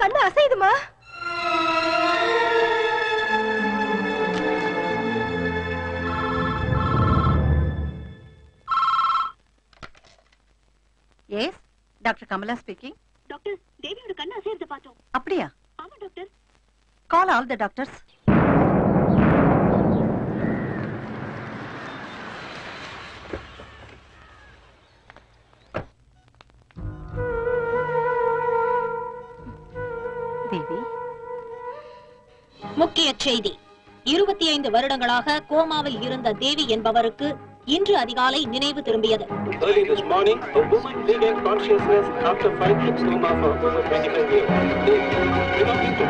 கண்ணு அசையுதுமா yes doctor Kamala speaking doctor தேவியோட கண்ணு அசையறத பார்த்தோம் அப்படியா ஆமா doctor call all the doctors Devi முக்கிய செய்தி இருபத்தி ஐந்து வருடங்களாக கோமாவில் இருந்த தேவி என்பவருக்கு இன்று அதிகாலை நினைவு திரும்பியது Early this morning, a woman regained consciousness after five trips coma for over 25 years. Belonging to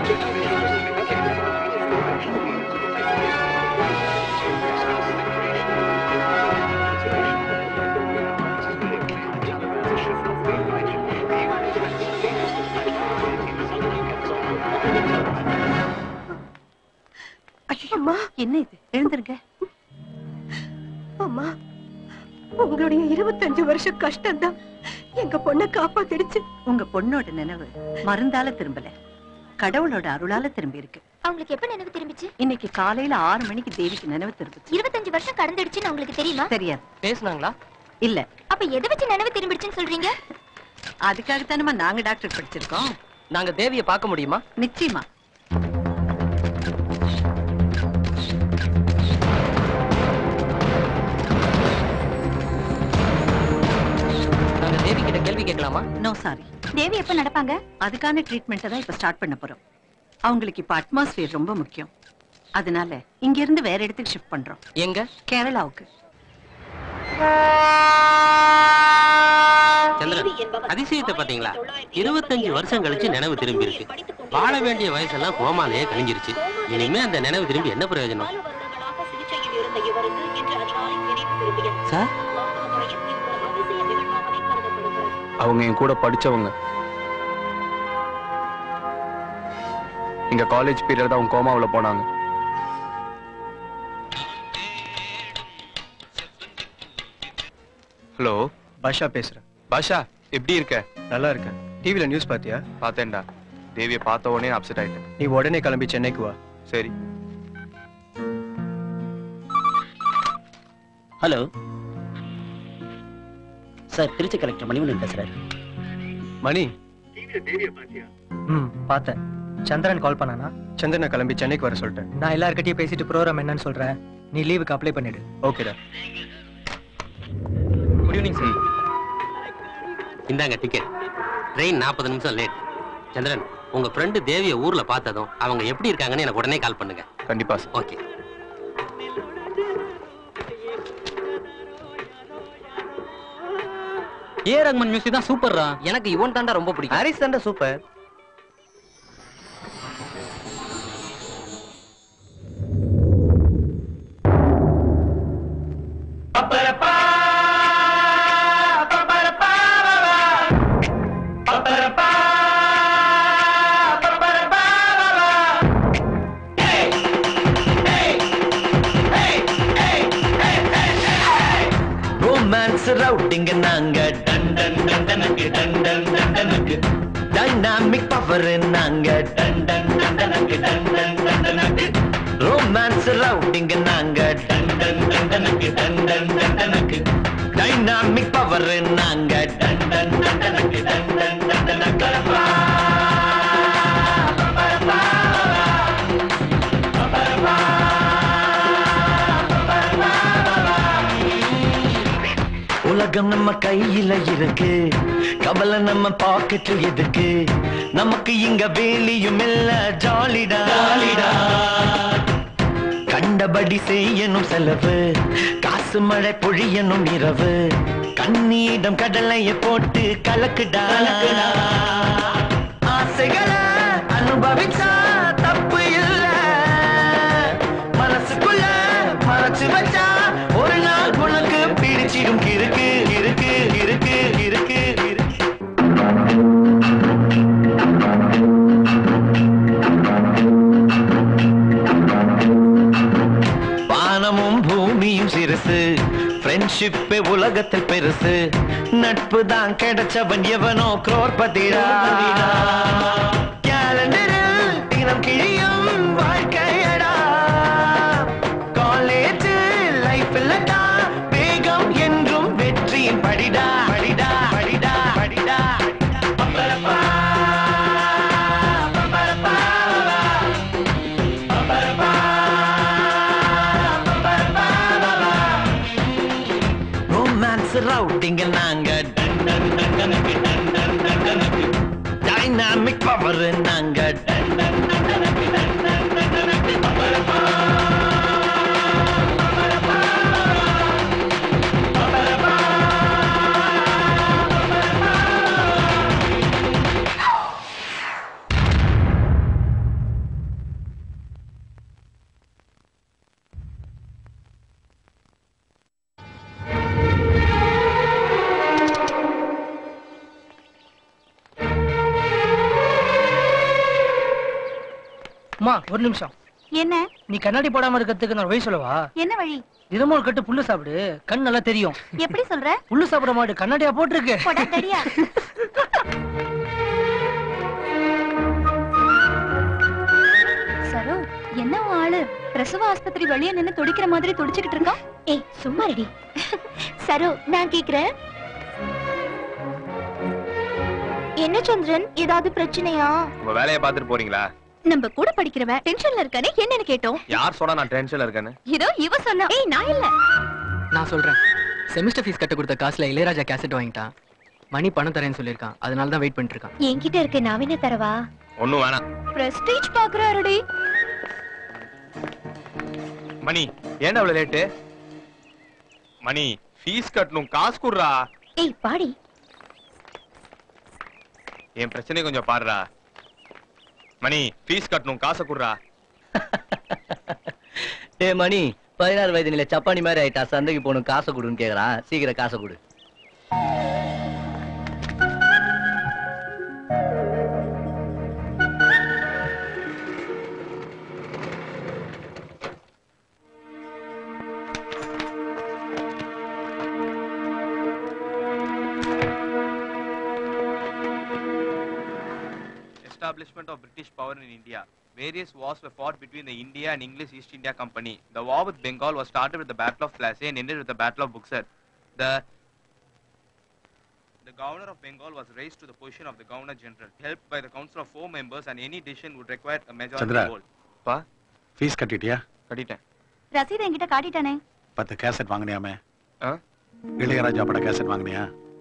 அம்மா என்ன இது எழுந்திருங்க அம்மா உங்களுடைய இருபத்தஞ்சு வருஷம் கஷ்டம் தான் எங்க பொண்ணை காப்பாத்திடுச்சு உங்க பொண்ணோட நினைவு மருந்தால திரும்பல கடவுளோட அருளால திரும்பி இருக்கு அவங்களுக்கு எப்ப நினைவு திரும்பிச்சு இன்னைக்கு காலையில ஆறு மணிக்கு தேவிக்கு நினைவு திரும்பிச்சு இருபத்தஞ்சு வருஷம் கடந்துடுச்சுன்னு உங்களுக்கு தெரியுமா தெரியாது பேசுனாங்களா இல்ல அப்ப எதை வச்சு நினைவு திரும்பிடுச்சுன்னு சொல்றீங்க அதுக்காகத்தானமா நாங்க டாக்டர் படிச்சிருக்கோம் நாங்க தேவிய பார்க்க முடியுமா நிச்சயமா நாங்க தேவி கிட்ட கேள்வி கேட்கலாமா நோ சாரி தேவி எப்ப நடப்பாங்க அதுக்கான ட்ரீட்மெண்ட்டை தான் இப்ப ஸ்டார்ட் பண்ண போறோம் அவங்களுக்கு இப்ப அட்மாஸ்பியர் ரொம்ப முக்கியம் அதனால இங்க இருந்து வேற இடத்துக்கு ஷிஃப்ட் பண்றோம் எங்க கேரளாவுக்கு சந்திரன் அதிசயத்தை பாத்தீங்களா இருபத்தஞ்சு வருஷம் கழிச்சு நினைவு திரும்பி இருக்கு வாழ வேண்டிய வயசெல்லாம் கோமாலேயே கழிஞ்சிருச்சு இனிமே அந்த நினைவு திரும்பி என்ன பிரயோஜனம் பல வருடங்களாக சிகிச்சையில் இருந்த இவருக்கு இன்று அதிகாலை நினைவு திரும்பியது சார் மருத்துவ முறையில் இது ஒரு அதிசய நிகழ்வாகவே கருதப்படுகிறது அவங்க என் கூட படிச்சவங்க இங்க காலேஜ் பீரியட் அவங்க கோமாவுல போனாங்க ஹலோ பாஷா பேசுறேன் பாஷா எப்படி இருக்க நல்லா இருக்கேன் டிவில நியூஸ் பாத்தியா பார்த்தேன்டா தேவியை பார்த்த உடனே அப்செட் ஆயிட்டேன் நீ உடனே கிளம்பி சென்னைக்கு வா சரி hello sir Trichy collector Manivannan பேசுறாரு மணி ம் பார்த்தேன் சந்திரன் கால் பண்ணானா சந்திரனை கிளம்பி சென்னைக்கு வர சொல்லிட்டேன் நான் எல்லார்கிட்டயும் பேசிட்டு ப்ரோக்ராம் என்னன்னு சொல்றேன் நீ லீவுக்கு அப்ளை பண்ணிடு ஓகேடா குட் ஈவினிங் சார் இந்தாங்க டிக்கெட் ட்ரெயின் நாற்பது நிமிஷம் லேட் சந்திரன் உங்க ஃப்ரெண்டு தேவிய ஊர்ல பார்த்ததும் அவங்க எப்படி இருக்காங்கன்னு எனக்கு உடனே கால் பண்ணுங்க கண்டிப்பா ஓகே ஏ ரங்கமன் மியூசிக் தான் சூப்பர்ரா எனக்கு இவன் தாண்டா ரொம்ப பிடிக்கும் ஹாரிஸ் தாண்டா சூப்பர் ரொமான்ஸ் ரவுட்டிங்க நாங்க டன் டன் டன் டனுக்கு டன் டன் டன் டனுக்கு டைனாமிக் பவர் நாங்க டன் டன் டன் டனுக்கு டன் டன் டன் டனுக்கு ரொமான்ஸ் ரவுட்டிங்க நாங்க டன் டன் டன் டனுக்கு டன் டன் டன் டனுக்கு டைனாமிக் பவர் நாங்க டன் டன் டன் டனுக்கு டன் டன் டன் டனுக்கு உலகம் நம்ம கையில இருக்கு கவலை நம்ம பாக்கெட்ல எதுக்கு நமக்கு இங்க வேலியும் இல்ல ஜாலிடா ஜாலிடா கண்டபடி செய்யணும் செலவு காசு மழை பொழியணும் இரவு கண்ணீடம் கடலைய போட்டு கலக்குடா ஆசைகளை அனுபவிச்சா தப்பு இல்ல மனசுக்குள்ள மறைச்சு வச்சா ஒரு நாள் உனக்கு பிடிச்சிடும் இருக்கு இருக்கு இருக்கு இருக்கு இருக்கு வானமும் பூமியும் சிறுசு ஃப்ரெண்ட்ஷிப்பே உலகத்தில் பெருசு நட்பு தான் கிடைச்சவன் எவனோ குரோர்பதிடா ரவுட்டிங்க நாங்க டன் டன் டன் டனக்கு டன் டன் டன் டனக்கு டைனாமிக் பவர் நாங்க டன் டன் டன் டனக்கு டன் டன் டன் டனக்கு பப்பரப்பா. அம்மா ஒரு நிமிஷம் என்ன நீ கண்ணாடி போடாம இருக்கிறதுக்கு நான் வழி சொல்லவா என்ன வழி தினமும் ஒரு கட்டு புல்லு சாப்பிடு கண் நல்லா தெரியும் எப்படி சொல்ற புல்லு சாப்பிட மாடு கண்ணாடியா போட்டிருக்கு போடா தடியா சரோ என்ன உன் ஆளு பிரசவ ஆஸ்பத்திரி வெளியே நின்னு துடிக்கிற மாதிரி துடிச்சுக்கிட்டு இருக்கான் ஏய் சும்மா ரெடி சரோ நான் கேக்குறேன் என்ன சந்திரன் ஏதாவது பிரச்சனையா உங்க வேலையை பார்த்துட்டு போறீங்களா நம்ம கூட படிக்கிறவன் டென்ஷன்ல இருக்கானே என்னன்னு கேட்டோம் யார் சொன்னா நான் டென்ஷன்ல இருக்கேன்னு இதோ இவ சொன்னா ஏய் நான் இல்ல நான் சொல்றேன் செமிஸ்டர் ஃபீஸ் கட்ட கொடுத்த காசுல இளையராஜா கேசட் வாங்கிட்டான் மணி பணம் தரேன்னு சொல்லியிருக்கான் அதனால தான் வெயிட் பண்ணிட்டு இருக்கான் என்கிட்ட இருக்க நான் என்ன தரவா ஒண்ணும் வேணாம் பிரஸ்டீஜ் பாக்குறாருடி மணி ஏன்டா அவ்வளவு லேட்டு மணி ஃபீஸ் கட்டணும் காசு குடுறா ஏய் பாடி என் பிரச்சனை கொஞ்சம் பாருடா மணி ஃபீஸ் கட்டணும் காசை குடுறா டே மணி பதினாறு வயது நிலை சப்பானி மாதிரி ஆயிட்டா சந்தைக்கு போகணும் காசை கொடுன்னு கேக்குறான் சீக்கிரம் காசை கொடு establishment of British power in India. Various wars were fought between the India and English East India Company. The war with Bengal was started with the Battle of Plassey and ended with the Battle of Buxar. The the governor of Bengal was raised to the position of the governor general, helped by the council of four members, and any decision would require a majority Chandra. vote. பா fees கட்டிட்டியா கட்டிட்டேன் ரசீது என்கிட்ட காட்டிட்டானே பத்து cassette வாங்கினியாமே ஆ? இளையராஜா பட cassette வாங்கினியா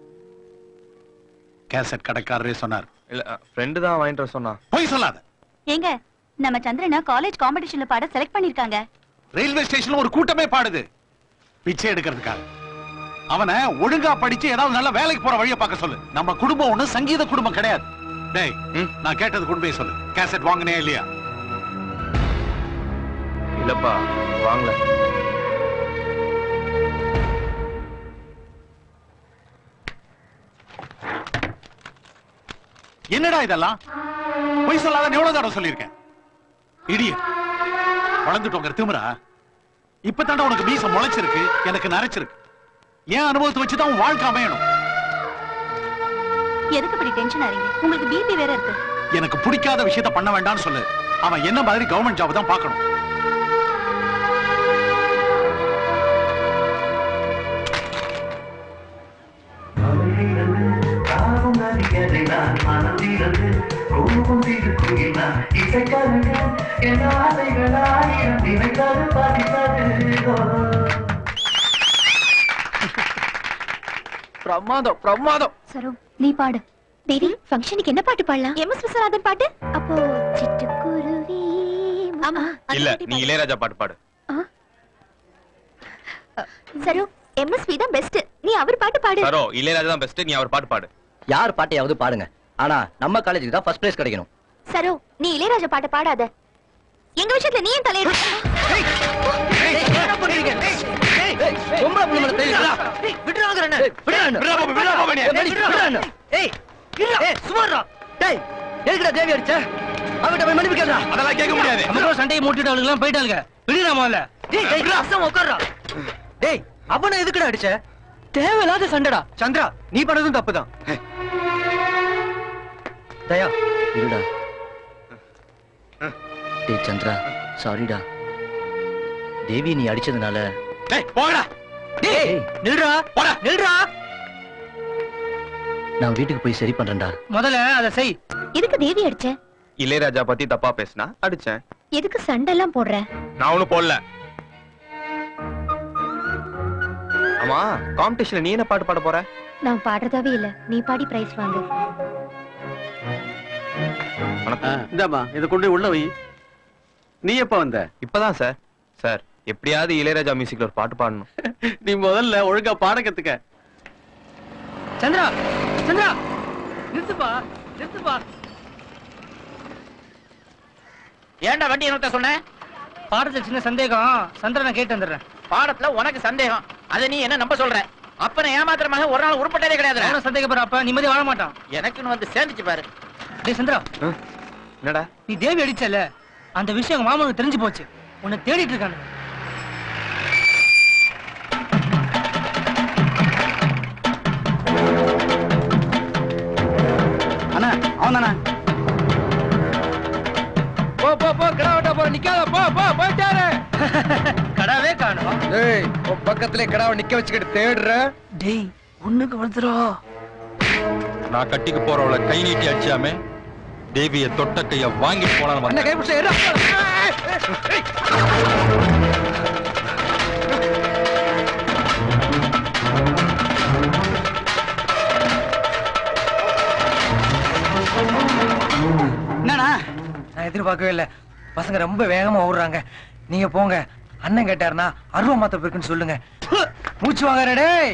cassette கடைக்காரரே சொன்னார் இல்ல friend தான் வாங்கிட்டு வர சொன்னா போய் சொல்லாத ஏங்க நம்ம சந்திரனா காலேஜ் காம்படிஷன்ல பாட செலக்ட் பண்ணிருக்காங்க ரயில்வே ஸ்டேஷன்ல ஒரு கூட்டமே பாடுது பிச்சை எடுக்கிறதுக்காக அவனை ஒழுங்கா படிச்சு ஏதாவது நல்ல வேலைக்கு போற வழியை பார்க்க சொல்லு நம்ம குடும்பம் ஒண்ணு சங்கீத குடும்பம் கிடையாது டேய் நான் கேட்டது கொண்டு போய் சொல்லு கேசட் வாங்கினே இல்லையா இல்லப்பா வாங்கல என்னடா இதெல்லாம் பொய் சொல்லாத எவ்வளவு தடவை சொல்லியிருக்கேன் இடிய வளர்ந்துட்டோங்க திமிரா இப்பதாண்டா உனக்கு மீசம் முளைச்சிருக்கு எனக்கு நரைச்சிருக்கு ஏன் அனுபவத்தை வச்சுதான் உன் வாழ்க்கை அமையணும் எதுக்கு இப்படி டென்ஷன் ஆறீங்க உங்களுக்கு பிபி வேற இருக்கு எனக்கு பிடிக்காத விஷயத்த பண்ண வேண்டாம்னு சொல்லு அவன் என்ன மாதிரி கவர்மெண்ட் ஜாப் தான் பார்க்கணும் பிரமாதம் பிரமாதம் சரோ நீ பாடு தேவி ஃபங்க்ஷனுக்கு என்ன பாட்டு பாடலாம் எம் எஸ் விஸ்வநாதன் பாட்டு அப்போ சிட்டுக்குருவி ஆமா இல்ல நீ இளையராஜா பாட்டு பாடு சரோ எம்எஸ்வி தான் பெஸ்ட் நீ அவர் பாட்டு பாடு சரோ இளையராஜா தான் பெஸ்ட் நீ அவர் பாட்டு பாடு யார் பாட்டையாவது பாடுங்க ஆனா நம்ம காலேஜுக்கு தான் ஃபர்ஸ்ட் பிளேஸ் கிடைக்கணும் சரோ நீ இளையராஜா பாட்டு பாடாத எங்க விஷயத்துல நீ ஏன் தலையிட பொம்பளை புள்ள மேல கை வைக்கிறா? விட்டுறாங்க ஏய், விடுடா என்ன? விடுடா பாப்பா, விடுடா பாப்பா நீ. ஏய், மணி, விடுடா என்ன? ஏய், ஏய், சும்மாடா. டேய், எதுக்குடா தேவி அடிச்ச? அவன்கிட்ட போய் மன்னிப்பு கேளுடா. அதெல்லாம் கேட்க முடியாது நமக்கு சண்டையை மூட்டிட்டு அவளுக்கு போயிட்டாளுங்க விடுடா முதல்ல டேய், டேய், பேசாம உட்கார்றா. டேய், அவனை எதுக்குடா அடிச்ச தேவையில்லாத சண்டைடா சந்திரா நீ பண்ணதும் தப்புதான் தயா இருடா டேய் சந்திரா சாரிடா தேவி நீ அடிச்சதுனால டேய் போங்கடா டேய் நில்றா போடா நில்றா நான் வீட்டுக்கு போய் சரி பண்றேன்டா முதல்ல அதை செய் எதுக்கு தேவி அடிச்ச இளையராஜா பத்தி தப்பா பேசினா அடிச்சேன் எதுக்கு சண்டை எல்லாம் போடுற நான் ஒண்ணும் போடல ஆமா காம்படிஷன்ல நீ என்ன பாட்டு பாட போற நான் பாடுறதாவே இல்ல நீ பாடி பிரைஸ் வாங்கு இந்தாமா இதை கொண்டு போய் உள்ள வை நீ எப்ப வந்த இப்பதான் சார் சார் எப்படியாவது இளையராஜா மியூசிக்ல ஒரு பாட்டு பாடணும் நீ முதல்ல ஒழுங்கா பாட கத்துக்க சந்திரா சந்திரா நிறுத்துப்பா நிறுத்துப்பா ஏன்டா வண்டி நிறுத்த சொன்ன பாடத்துல சின்ன சந்தேகம் சந்திரனை கேட்டு வந்துடுறேன் பாடத்துல உனக்கு சந்தேகம் அதை நீ என்ன நம்ப சொல்ற அப்பனை ஏமாத்துற மகன் ஒரு நாள் உருப்பட்டதே கிடையாது அவன சந்தேகப்படுற அப்ப நிம்மதி வாழ மாட்டான் எனக்குன்னு வந்து சேர்ந்துச்சு பாரு டேய் சந்திரா என்னடா நீ தேவி அடிச்சல அந்த விஷயம் எங்க மாமனுக்கு தெரிஞ்சு போச்சு உன்னை தேடிட்டு இருக்கானு அண்ணா அவன் தானே போ போ போ கடா வெட்ட போ நிக்காத போ போ போயிட்டாரு கடாவே காணோம் டேய் உன் பக்கத்துல கடாவை நிக்க வச்சுக்கிட்டு தேடுற டேய் ஒண்ணுக்கு வந்துரும் நான் கட்டிக்கு போறவள கை நீட்டி அடிச்சாமே தேவிய தொட்ட கைய வாங்கிட்டு போலான்னு அண்ணா வந்தேன் கை பிடிச்ச என்னண்ணா நான் எதிர்பார்க்கவே இல்ல பசங்க ரொம்ப வேகமா ஓடுறாங்க நீங்க போங்க அண்ணன் கேட்டாருன்னா அருவா மாத்த போயிருக்குன்னு சொல்லுங்க மூச்சு வாங்க டேய்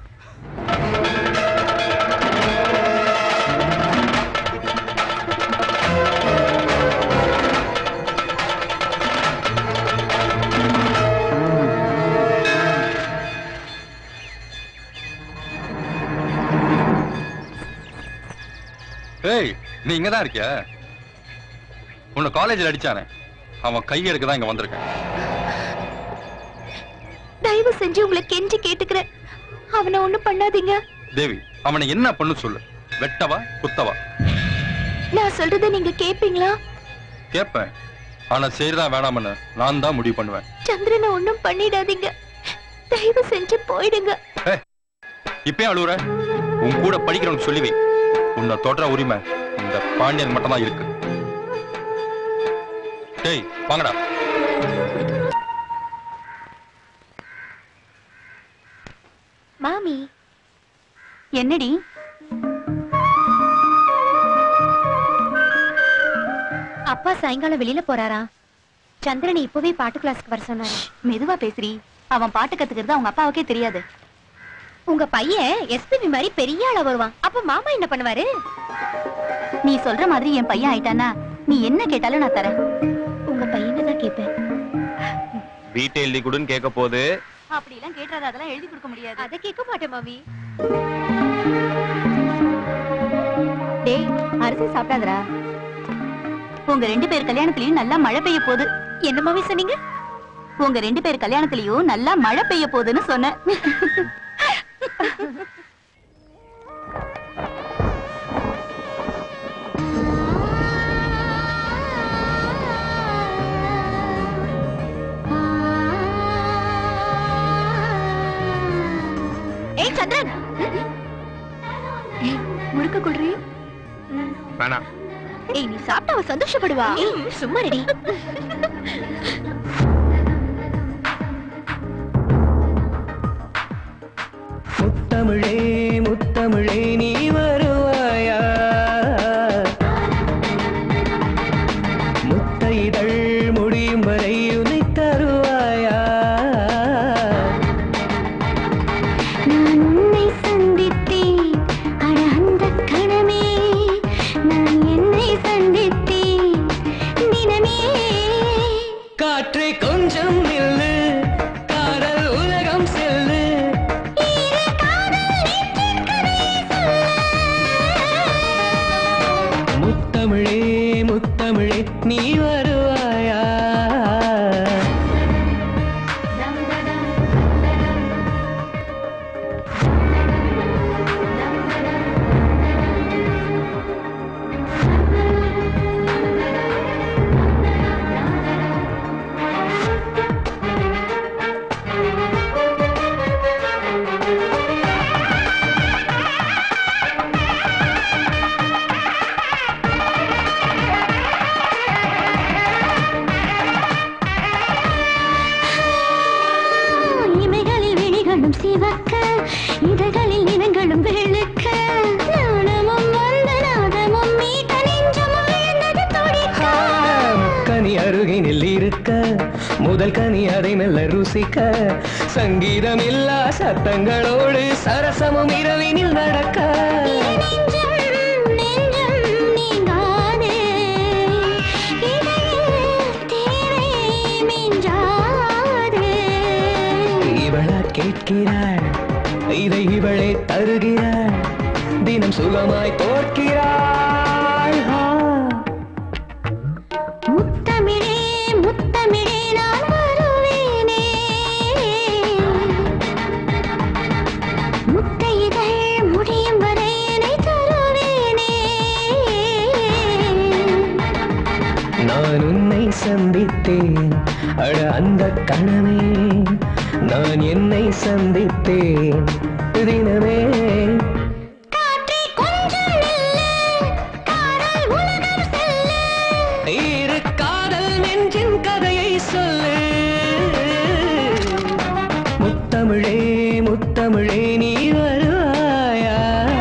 ஏய் நீ இங்கதான் இருக்கியா உன்னை காலேஜ்ல அடிச்சானே அவன் கை எடுக்க தான் இங்க வந்திருக்கேன் தயவு செஞ்சு உங்களை கெஞ்சி கேட்டுக்கிறேன் அவனை ஒண்ணும் பண்ணாதீங்க தேவி அவனை என்ன பண்ணு சொல்லு வெட்டவா குத்தவா நான் சொல்றதை நீங்க கேப்பீங்களா கேட்பேன் ஆனா சரிதான் வேணாமன்னு நான் தான் முடிவு பண்ணுவேன் சந்திரனை ஒண்ணும் பண்ணிடாதீங்க தயவு செஞ்சு போயிடுங்க இப்பயும் அழுவுற உன் கூட படிக்கிறவனுக்கு சொல்லி வை உன்னை தொடர உரிமை இந்த பாண்டியன் மட்டும் தான் இருக்கு டேய் வாங்கடா மாமி என்னடி அப்பா சாயங்காலம் வெளியில போறாரா சந்திரனை இப்பவே பாட்டு கிளாஸ்க்கு வர சொன்னாரு மெதுவா பேசுறி அவன் பாட்டு கத்துக்கிறது அவங்க அப்பாவுக்கே தெரியாது உங்க பையன் எஸ்பிபி மாதிரி பெரிய ஆளா வருவான் அப்ப மாமா என்ன பண்ணுவாரு நீ சொல்ற மாதிரி என் பையன் ஆயிட்டானா நீ என்ன கேட்டாலும் நான் தரேன் உங்க பையனை தான் கேட்பேன் வீட்டை எழுதி கொடுன்னு கேட்க போது அப்படி எல்லாம் கேட்டாத அதெல்லாம் எழுதி கொடுக்க முடியாது அதை கேட்க மாட்டேன் மாமி டேய் அரிசி சாப்பிடாதடா உங்க ரெண்டு பேர் கல்யாணத்துலயும் நல்லா மழை பெய்ய போகுது என்ன மாமி சொன்னீங்க உங்க ரெண்டு பேர் கல்யாணத்துலயும் நல்லா மழை பெய்ய போகுதுன்னு சொன்னேன் ஏய் சந்திரன் ஏய் முழுக்க குடுறி வேணாம் ஏய் நீ சாப்பிட்டா அவ சந்தோஷப்படுவா ஏய் சும்மா ரெடி முத்தமிழே முத்தமிழே நீ வருவாயா முத்த இதழ் முடியும் வரை உனை தருவாயா நான் உன்னை சந்தித்தேன் அட அந்த கணமே நான் என்னை சந்தித்தேன் தினமே காற்றே கொஞ்சம் நில்லு காதல் உலகம் செல்லு முத்தமிழே முத்தமிழே நீ வருவாயா ஆ நிலவினில் இருக்க முதல் கனி அதை மெல்ல ருசிக்க சங்கீதம் இல்லா சத்தங்களோடு சரசமும் இரவினில் நடக்க இவளா கேட்கிறாள் இதை இவளே தருகிறாள் தினம் சுகமாய் தோற்கிறாள் ஆ. முத்தமிழே முத்தமிழே நான் வருவேனே முத்தையிதழ் முடியும் வரை என்னை தருவேனே நான் உன்னை சந்தித்தேன் அட அந்த கணமே நான் என்னை சந்தித்தேன் தினமே இரு காதல் நெஞ்சின் கதையை சொல்லு முத்தமிழே முத்தமிழே நீ வருவாயா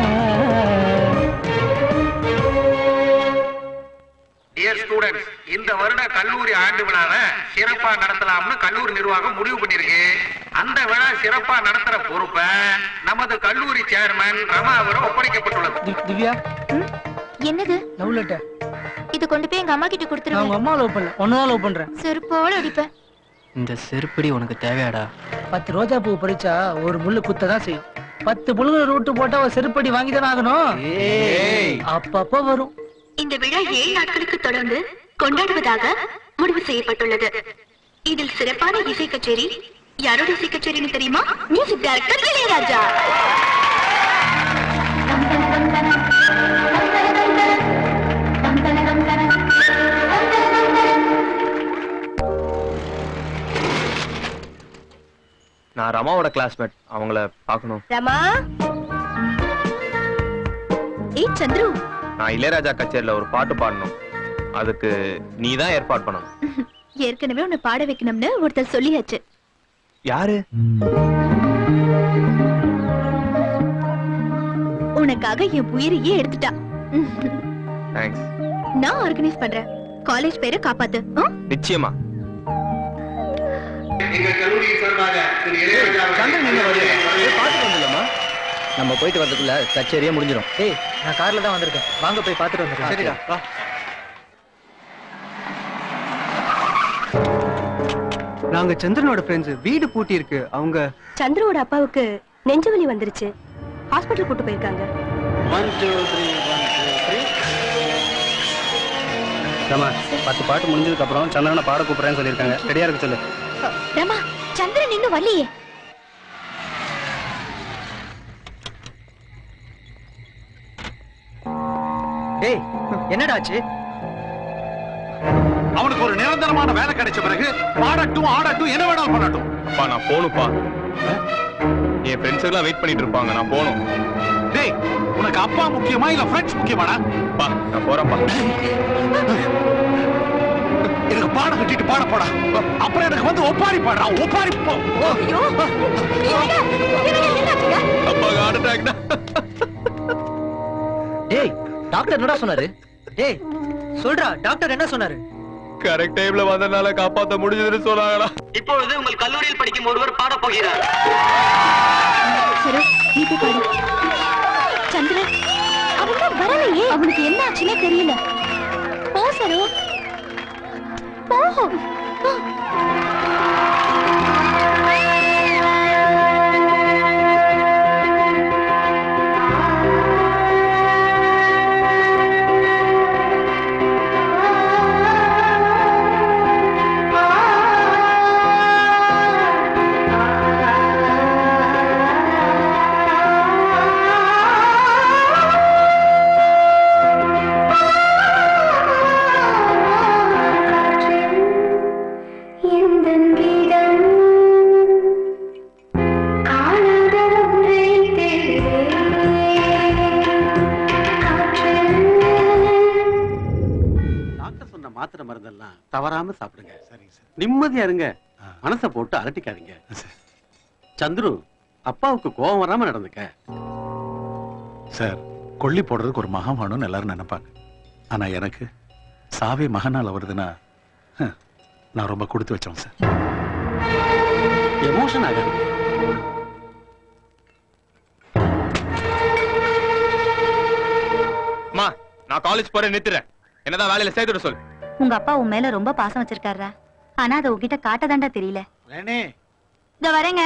டியர் ஸ்டூடெண்ட்ஸ் இந்த வருட கல்லூரி ஆண்டு விழாவை சிறப்பா நடத்தலாம்னு கல்லூரி நிர்வாகம் முடிவு பண்ணிருக்கு அந்த விழா சிறப்பா நடத்துற பொறுப்பை நமது கல்லூரி சேர்மன் ரமா அவரும் ஒப்படைக்கப்பட்டுள்ளது திவ்யா என்னது லவ் லெட்டர் இது கொண்டு போய் எங்க அம்மா கிட்ட நான் கொடுத்துருவேன் உங்க அம்மா லவ் பண்ணல ஒன்னதான் லவ் பண்றேன் செருப்போட அடிப்பேன் இந்த செருப்படி உனக்கு தேவையாடா பத்து ரோஜா பூ பறிச்சா ஒரு முள்ளு குத்த தான் செய்யும் பத்து புழுகு ரூட்டு போட்டா ஒரு செருப்படி வாங்கி தானே ஆகணும் அப்பப்ப வரும் இந்த விழா ஏழு நாட்களுக்கு தொடர்ந்து கொண்டாடுவதாக முடிவு செய்யப்பட்டுள்ளது இதில் சிறப்பான இசை கச்சேரி யாரோட இசை கச்சேரின்னு தெரியுமா மியூசிக் டைரக்டர் இளையராஜா நான் ரமாவோட கிளாஸ்மேட் அவங்கள பார்க்கணும் ரமா ஏய் சந்துரு நான் இளையராஜா கச்சேரியில ஒரு பாட்டு பாடணும் அதுக்கு நீ தான் ஏற்பாடு பண்ணணும் ஏற்கனவே உன்னை பாட வைக்கணும்னு ஒருத்தர் சொல்லியாச்சு யாரு உனக்காக என் உயிரையே எடுத்துட்டா தேங்க்ஸ் நான் ஆர்கனைஸ் பண்றேன் காலேஜ் பேரை காப்பாத்து ஆ? நிச்சயமா எங்க கல்லூரியின் சார்பாக திரு இளையராஜா நம்ம போயிட்டு வரதுக்குள்ள கச்சேரியே முடிஞ்சிடும் ஏய் நான் கார்ல தான் வந்திருக்கேன் வாங்க போய் பார்த்துட்டு வந்துடுறேன் சரிடா, வா நாங்க சந்திரனோட ஃப்ரெண்ட்ஸ் வீடு பூட்டி இருக்கு அவங்க சந்துருவோட அப்பாவுக்கு நெஞ்சுவலி வந்துருச்சு ஹாஸ்பிட்டல் கூட்டு போயிருக்காங்க ரமா பத்து பாட்டு முடிஞ்சதுக்கு அப்புறம் சந்திரனை பாட கூப்பிடுறேன்னு சொல்லியிருக்காங்க ரெடியா இருக்க சொல்லு ரமா சந்திரன் இன்னும் வரலையே டேய் என்னடா ஆச்சு அவனுக்கு ஒரு நிரந்தரமான வேலை கிடைச்ச பிறகு பாடட்டும் ஆடட்டும் என்ன வேணாலும் பண்ணட்டும் பா நான் போகணும்ப்பா என் ஃப்ரெண்ட்ஸ் எல்லாம் வெயிட் பண்ணிட்டு இருப்பாங்க நான் போகணும் டேய் உனக்கு அப்பா முக்கியமா இல்ல ஃப்ரெண்ட்ஸ் முக்கியமாடா பா நான் போறேன்ப்பா எனக்கு பாடம் கட்டிட்டு பாட போடா அப்புறம் எனக்கு வந்து ஒப்பாரி பாடுறா ஒப்பாரி போ அப்பா ஹார்ட் அட்டாக் டேய் டாக்டர் என்னடா சொன்னாரு டேய் சொல்றா டாக்டர் என்ன சொன்னாரு கரெக்ட் டைம்ல வந்தனால காப்பாத்த முடிஞ்சதுன்னு சொன்னாங்களா இப்பொழுது உங்கள் கல்லூரியில் படிக்கும் ஒருவர் பாடப் போகிறார் சரி நீ போய் பாடு சந்திரன் அவன் தான் வரலையே அவனுக்கு என்ன ஆச்சுன்னே தெரியல போ சரு போ போ. எந்தன் கீதம் காணாத ஒன்றை டாக்டர் சொன்ன மாத்திரை மருந்தெல்லாம் தவறாம சாப்பிடுங்க சரிங்க சார் நிம்மதியா இருங்க மனசை போட்டு அலட்டிக்காதீங்க சந்துரு அப்பாவுக்கு கோபம் வராம நடந்துக்க சார் கொல்லி போடுறதுக்கு ஒரு மகன் வேணும்னு எல்லாரும் நினைப்பாங்க ஆனா எனக்கு சாவே மகனால வருதுன்னா ஹம், நான் ரொம்ப கொடுத்து வச்சவன் சார் எமோஷன் ஆகாது அம்மா நான் காலேஜ் போறேன் நிறுத்துறேன் என்னதான் வேலையில சேர்த்துட சொல்லு உங்க அப்பா உன் மேல ரொம்ப பாசம் வச்சிருக்காரா ஆனா அதை உன்கிட்ட காட்டதாண்டா தெரியல வேணே இதோ வரேங்க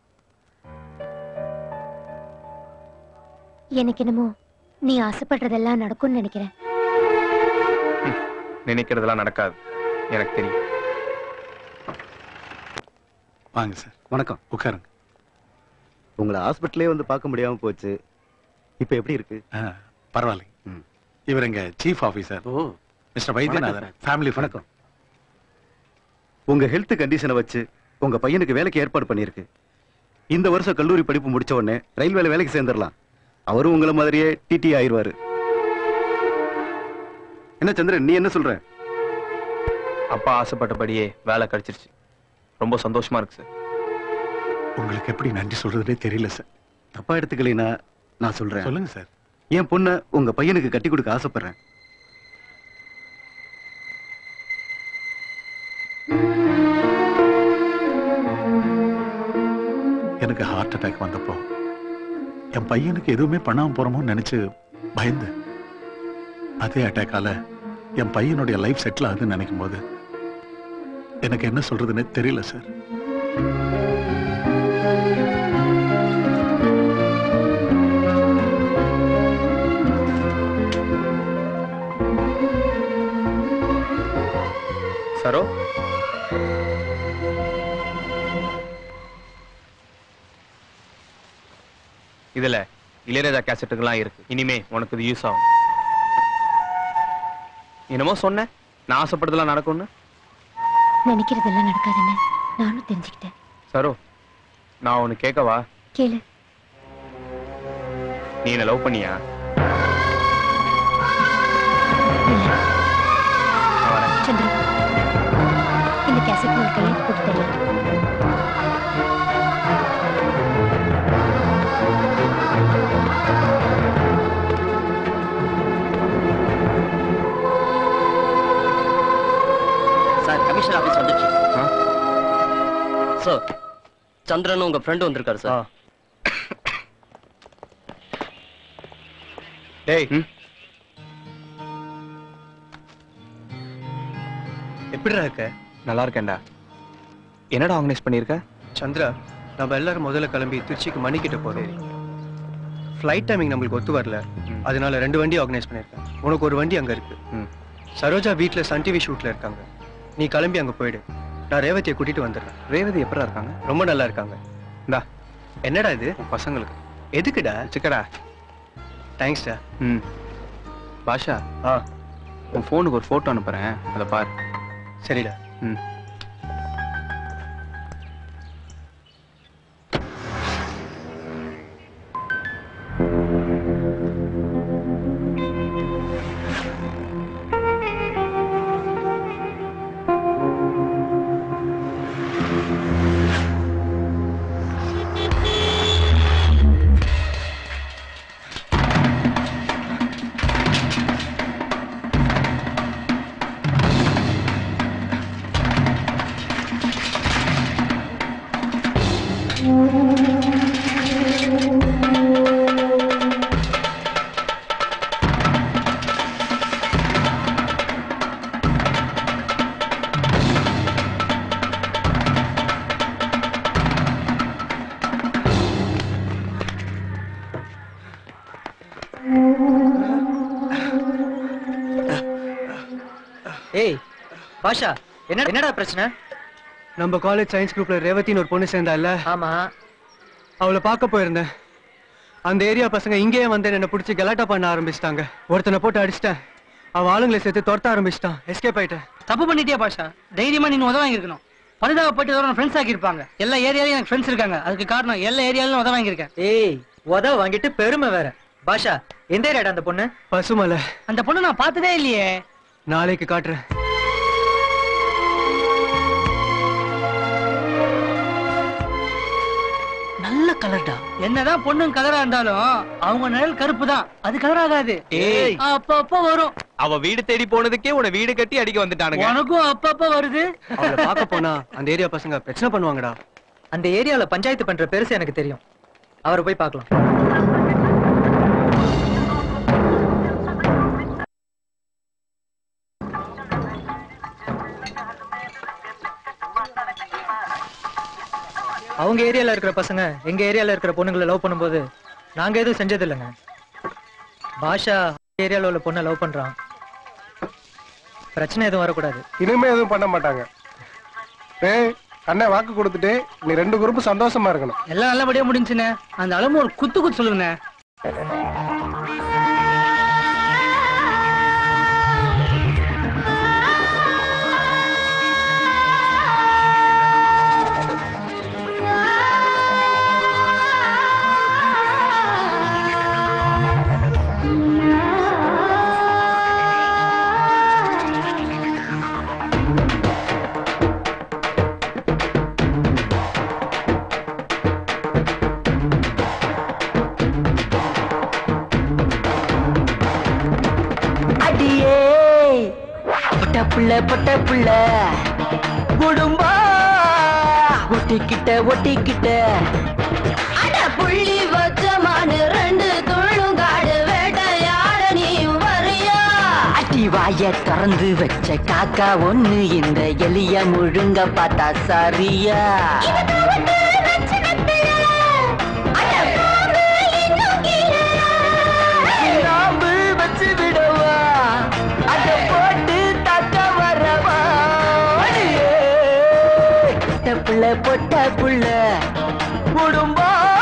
எனக்கு என்னமோ நீ ஆசைப்படுறதெல்லாம் நடக்கும்னு நினைக்கிறேன் நினைக்கிறதெல்லாம் நடக்காது எனக்கு தெரியும் வாங்க சார் வணக்கம் உட்காருங்க உங்களை ஹாஸ்பிட்டலே வந்து பார்க்க முடியாம போச்சு இப்ப எப்படி இருக்கு பரவாயில்ல இவர் எங்க chief officer mister Vaidyanathan family வணக்கம் உங்க ஹெல்த் கண்டிஷனை வச்சு உங்க பையனுக்கு வேலைக்கு ஏற்பாடு பண்ணிருக்கு இந்த வருஷம் கல்லூரி படிப்பு முடிச்ச உடனே ரயில்வேல வேலைக்கு சேர்ந்துடலாம் அவரும் உங்கள மாதிரியே டிடி ஆயிருவாரு என்ன சந்திரன் நீ என்ன சொல்ற அப்பா ஆசைப்பட்டபடியே வேலை கிடைச்சிருச்சு ரொம்ப சந்தோஷமா இருக்கு சார் உங்களுக்கு எப்படி நன்றி சொல்றதுனே தெரியல சார் தப்பா எடுத்துக்கலைனா நான் சொல்றேன் சொல்லுங்க சார் என் பொண்ண உங்க பையனுக்கு கட்டி கொடுக்க ஆசைப்படுறேன் எனக்கு ஹார்ட் அட்டாக் வந்தப்போ என் பையனுக்கு எதுவுமே பண்ணாம போறோமோன்னு நினைச்சு பயந்து அதே அட்டாக்கால என் பையனுடைய லைஃப் செட்டில் ஆகுதுன்னு நினைக்கும் போது எனக்கு என்ன சொல்றதுன்னே தெரியல சார் சரோ இதுல இளையராஜா கேசட்டுக்கெல்லாம் இருக்கு இனிமே உனக்கு இது யூஸ் ஆகும் என்னமோ சொன்ன நான் ஆசைப்படுறதெல்லாம் நடக்கும்னு நினைக்கிறதெல்லாம் நடக்காதுன்னு நானும் தெரிஞ்சுக்கிட்டேன் சரோ நான் உனக்கு கேட்கவா கேளு நீ என்ன லவ் பண்ணியா நான் வரேன் சந்திரு இந்த கேசட் ஒரு கையெழுத்து போட்டு தரேன் சார் கமிஷனர் ஆபீஸ் வந்துச்சு சார் சந்திரன் உங்க ஃப்ரெண்ட் வந்திருக்காரு சார் டேய் எப்படிடா இருக்க நல்லா இருக்கேன்டா என்னடா ஆர்கனைஸ் பண்ணியிருக்க சந்திரா நம்ம எல்லாரும் முதல்ல கிளம்பி திருச்சிக்கு மணிக்கிட்ட போறோம் ஃப்ளைட் டைமிங் நம்மளுக்கு ஒத்து வரல அதனால ரெண்டு வண்டி ஆர்கனைஸ் பண்ணியிருக்கேன் உனக்கு ஒரு வண்டி அங்க இருக்கு சரோஜா வீட்ல சன் டிவி ஷூட்ல இருக்காங்க நீ கிளம்பி அங்க போயிடு நான் ரேவதியை கூட்டிட்டு வந்துடுறேன் ரேவதி எப்படா இருக்காங்க ரொம்ப நல்லா இருக்காங்க இந்தா என்னடா இது பசங்களுக்கு எதுக்குடா சிக்கடா தேங்க்ஸ்டா ம் பாஷா ஆ உன் ஃபோனுக்கு ஒரு ஃபோட்டோ அனுப்புறேன் அதை பாரு சரிடா ம் ஏய் பாஷா என்ன என்னடா பிரச்சனை நம்ம காலேஜ் சயின்ஸ் குரூப்ல ரேவதின்னு ஒரு பொண்ணு சேர்ந்தால ஆமா அவளை பார்க்க போயிருந்தேன் அந்த ஏரியா பசங்க இங்கேயே வந்து என்ன பிடிச்சி கலாட்டா பண்ண ஆரம்பிச்சிட்டாங்க ஒருத்தனை போட்டு அடிச்சிட்டேன் அவன் ஆளுங்களை சேர்த்து துரத்த ஆரம்பிச்சிட்டான் எஸ்கேப் ஆயிட்டேன் தப்பு பண்ணிட்டியா பாஷா தைரியமா நீங்க உதவ வாங்கியிருக்கணும் பரிதாப போட்டு இதோட ஃப்ரெண்ட்ஸ் ஆக்கியிருப்பாங்க எல்லா ஏரியாலையும் எனக்கு ஃப்ரெண்ட்ஸ் இருக்காங்க அதுக்கு காரணம் எல்லா ஏரியாலையும் உதவ வாங்கியிருக்கேன் ஏய் உதவ வாங்கிட்டு பெருமை வேற பாஷா எந்த ஏரியாடா அந்த பொண்ணு பசுமலை அந்த பொண்ணு நான் பார்த்ததே இல்லையே நாளைக்கு காட்டுறேன் நல்ல கலர்டா என்னதான் பொண்ணு கலரா இருந்தாலும் அவங்க நிழல் கருப்பு தான் அது கலர் ஆகாது ஏய். அப்பப்போ வரும் அவ வீடு தேடி போனதுக்கே உன வீடு கட்டி அடிக்க வந்துட்டானுங்க உனக்கும் அப்பப்ப வருது அவளை பார்க்க போனா அந்த ஏரியா பசங்க பிரச்சனை பண்ணுவாங்கடா அந்த ஏரியால பஞ்சாயத்து பண்ற பெருசு எனக்கு தெரியும் அவரை போய் பார்க்கலாம் அவங்க ஏரியால இருக்கிற பசங்க எங்க ஏரியால இருக்கிற பொண்ணுங்களை லவ் பண்ணும்போது நாங்க எதுவும் செஞ்சது இல்லைங்க பாஷா ஏரியால உள்ள பொண்ணை லவ் பண்றான் பிரச்சனை எதுவும் வரக்கூடாது இனிமே எதுவும் பண்ண மாட்டாங்க டேய் அண்ணன் வாக்கு கொடுத்துட்டு நீ ரெண்டு குரூப் சந்தோஷமா இருக்கணும் எல்லாம் நல்லபடியா முடிஞ்சுண்ணே அந்த அளவு ஒரு குத்து குத்து சொல்லுங்க அடியே பொட்ட புள்ள பொட்ட புள்ள குடும்பா ஒட்டிக்கிட்ட ஒட்டிக்கிட்ட அட புள்ளி வச்சமான ரெண்டு துள்ளுங்காடு வேட்டையாட நீயும் வரியா அடி வாய திறந்து வச்ச காக்கா ஒண்ணு இந்த எலிய முழுங்க பார்த்தா சரியா நாம்பு வச்சு விடவா அத போட்டு தக்க வரவா அடியே. பொட்ட புள்ள பொட்ட புள்ள குடும்பம்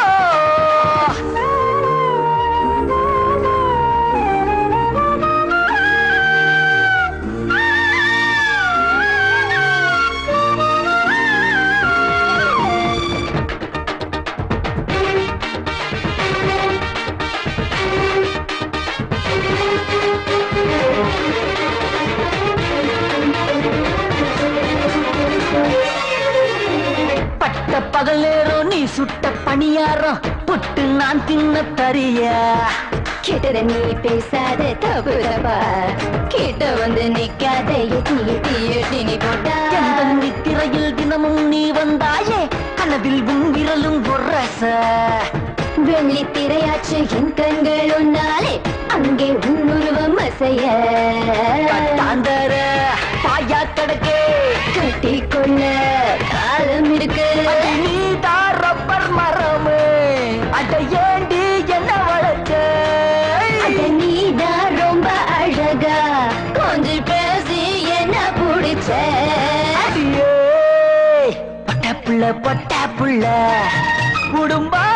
பட்ட பகல் நேரம் நீ சுட்ட பணியாரம் புட்டு நான் தின்ன தரியா கிட்ட நீ பேசாத தப்பு தப்பா கிட்ட வந்து நிக்காத எட்டி எட்டி எட்டி நீ போட்டா எந்த நித்திரையில் தினமும் நீ வந்தாயே கனவில் உன் விரலும் பொறச வெள்ளி திரையாச்சு என் கண்கள் உன்னாலே அங்கே உன்னுருவம் அசைய கட்டாந்தர பாயா கடக்கே கட்டிக்கொள்ள காலம் இருக்கு அது நீ தான் ரப்பர் மரமே அட ஏண்டி என்ன வளர்ச்ச அட நீதான் ரொம்ப அழகா கொஞ்சம் பேசி என்ன பிடிச்ச அடியே பொட்ட புள்ள பொட்ட புள்ள குடும்பா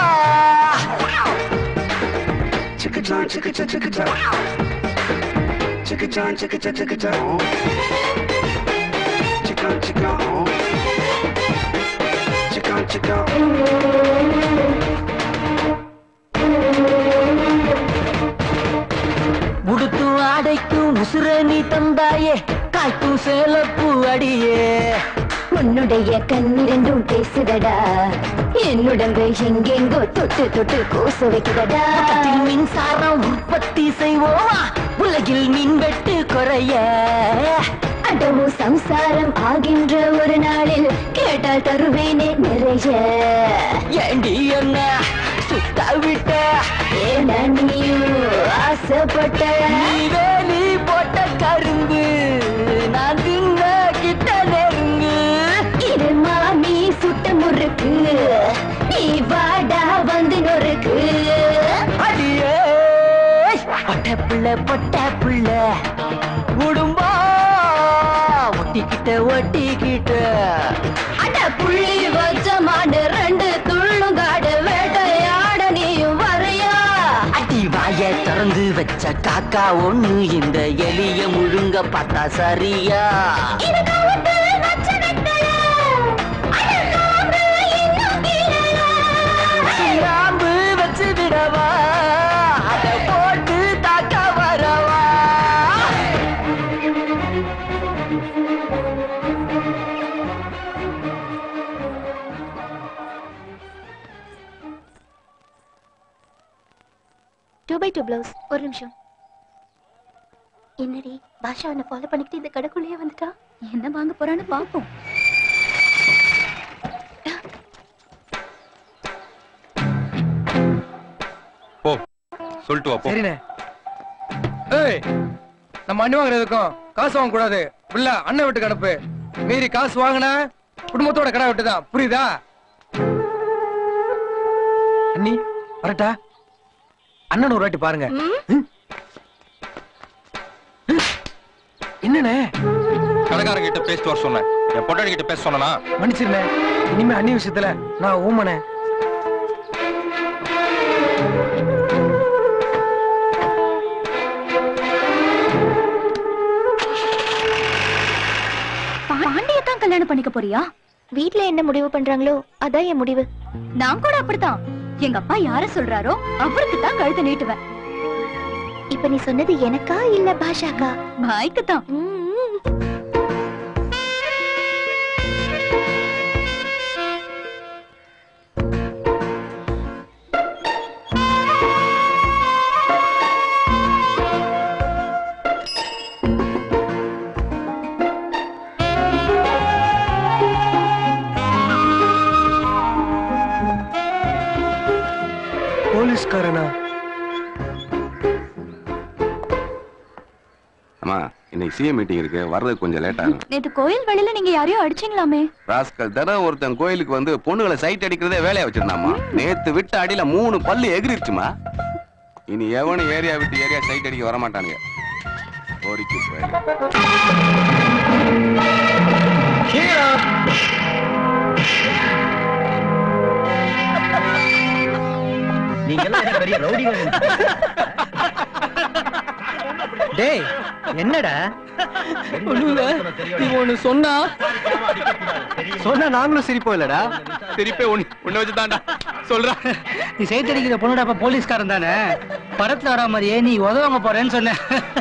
Chicka-chon, chicka-chon, chicka-chon. Chicka-chon, chicka-chon, chicka-chon. Chicka, chicka. Chicka, chicka. உடுத்தும் ஆடைக்கும் உசுர நீ தந்தாயே காய்க்கும் சேலப்பூ அடியே உன்னுடைய கண்ணிரண்டும் பேசுதடா என்னுடம்பு எங்கெங்கோ தொட்டு தொட்டு கோச வைக்குதடா பக்கத்தில் மின்சாரம் உற்பத்தி செய்வோமா உலகில் மின்வெட்டு குறைய அடவும் சம்சாரம் ஆகின்ற ஒரு நாளில் கேட்டால் தருவேனே நிறைய ஏண்டி என்ன சுத்த விட்ட ஏன்னா நீயும் ஆசைப்பட்ட நீ வேலி போட்ட கரும்பு நான் தின்ன கிட்ட நெருங்கு இது மாமி சுட்ட முறுக்கு நீ வாடா வந்து நொறுக்கு அடியே பொட்ட புள்ள பொட்ட புள்ள குடும்பா ஒட்டிக்கிட்ட ஒட்டிக்கிட்ட அட புள்ளி வச்ச மாடு ரெண்டு துள்ளுங்காடு வேட்டையாட நீயும் வரையா அடி வாய திறந்து வச்ச காக்கா ஒண்ணு இந்த எலிய முழுங்க பார்த்தா சரியா கிராம்பு வச்சு விடவா அத போட்டு தாக்க வரவா டூ பை டூ பிளவுஸ் ஒரு நிமிஷம் என்னடி பாஷா அவனை ஃபாலோ பண்ணிக்கிட்டு இந்த கடைக்குள்ளேயே வந்துட்டா என்ன வாங்க போறான்னு பாப்போம் போ சொல்லிட்டு வா போ சரிண்ணே ஏய் நம்ம அண்ணி வாங்குறதுக்கும் காசு வாங்க கூடாது புள்ள அண்ணன் விட்டு கிடப்பு மீறி காசு வாங்கின குடும்பத்தோட கடை விட்டுதான் புரியுதா அண்ணி வரட்டா அண்ணன் ஒரு வாட்டி பாருங்க என்னண்ணே கடைக்காரங்க கிட்ட பேசிட்டு வர சொன்னேன் என் பொட்டாடி கிட்ட பேச சொன்னா மன்னிச்சிருந்தேன் இனிமே அண்ணி விஷயத்துல நான் ஊமனே பாண்டிய தான் கல்யாணம் பண்ணிக்க போறியா வீட்ல என்ன முடிவு பண்றாங்களோ அதான் என் முடிவு நான் கூட அப்படித்தான் எங்க அப்பா யார சொல்றாரோ அவருக்கு தான் கழுத்தை நீட்டுவேன் இப்ப நீ சொன்னது எனக்கா இல்ல பாஷாக்கா பாய்க்கு தான் போலீஸ்காரனா அம்மா இன்னைக்கு சிஎம் மீட்டிங் இருக்கு வர்றதுக்கு கொஞ்சம் லேட் ஆகும் நேத்து கோயில் வழியில நீங்க யாரையோ அடிச்சீங்களாமே ராஸ்கல் தர ஒருத்தன் கோயிலுக்கு வந்து பொண்ணுகளை சைட் அடிக்கிறதே வேலையா வச்சிருந்தாமா நேத்து விட்ட அடியில மூணு பல்லு எகிரிச்சுமா இனி எவனும் ஏரியா விட்டு ஏரியா சைட் அடிக்க வர மாட்டானுங்க கோரிக்கை போய் நீங்க எல்லாம் என்ன பெரிய ரவுடிகள் டேய் என்னடா ஒண்ணுமில்ல நீ ஒண்ணு சொன்னா சொன்னா நாங்களும் சிரிப்போம் இல்லடா சிரிப்பே ஒண்ணு ஒண்ணு வச்சுதான்டா சொல்றா நீ சைட் அடிக்கிற பொண்ணுடா அப்ப போலீஸ்காரன் தானே படத்துல வரா மாதிரியே நீ உதவாங்க போறேன்னு சொன்ன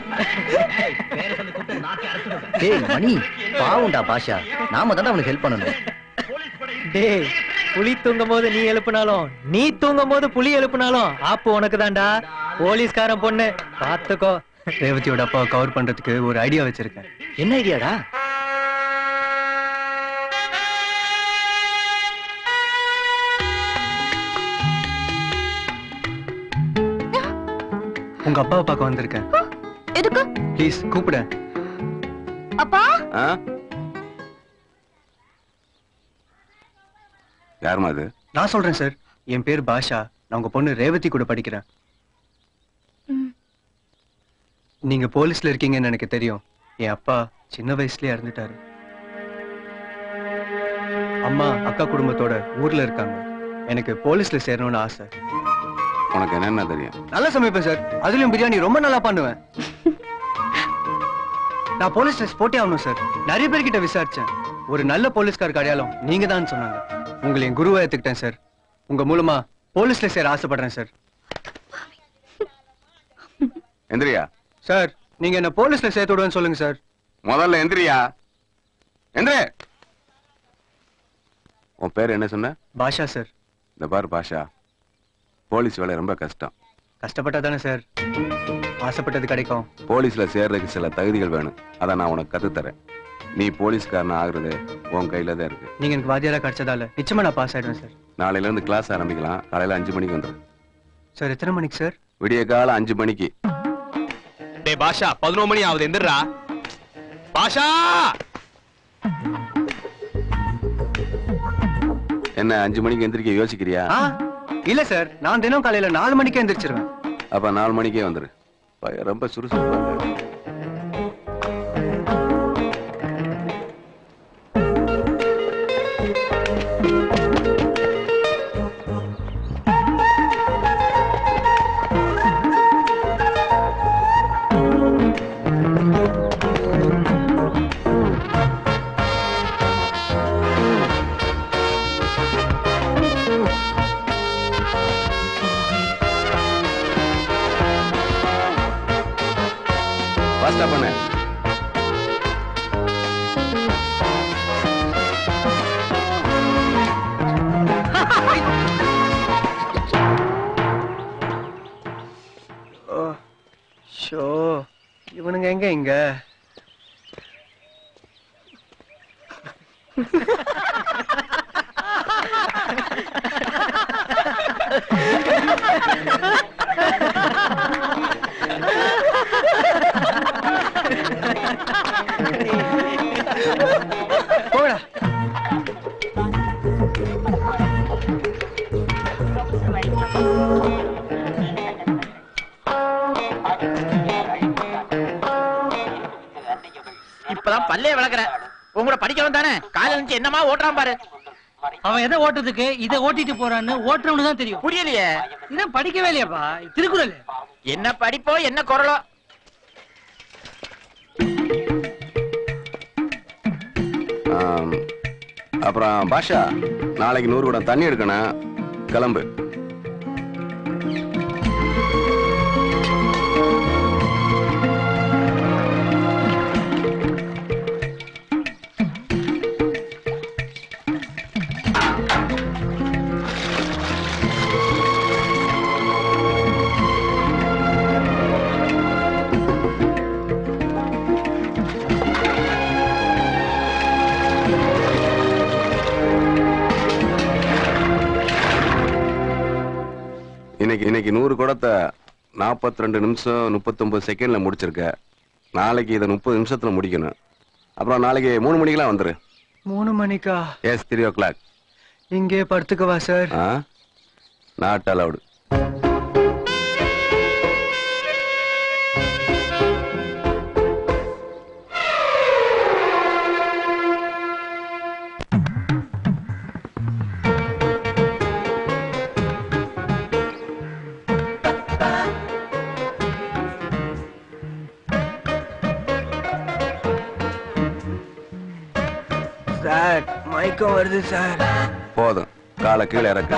டேய் மணி பாவுண்டா பாஷா நாம தான் அவனுக்கு ஹெல்ப் பண்ணணும் டேய் புலி தூங்கும் போது நீ எழுப்புனாலும் நீ தூங்கும் போது புலி எழுப்புனாலும் ஆப்பு உனக்கு தான்டா போலீஸ்காரன் பொண்ணு பாத்துக்கோ ரேவதியோட அப்பாவை கவர் பண்றதுக்கு ஒரு ஐடியா வச்சிருக்கேன் என்ன ஐடியாடா உங்க அப்பாவை பார்க்க வந்திருக்கேன் எதுக்கு ப்ளீஸ் கூப்பிட அப்பா யாருமா அது நான் சொல்றேன் சார் என் பேர் பாஷா நான் உங்க பொண்ணு ரேவதி கூட படிக்கிறேன் நீங்க போலீஸ்ல இருக்கீங்கன்னு எனக்கு தெரியும் என் அப்பா சின்ன வயசுலயே இறந்துட்டாரு அம்மா அக்கா குடும்பத்தோட ஊர்ல இருக்காங்க எனக்கு போலீஸ்ல சேரணும்னு ஆசை உனக்கு என்னென்ன தெரியும் நல்லா சமைப்பேன் சார் அதுலயும் பிரியாணி ரொம்ப நல்லா பண்ணுவேன் நான் போலீஸ் ட்ரெஸ் போட்டே ஆகணும் சார் நிறைய பேர்கிட்ட விசாரிச்சேன் ஒரு நல்ல போலீஸ்காருக்கு அடையாளம் நீங்க தான் சொன்னாங்க உங்களை என் குருவா ஏத்துக்கிட்டேன் சார் உங்க மூலமா போலீஸ்ல சேர ஆசைப்படுறேன் சார் எந்திரியா சார் நீங்க என்ன போலீஸ்ல சேர்த்து விடுவேன்னு சொல்லுங்க சார் முதல்ல எந்திரியா எந்திரே உன் பேர் என்ன சொன்ன பாஷா சார் இந்த பார் பாஷா போலீஸ் வேலை ரொம்ப கஷ்டம் கஷ்டப்பட்டா தானே சார் ஆசைப்பட்டது கிடைக்கும் போலீஸ்ல சேர்றதுக்கு சில தகுதிகள் வேணும் அதை நான் உனக்கு கத்துத்தரேன் நீ போலீஸ்காரன் ஆகுறது உன் கையில தான் இருக்கு நீங்க எனக்கு வாத்தியாரா கிடைச்சதால நிச்சயமா நான் பாஸ் ஆயிடுவேன் சார் நாளையில இருந்து கிளாஸ் ஆரம்பிக்கலாம் காலையில அஞ்சு மணிக்கு வந்துடும் சார் எத்தனை மணிக்கு சார் விடிய காலம் அஞ்சு மணிக்கு டேய் பாஷா பதினோரு மணி ஆகுது எந்திரா பாஷா என்ன அஞ்சு மணிக்கு எந்திரிக்க யோசிக்கிறியா ஆ இல்ல சார் நான் தினம் காலையில நாலு மணிக்கே எந்திரிச்சிருவேன் அப்ப நாலு மணிக்கே வந்துரு பையன் ரொம்ப சுறுசுறுப்பா இருக்காரு. ஆ போடா இப்பதான் பல்லே விளக்குறேன் உங்களோட படிக்கணும் தானே காலையில இருந்து என்னமா ஓட்டுறான் பாரு அவன் எதை ஓட்டுறதுக்கு இதை ஓட்டிட்டு போறான்னு ஓட்டுறவனு தான் தெரியும் புரியலையே இதான் படிக்கவே இல்லையாப்பா திருக்குறள் என்ன படிப்போ என்ன குரலோ ஆம். அப்புறம் பாஷா நாளைக்கு நூறு குடம் தண்ணி எடுக்கணும் கிளம்பு இன்னைக்கு இன்னைக்கு நூறு குடத்தை நாற்பத்தி ரெண்டு நிமிஷம் முப்பத்தொன்பது செகண்ட்ல முடிச்சிருக்க நாளைக்கு இதை முப்பது நிமிஷத்துல முடிக்கணும் அப்புறம் நாளைக்கு மூணு மணிக்கெல்லாம் வந்துரு மூணு மணிக்கா எஸ் த்ரீ ஓ கிளாக் இங்கே படுத்துக்கவா சார் நாட் அலவுடு சார் மயக்கம் வருது சார் போதும் காலை கீழே இறக்கு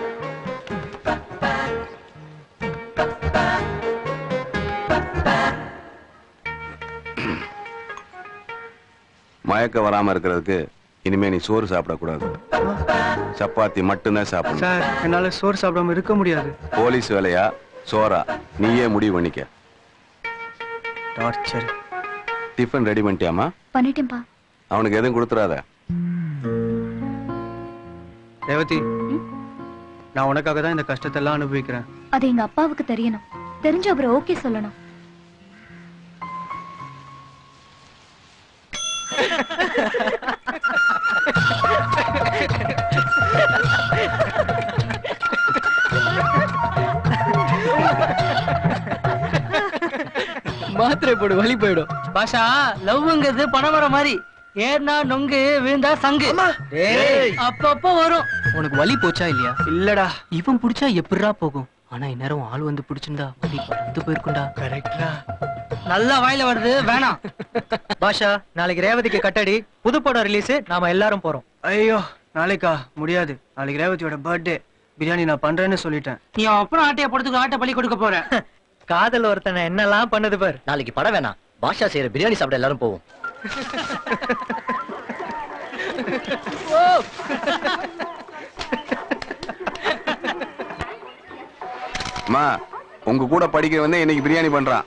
மயக்கம் வராம இருக்கிறதுக்கு இனிமே நீ சோறு சாப்பிடக்கூடாது சப்பாத்தி மட்டும்தான் சாப்பிடணும் சார் என்னால சோறு சாப்பிடாம இருக்க முடியாது போலீஸ் வேலையா சோறா நீயே முடிவு பண்ணிக்க டார்ச்சர் டிஃபன் ரெடி பண்ணிட்டியாமா பண்ணிட்டேன்பா அவனுக்கு எதுவும் கொடுத்துறாத ரேவதி நான் உனக்காக தான் இந்த கஷ்டத்தெல்லாம் அனுபவிக்கிறேன் அது எங்க அப்பாவுக்கு தெரியணும் தெரிஞ்சு அவர் ஓகே சொல்லணும் மாத்திரை போடு வலி போயிடும் பாஷா லவ்ங்கிறது பணமரம் மாதிரி ஏறினா நொங்கு விழுந்தா சங்கு டேய், அப்பப்போ வரும் உனக்கு வலி போச்சா இல்லையா இல்லடா இவன் பிடிச்சா எப்படிடா போகும் ஆனா இந்நேரம் ஆள் வந்து பிடிச்சிருந்தா வலி பறந்து போயிருக்கும்டா கரெக்டா நல்லா வாயில வருது வேணாம் பாஷா நாளைக்கு ரேவதிக்கு கட்டடி புது படம் ரிலீஸ் நாம எல்லாரும் போறோம் ஐயோ நாளைக்கா முடியாது நாளைக்கு ரேவதியோட பர்த்டே பிரியாணி நான் பண்றேன்னு சொல்லிட்டேன் நீ அப்புறம் ஆட்டைய படத்துக்கு ஆட்டை பலி கொடுக்க போற காதல் ஒருத்தனை என்னெல்லாம் பண்ணுது பார் நாளைக்கு படம் வேணாம் பாஷா செய்யற பிரியாணி சாப்பிட எல்லாரும் போவோம் அம்மா உங்க கூட படிக்கிற வந்து இன்னைக்கு பிரியாணி பண்றான்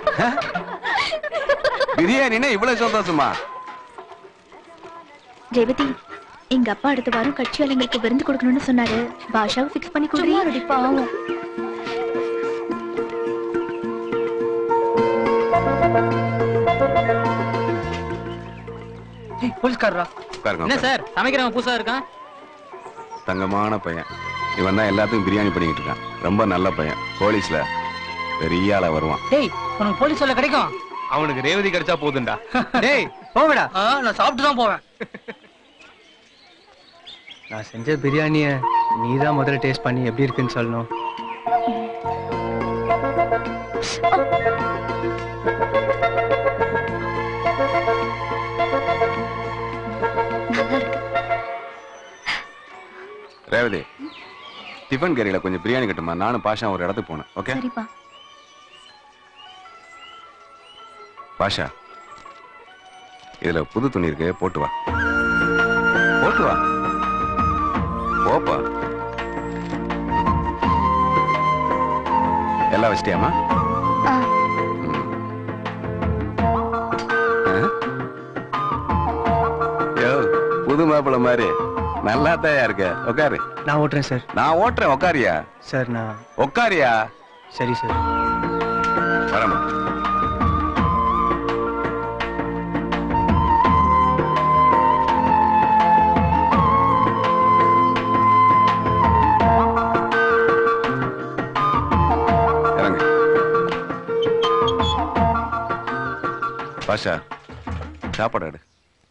பிரியாணின்னா இவ்வளவு சந்தோஷமா ஜெயவதி எங்க அப்பா அடுத்த வாரம் கட்சியாளங்களுக்கு விருந்து கொடுக்கணும்னு சொன்னாரு பாஷாவை ஃபிக்ஸ் பண்ணி கொடுங்க பாவம் போலீஸ்காரரா உட்காருங்க, என்ன உட்காருங்க. சார் சமைக்கிறவன் புதுசா இருக்கான் தங்கமான பையன் இவன் தான் எல்லாத்துக்கும் பிரியாணி பண்ணிக்கிட்டு இருக்கான் ரொம்ப நல்ல பையன் போலீஸ்ல பெரிய ஆளா வருவான் டேய் உனக்கு போலீஸ் சொல்ல கிடைக்கும் அவனுக்கு ரேவதி கிடைச்சா போதும்டா டேய் போங்கடா ஆ, நான் சாப்பிட்டு தான் போவேன் நான் செஞ்ச பிரியாணிய நீ தான் முதல்ல டேஸ்ட் பண்ணி எப்படி இருக்குன்னு சொல்லணும் ரேவதி டிஃபன் கறியில கொஞ்சம் பிரியாணி கட்டுமா நானும் பாஷா ஒரு இடத்துக்கு போனேன் ஓகே சரிப்பா பாஷா இதுல புது துணி இருக்கு போட்டு வா போட்டு வா போப்பா எல்லாம் வச்சிட்டியாமா ஆ. யோ புது மாப்பிள்ள மாதிரி நல்லா தயா இருக்க உட்காரு நான் ஓட்டுறேன் சார் நான் ஓட்டுறேன் உட்காரியா சார் நான் உட்காரியா சரி சார் வரமா இறங்கு பாஷா சாப்பாடு எடு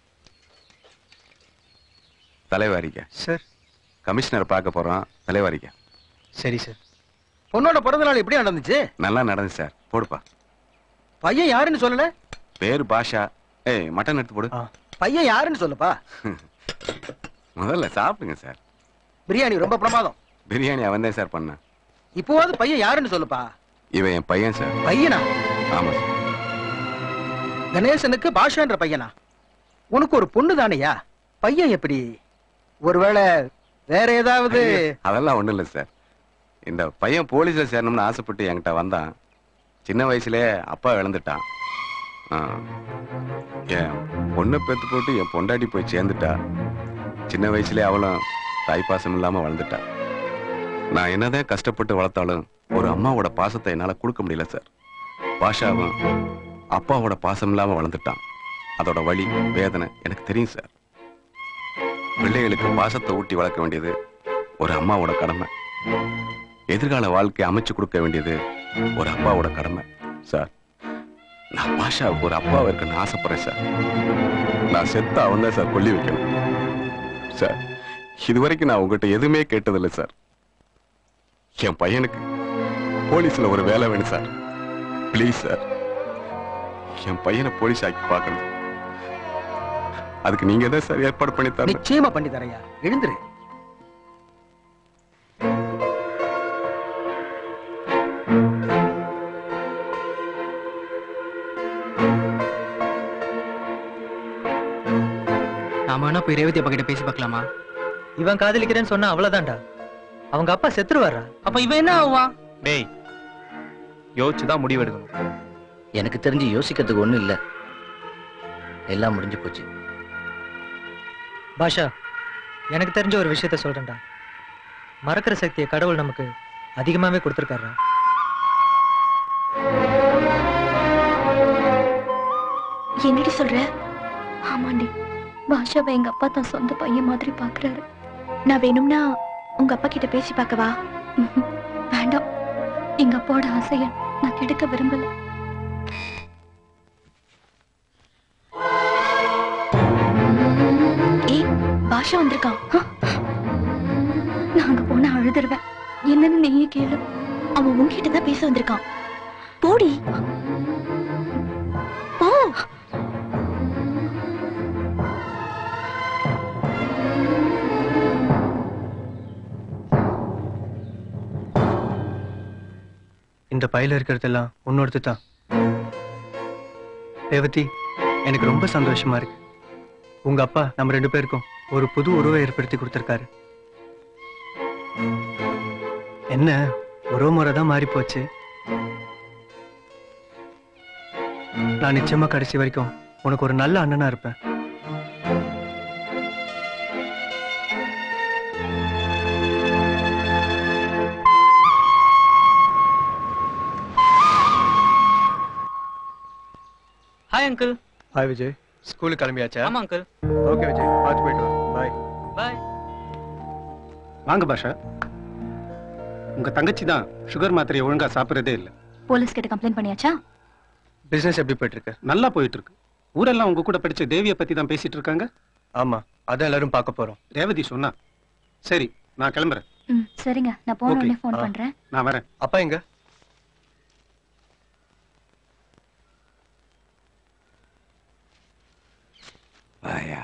தலைவாரிக்க சார் கமிஷனர் பார்க்க போறோம் தலைவாரிக்க சரி சார் பொண்ணோட பிறந்த நாள் எப்படி நடந்துச்சு நல்லா நடந்துச்சு சார் போடுப்பா பையன் யாருன்னு சொல்லல பேரு பாஷா ஏய் மட்டன் எடுத்து போடு பையன் யாருன்னு சொல்லுப்பா முதல்ல சாப்பிடுங்க சார் பிரியாணி ரொம்ப பிரமாதம் பிரியாணி அவன் தான் சார் பண்ணேன் இப்போவாது பையன் யாருன்னு சொல்லுப்பா இவன் என் பையன் சார் பையனா ஆமா சார் கணேசனுக்கு பாஷான்ற பையனா உனக்கு ஒரு பொண்ணு தானையா பையன் எப்படி ஒருவேளை வேற ஏதாவது ஐயோ, அதெல்லாம் ஒண்ணும் இல்லை சார் இந்த பையன் போலீஸ்ல சேரணும்னு ஆசைப்பட்டு என்கிட்ட வந்தான் சின்ன வயசுலயே அப்பா இழந்துட்டான் ஆ. என் பொண்ணை பெத்து போட்டு என் பொண்டாட்டி போய் சேர்ந்துட்டா சின்ன வயசுலயே அவளும் தாய்ப்பாசம் இல்லாம வளர்ந்துட்டா நான் என்னதான் கஷ்டப்பட்டு வளர்த்தாலும் ஒரு அம்மாவோட பாசத்தை என்னால கொடுக்க முடியல சார் பாஷாவும் அப்பாவோட பாசம் இல்லாம வளர்ந்துட்டான் அதோட வலி வேதனை எனக்கு தெரியும் சார் பிள்ளைகளுக்கு பாசத்தை ஊட்டி வளர்க்க வேண்டியது ஒரு அம்மாவோட கடமை எதிர்கால வாழ்க்கையை அமைச்சு கொடுக்க வேண்டியது ஒரு அப்பாவோட கடமை சார் நான் பாஷாவுக்கு ஒரு அப்பாவை இருக்குன்னு ஆசைப்படுறேன் சார் நான் செத்த அவன் தான் சார் கொல்லி வைக்கணும் சார் இது வரைக்கும் நான் உங்ககிட்ட எதுவுமே கேட்டதில்லை சார் என் பையனுக்கு போலீஸ்ல ஒரு வேலை வேணும் சார் ப்ளீஸ் சார் என் பையனை போலீஸ் ஆக்கி பார்க்கணும் அதுக்கு நீங்க தான் சார் ஏற்பாடு பண்ணி தரணும் நிச்சயமா பண்ணி தரையா எழுந்துரு நாம வேணா போய் ரேவதி அப்பா கிட்ட பேசி பார்க்கலாமா இவன் காதலிக்கிறேன்னு சொன்னா அவ்வளவுதான்டா அவங்க அப்பா செத்துருவாரா அப்ப இவன் என்ன ஆவான் டேய் யோசிச்சுதான் முடிவு எடுக்கணும் எனக்கு தெரிஞ்சு யோசிக்கிறதுக்கு ஒண்ணும் இல்ல எல்லாம் முடிஞ்சு போச்சு பாஷா எனக்கு தெரிஞ்ச ஒரு விஷயத்த சொல்றேன்டா மறக்கிற சக்தியை கடவுள் நமக்கு அதிகமாவே கொடுத்துருக்காரா என்னடி சொல்ற ஆமாண்டி பாஷாவை எங்க அப்பா தான் சொந்த பையன் மாதிரி பாக்குறாரு நான் வேணும்னா உங்க அப்பா கிட்ட பேசி பார்க்கவா ம்ஹும். வேண்டாம் எங்க அப்பாவோட ஆசைய நான் கெடுக்க விரும்பல ஏய் பாஷா வந்திருக்கான் ஆ. நான் அங்க போனா அழுதுருவேன் என்னன்னு நீயே கேளு அவன் உன்கிட்ட தான் பேச வந்திருக்கான் போடி போ இந்த பையில இருக்கிறதெல்லாம் உன்னோடது தான் ரேவதி எனக்கு ரொம்ப சந்தோஷமா இருக்கு உங்க அப்பா நம்ம ரெண்டு பேருக்கும் ஒரு புது உருவை ஏற்படுத்தி கொடுத்திருக்காரு என்ன உறவு முறை தான் மாறி போச்சு நான் நிச்சயமா கடைசி வரைக்கும் உனக்கு ஒரு நல்ல அண்ணனா இருப்பேன் ஹாய் அங்கிள் ஹாய் விஜய் ஸ்கூலுக்கு கிளம்பியாச்சா ஆமா அங்கிள் ஓகே விஜய் பார்த்து போயிட்டு வா பாய் பாய் வாங்க பாஷா உங்க தங்கச்சி தான் சுகர் மாத்திரையை ஒழுங்கா சாப்பிடுறதே இல்ல போலீஸ் கிட்ட கம்ப்ளைண்ட் பண்ணியாச்சா பிசினஸ் எப்படி போயிட்டு இருக்கு நல்லா போயிட்டு இருக்கு ஊரெல்லாம் உங்க கூட படிச்ச தேவியை பத்தி தான் பேசிட்டு இருக்காங்க ஆமா அதான் எல்லாரும் பார்க்க போறோம் ரேவதி சொன்னா சரி நான் கிளம்புறேன் ம் சரிங்க நான் போன Okay. உடனே ஃபோன் ஆ. பண்றேன் நான் வரேன் அப்பா எங்க வாயா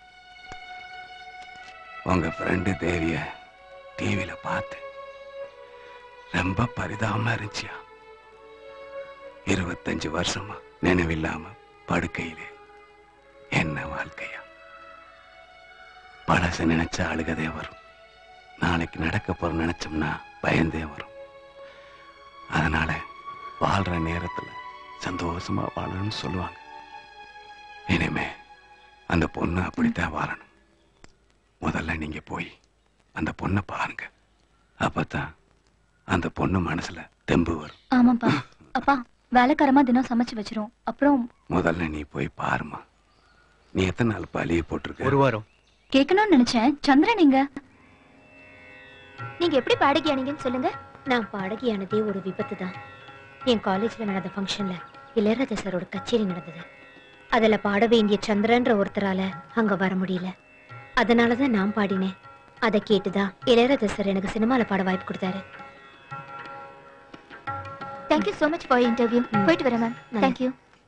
உங்க ஃப்ரெண்டு தேவிய டிவியில பார்த்து ரொம்ப பரிதாபமா இருந்துச்சியா இருபத்தஞ்சு வருஷமா நினைவில்லாம படுக்கையிலே என்ன வாழ்க்கையா பழச நினைச்சா அழுகதே வரும் நாளைக்கு நடக்க போற நினைச்சோம்னா பயந்தே வரும் அதனால வாழ்ற நேரத்துல சந்தோஷமா வாழணும்னு சொல்லுவாங்க இனிமே அந்த பொண்ணு அப்படித்தான் வாழணும் முதல்ல நீங்க போய் அந்த பொண்ணை பாருங்க அப்பதான் அந்த பொண்ணு மனசுல தெம்பு வரும் ஆமாப்பா அப்பா வேலைக்காரமா தினம் சமைச்சு வச்சிரும் அப்புறம் முதல்ல நீ போய் பாருமா நீ எத்தனை நாள் பழிய போட்டிருக்க ஒரு வாரம் கேட்கணும்னு நினைச்சேன் சந்திரன் நீங்க நீங்க எப்படி பாடகியானீங்கன்னு சொல்லுங்க நான் பாடகியானதே ஒரு விபத்து தான் என் காலேஜ்ல நடந்த ஃபங்க்ஷன்ல இளையராஜா சாரோட கச்சேரி நடந்தது அதுல பாட வேண்டிய சந்திரன்ற ஒருத்தரால அங்க வர முடியல அதனால தான் நான் பாடினேன் அதை கேட்டுதான் இளையராஜா சார் எனக்கு சினிமால பாட வாய்ப்பு கொடுத்தாரு thank you so much for interview போயிட்டு வரேன் மேம் தேங்க்யூ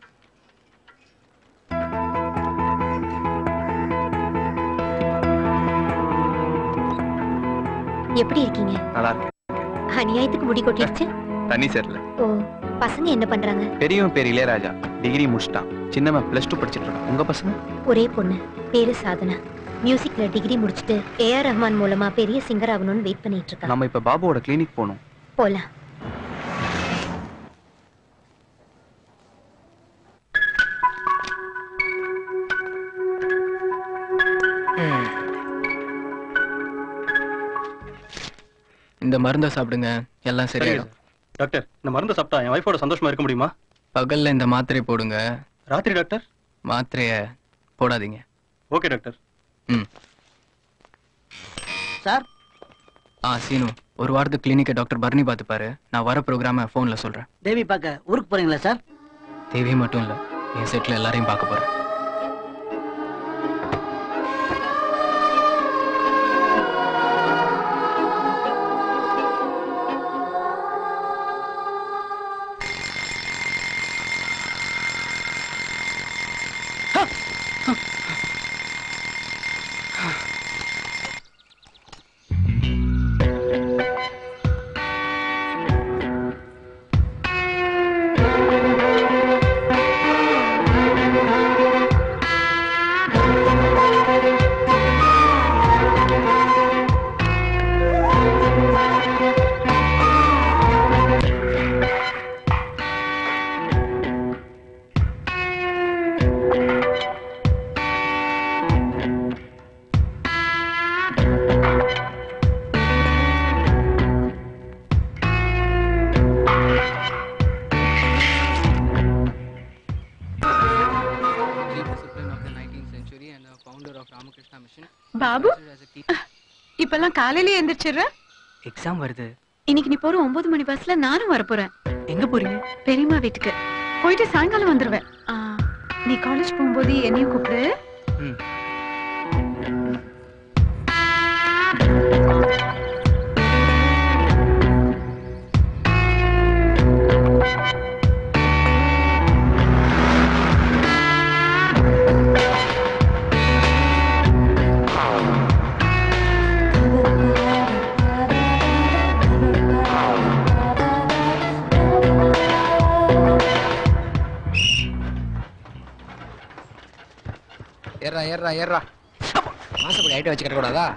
எப்படி இருக்கீங்க நல்லா இருக்கு அநியாயத்துக்கு முடி கொட்டிடுச்சு தண்ணி சரியில்ல ஓ பசங்க என்ன பண்றாங்க பெரியவன் பேர் இளையராஜா டிகிரி முடிச்சிட்டான் சின்னவன் பிளஸ் டூ படிச்சிட்டு இருக்கான் உங்க பசங்க ஒரே பொண்ணு பேரு சாதனா மியூசிக்ல டிகிரி முடிச்சுட்டு ஏஆர் ரஹ்மான் மூலமா பெரிய சிங்கர் ஆகணும்னு வெயிட் பண்ணிட்டு இருக்கா நம்ம இப்ப பாபுவோட கிளினிக் போகணும் போலாம் இந்த மருந்தை சாப்பிடுங்க எல்லாம் சரியாயிடும் டாக்டர் இந்த மருந்து சாப்பிட்டா என் ஒய்ஃபோட சந்தோஷமா இருக்க முடியுமா பகல்ல இந்த மாத்திரை போடுங்க ராத்திரி டாக்டர் மாத்திரைய போடாதீங்க ஓகே டாக்டர் ம் சார் ஆ சீனு ஒரு வாரத்துக்கு கிளினிக்கை டாக்டர் பர்னி பார்த்துப்பாரு நான் வர ப்ரோக்ராமை ஃபோனில் சொல்கிறேன் தேவி பார்க்க ஊருக்கு போறீங்களா சார் தேவி மட்டும் இல்லை என் செட்டில் எல்லாரையும் பார்க்க போகிறேன் பாபு இப்பெல்லாம் காலையில எந்திரிச்சிடுற எக்ஸாம் வருது இன்னைக்கு நீ போற ஒன்பது மணி பஸ்ல நானும் வர போறேன் எங்க போறீங்க பெரியம்மா வீட்டுக்கு போயிட்டு சாயங்காலம் வந்துருவேன் ஆ, நீ காலேஜ் போகும்போது என்னையும் கூப்பிடு ம் ஏறா ஏறா ஏறா மாசப்படி ஐட்டம் வச்சு கட்டக்கூடாதா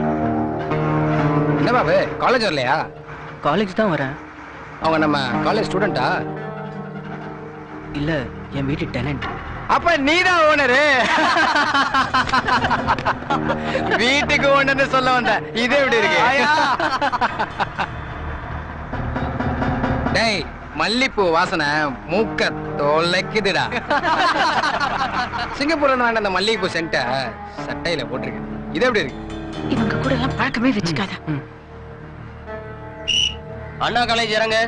என்ன பாபு காலேஜ் வரலையா காலேஜ் தான் வரேன் அவங்க நம்ம காலேஜ் ஸ்டூடெண்டா இல்ல என் வீட்டு டெனன்ட் அப்ப நீதான் ஓனரு வீட்டுக்கு ஓனர்னு சொல்ல வந்த இது எப்படி இருக்கு டேய் மல்லிப்பூ வாசனை மூக்க தொலைக்குதுடா சிங்கப்பூர்ல இருந்து வாங்கின அந்த மல்லிகைப்பூ சென்ட்ட சட்டையில போட்டிருக்கேன் இது எப்படி இருக்கு இவங்க கூட எல்லாம் பழக்கமே வச்சுக்காத அண்ணா காலேஜ் இறங்க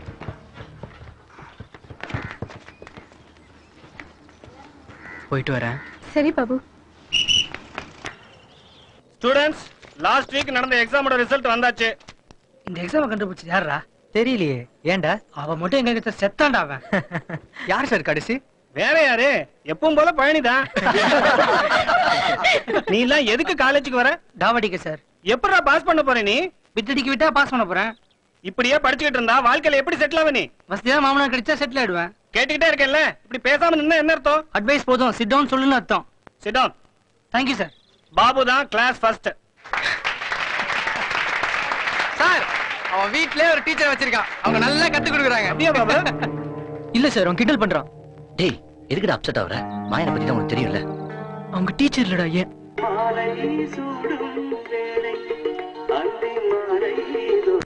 போயிட்டு வரேன் சரி பாபு ஸ்டூடெண்ட்ஸ் லாஸ்ட் வீக் நடந்த எக்ஸாமோட ரிசல்ட் வந்தாச்சு இந்த எக்ஸாம் கண்டுபிடிச்சு யாரா தெரியலையே ஏன்டா அவன் மட்டும் எங்க கிட்ட செத்தான்டா அவன் யார் சார் கடைசி வேற யாரு எப்பவும் போல பழனிதான் நீ எல்லாம் எதுக்கு காலேஜுக்கு வர டாவடிக்க சார் எப்படா பாஸ் பண்ண போற நீ விட்டடிக்கு விட்டா பாஸ் பண்ண போறேன் இப்படியே படிச்சுக்கிட்டு இருந்தா வாழ்க்கையில எப்படி செட்டில் ஆவ நீ வசதியா மாமனா கிடைச்சா செட்டில் ஆயிடுவேன் கேட்டுக்கிட்டே இருக்கேன்ல இப்படி பேசாம நின்னா என்ன அர்த்தம் அட்வைஸ் போதும் சிட் டவுன் சொல்லுன்னு அர்த்தம் sit down thank you sir Babu தான் கிளாஸ் ஃபர்ஸ்ட் சார் அவன் வீட்லயே ஒரு டீச்சர் வச்சிருக்கான் அவங்க நல்லா கத்து கொடுக்குறாங்க அப்படியே பாபு இல்ல சார் அவன் கிண்டல் பண்றான் டேய் எதுக்குடா அப்செட் ஆகுற மாயனை பத்தி தான் உனக்கு தெரியும்ல அவங்க டீச்சர் இல்லடா ஏன் மாலை சூடும் வேளை அந்தி மாலை இதோ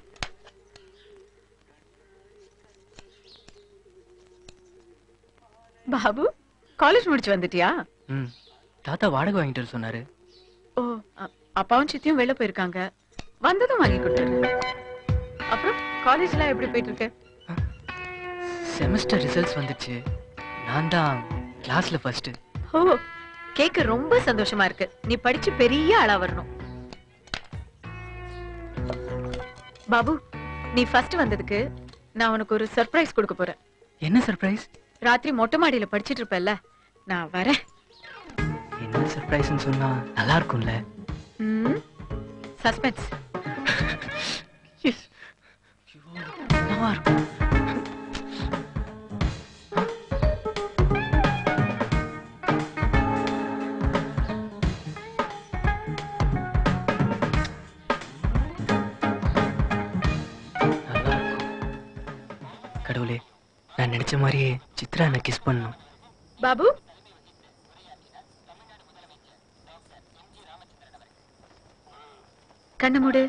பாபு காலேஜ் முடிச்சு வந்துட்டியா ம் தாத்தா வாடகை வாங்கிட்டு வர சொன்னாரு ஓ அ- அப்பாவும் சித்தியும் வெளில போயிருக்காங்க வந்ததும் வாங்கி கொடுத்துரு அப்புறம் காலேஜ்லாம் எப்படி போயிட்டு இருக்கு செமஸ்டர் ரிசல்ட்ஸ் வந்துச்சு நான் தான் கிளாஸ்ல ஃபர்ஸ்ட் ஓ கேக்க ரொம்ப சந்தோஷமா இருக்கு நீ படிச்சு பெரிய ஆளா வரணும் பாபு நீ ஃபர்ஸ்ட் வந்ததுக்கு நான் உனக்கு ஒரு சர்ப்ரைஸ் கொடுக்க போறேன் என்ன சர்ப்ரைஸ் ராத்திரி மொட்டை மாடியில படிச்சிட்டு இருப்பல்ல நான் வரேன் என்ன சர்ப்ரைஸ்னு சொன்னா நல்லா இருக்கும்ல சஸ்பென்ஸ் நல்லா இருக்கும் நல்லா இருக்கும் கடவுளே நான் நினைச்ச மாதிரியே சித்ரா என்ன கிஸ் பண்ணும் பாபு கண்ணு மூடு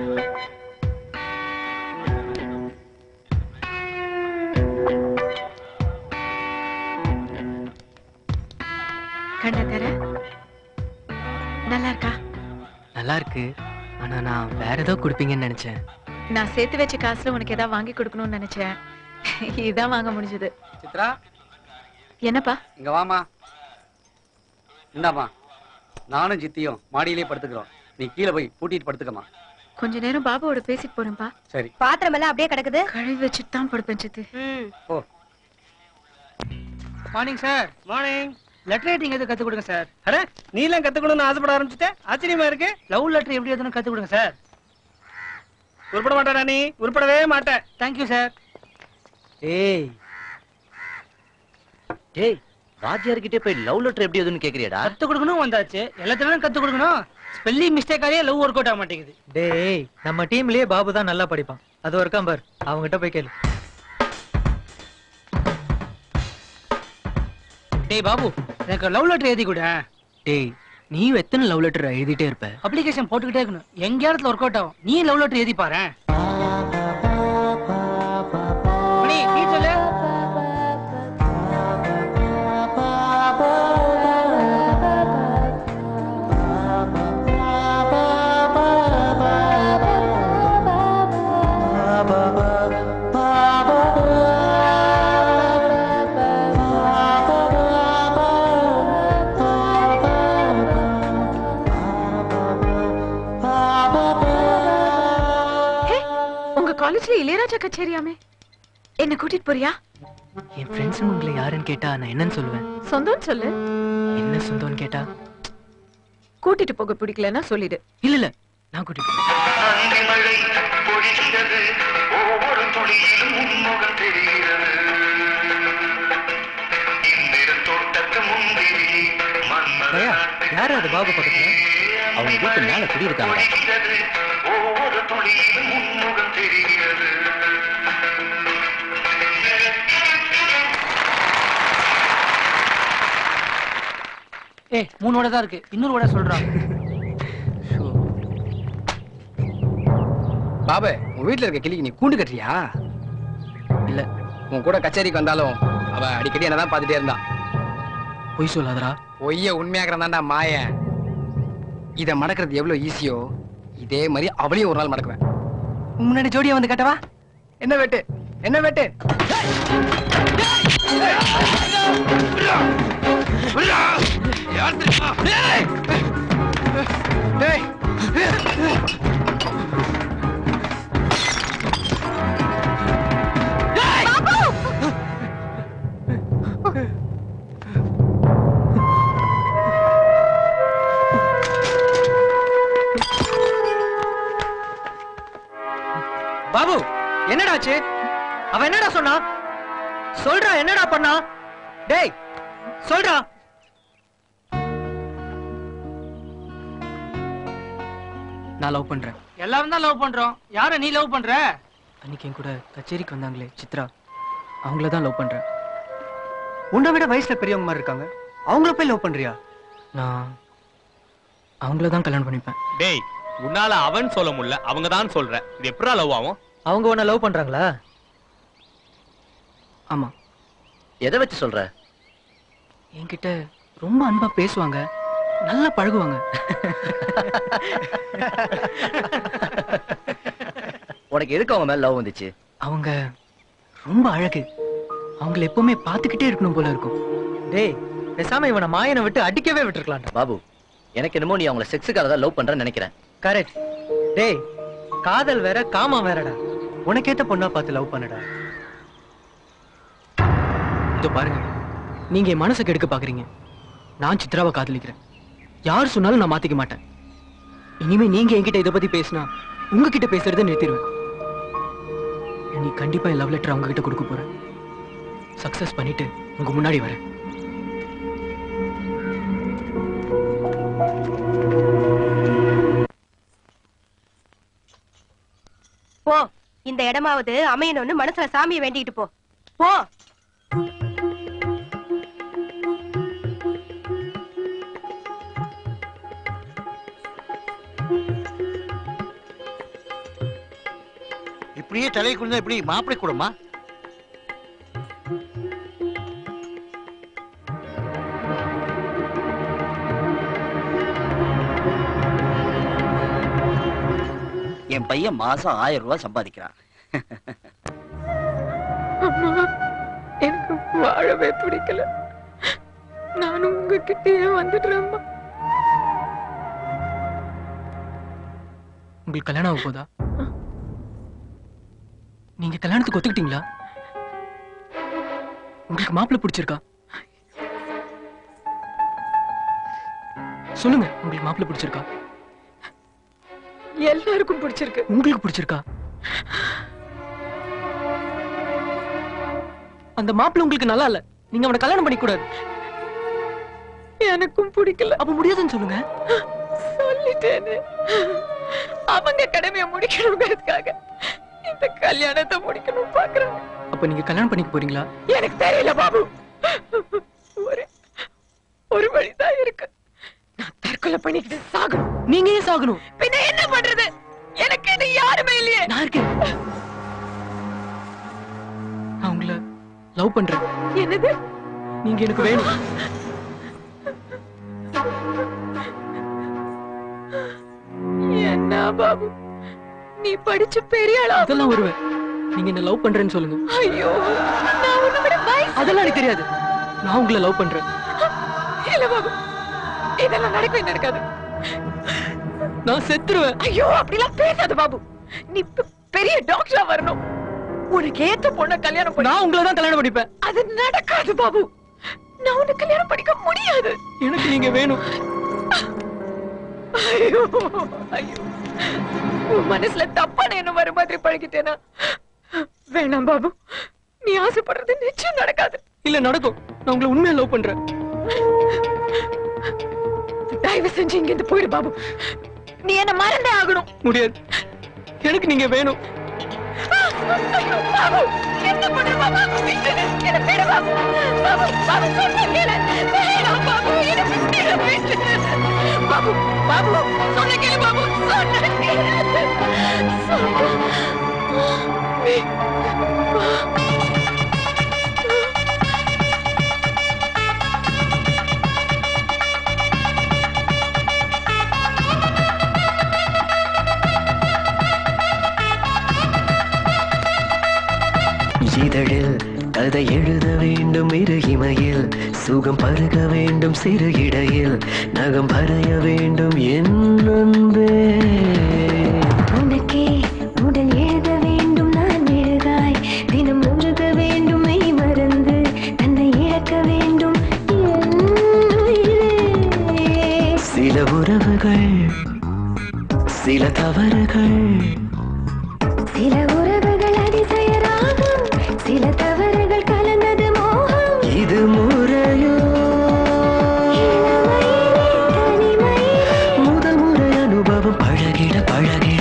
கண்ணை தர நல்லா இருக்கா நல்லா இருக்கு ஆனா நான் வேற ஏதோ கொடுப்பீங்கன்னு நினைச்சேன் நான் சேர்த்து வச்ச காசுல உனக்கு ஏதாவது வாங்கி கொடுக்கணும்னு நினைச்சேன் இதான் வாங்க முடிஞ்சது சித்ரா என்னப்பா இங்க வாமா இந்தாம்மா நானும் சித்தியும் மாடியிலே படுத்துக்கிறோம் நீ கீழே போய் பூட்டிட்டு படுத்துக்கமா கொஞ்ச நேரம் பாபாவோட பேசிட்டு போறேன்ப்பா சரி பாத்திரம் எல்லாம் அப்படியே கிடக்குது கழுவி வச்சுட்டு தான் படுப்பேன் சித்தி oh morning sir morning letter writing எது கத்து கொடுங்க சார் அட நீ எல்லாம் கத்துக்கணும்னு ஆசைப்பட ஆரம்பிச்சுட்ட ஆச்சரியமா இருக்கு லவ் லெட்டர் எப்படி எதுன்னு கத்து கொடுங்க சார் உருப்பட மாட்டாடா நீ உருப்படவே மாட்ட தேங்க்யூ சார் ஏய் டேய் வாத்தியார்கிட்ட போய் லவ் லெட்டர் எப்படி எதுன்னு கேக்குறியாடா கத்து கொடுக்கணும் வந்தாச்சு எல்லாத்துலயும் கத்து கொடுக்கணும் ஸ்பெல்லிங் மிஸ்டேக்காலே லவ் ஒர்க் அவுட் ஆக மாட்டேங்குது டேய் நம்ம டீம்லயே பாபு தான் நல்லா படிப்பான் அது ஒருக்காம் பார் அவங்ககிட்ட போய் கேளு டேய் பாபு எனக்கு லவ் லெட்டர் எழுதி கூட டேய் நீ எத்தனை லவ் லெட்டர் எழுதிட்டே இருப்ப அப்ளிகேஷன் போட்டுக்கிட்டே இருக்கணும் எங்க இடத்துல ஒர்க் அவுட் ஆகும் நீ லவ் லெட்டர் எழுதி பாரு மணி நீ சொல்லு ஹே, உங்க காலேஜ்ல இளையராஜா கச்சேரியாமே என்ன கூட்டிட்டு போறியா என் ஃப்ரெண்ட்ஸ் உங்களை யாருன்னு கேட்டா நான் என்னன்னு சொல்லுவேன் சொந்தம்னு சொல்லு என்ன சொந்தம்னு கேட்டா கூட்டிட்டு போக பிடிக்கலன்னா சொல்லிடு இல்ல இல்ல நான் கூட்டிட்டு போறேன். அந்தி மழை பொழிகிறது ஒவ்வொரு துளியிலும் உன்முகம் தெரிகிறது இந்திர தோட்டத்து முந்திரி மன்மத யாரு அது பாபு பக்கத்துல அவங்க வீட்டு மேல குடியிருக்காங்க பொழிகிறது ஒவ்வொரு துளியிலும் உன்முகம் தெரிகிறது ஏய் மூணு வடை தான் இருக்கு இன்னொரு வடை சொல்றான் பாபு உன் வீட்ல இருக்க கிளிக்கு நீ கூண்டு கட்டுறியா இல்ல உன் கூட கச்சேரிக்கு வந்தாலும் அவ அடிக்கடி என்னதான் பார்த்துட்டே இருந்தா பொய் சொல்லாதடா பொய்ய உண்மையாகிறதாண்டா மாயன் இத மடக்கிறது எவ்வளவு ஈஸியோ இதே மாதிரி அவளையும் ஒரு நாள் மடக்குவேன் உன் முன்னாடி ஜோடியா வந்து கட்டவா என்ன வெட்டு என்ன வெட்டு டேய் பாபு என்னடா ஆச்சு அவ என்னடா சொன்னா சொல்றா என்னடா பண்ணா டேய் சொல்றா நான் லவ் பண்றேன் எல்லாரும் தான் லவ் பண்றோம் யார நீ லவ் பண்ற அன்னைக்கு என் கூட கச்சேரிக்கு வந்தாங்களே சித்ரா அவங்கள தான் லவ் பண்றேன் உன்னை விட வயசுல பெரியவங்க மாதிரி இருக்காங்க அவங்கள போய் லவ் பண்றியா நான் அவங்கள தான் கல்யாணம் பண்ணிப்பேன் டேய் உன்னால அவன் சொல்ல முடியல அவங்க தான் சொல்ற இது எப்படா லவ் ஆகும் அவங்க உன்னை லவ் பண்றாங்களா ஆமா எதை வச்சு சொல்ற என்கிட்ட ரொம்ப அன்பா பேசுவாங்க நல்லா பழகுவாங்க உனக்கு எதுக்கு அவங்க மேல லவ் வந்துச்சு அவங்க ரொம்ப அழகு அவங்கள எப்பவுமே பார்த்துக்கிட்டே இருக்கணும் போல இருக்கும் டேய் பேசாம இவனை மாயனை விட்டு அடிக்கவே விட்டுருக்கலாம் பாபு எனக்கு என்னமோ நீ அவங்கள செக்ஸுக்காக தான் லவ் பண்றேன்னு நினைக்கிறேன் கரெக்ட் டேய் காதல் வேற காமம் வேறடா உனக்கேத்த பொண்ணா பார்த்து லவ் பண்ணுடா இதோ பாருங்க நீங்க என் மனசை கெடுக்க பாக்குறீங்க நான் சித்ராவை காதலிக்கிறேன் யார் சொன்னாலும் நான் மாத்திக்க மாட்டேன் இனிமே நீங்க என்கிட்ட இதை பத்தி பேசினா உங்ககிட்ட பேசுறதை நிறுத்திடுவேன் நீ கண்டிப்பா என் லவ் லெட்டர் அவங்க கிட்ட கொடுக்க போறேன் சக்சஸ் பண்ணிட்டு உங்க முன்னாடி வரேன் போ இந்த இடமாவது அமையணும்னு மனசுல சாமியை வேண்டிக்கிட்டு போ போ இப்படியே தலையை குனிந்தா இப்படி மாப்பிளை கூடமா என் பையன் மாசம் ஆயிரம் ரூபாய் சம்பாதிக்கிறான் அம்மா எனக்கு வாழவே பிடிக்கல நானும் உங்ககிட்டயே வந்துடுறேம்மா உங்களுக்கு கல்யாணம் ஆக போதா நீங்க கல்யாணத்துக்கு ஒத்துக்கிட்டீங்களா உங்களுக்கு மாப்பிள்ளை பிடிச்சிருக்கா சொல்லுங்க உங்களுக்கு மாப்பிள்ளை பிடிச்சிருக்கா எல்லாருக்கும் பிடிச்சிருக்கு உங்களுக்கு பிடிச்சிருக்கா அந்த மாப்பிள்ளை உங்களுக்கு நல்லா இல்ல நீங்க அவனை கல்யாணம் பண்ணிக்க கூடாது எனக்கும் பிடிக்கல அப்ப முடியாதுன்னு சொல்லுங்க சொல்லிட்டேனே அவங்க கடமையை முடிக்கணுங்கிறதுக்காக இந்த கல்யாணத்தை முடிக்கணும் பாக்குறாங்க அப்ப நீங்க கல்யாணம் பண்ணிக்க போறீங்களா எனக்கு தெரியல பாபு ஒரு ஒரு வழிதான் இருக்கு நான் தற்கொலை பண்ணிக்கிட்டு சாகணும் நீங்க ஏன் சாகணும் பின்ன என்ன பண்றது எனக்கு இது யாருமே இல்லையே நான் இருக்கேன் நான் உங்களை லவ் பண்றேன் என்னது நீங்க எனக்கு வேணும் என்ன பாபு நீ படிச்சு பெரிய ஆளா அதெல்லாம் வருவேன் நீங்க என்ன லவ் பண்றேன்னு சொல்லுங்க ஐயோ நான் உன்னை விட வயசு அதெல்லாம் எனக்கு தெரியாது நான் உங்களை லவ் பண்றேன் இல்ல பாபு இதெல்லாம் நடக்கவே நடக்காது நான் செத்துருவேன் ஐயோ அப்படிலாம் பேசாத பாபு நீ பெ- பெரிய டாக்டரா வரணும் உனக்கு ஏத்த பொண்ண கல்யாணம் பண்ணி நான் உங்களை தான் கல்யாணம் பண்ணிப்பேன் அது நடக்காது பாபு நான் உன்னை கல்யாணம் பண்ணிக்க முடியாது எனக்கு நீங்க வேணும் ஐயோ ஐயோ உன் மனசுல தப்பான என்ன வர மாதிரி பழகிட்டேனா வேணாம் பாபு நீ ஆசைப்படுறது நிச்சயம் நடக்காது இல்ல நடக்கும் நான் உங்களை உண்மையா லவ் பண்றேன் தயவு செஞ்சு இங்க இருந்து போயிடு பாபு நீ என்ன மறந்தே ஆகணும் முடியாது எனக்கு நீங்க வேணும் ஐயோ, பாபு என்ன பண்ற பாபு விட்டுடு. என்னை விடு பாபு பாபு பாபு சொன்ன கேளு வேணாம் பாபு என்னை விட்டுடு, விட்டுடு. பாபு பாபு சொன்ன கேளு பாபு சொன்ன கேளு சொன்ன இதழில் கதை எழுத வேண்டும் இருகிமையில் சுகம் பருக வேண்டும் சிறு இடையில் நகம் வரைய வேண்டும் என் அன்பே உனக்கே உடல் எழுத வேண்டும் நான் எழுதாய் தினம் உருக வேண்டும் மெய் மறந்து தன்னை இழக்க வேண்டும் என் உயிரே. சில உறவுகள் சில தவறுகள் சில உறவுகள் அதிசயராகும் சில தவறுகள் கலந்தது மோகம் இது முறையோ முதல் முறை அனுபவம் பழகிட பழகிட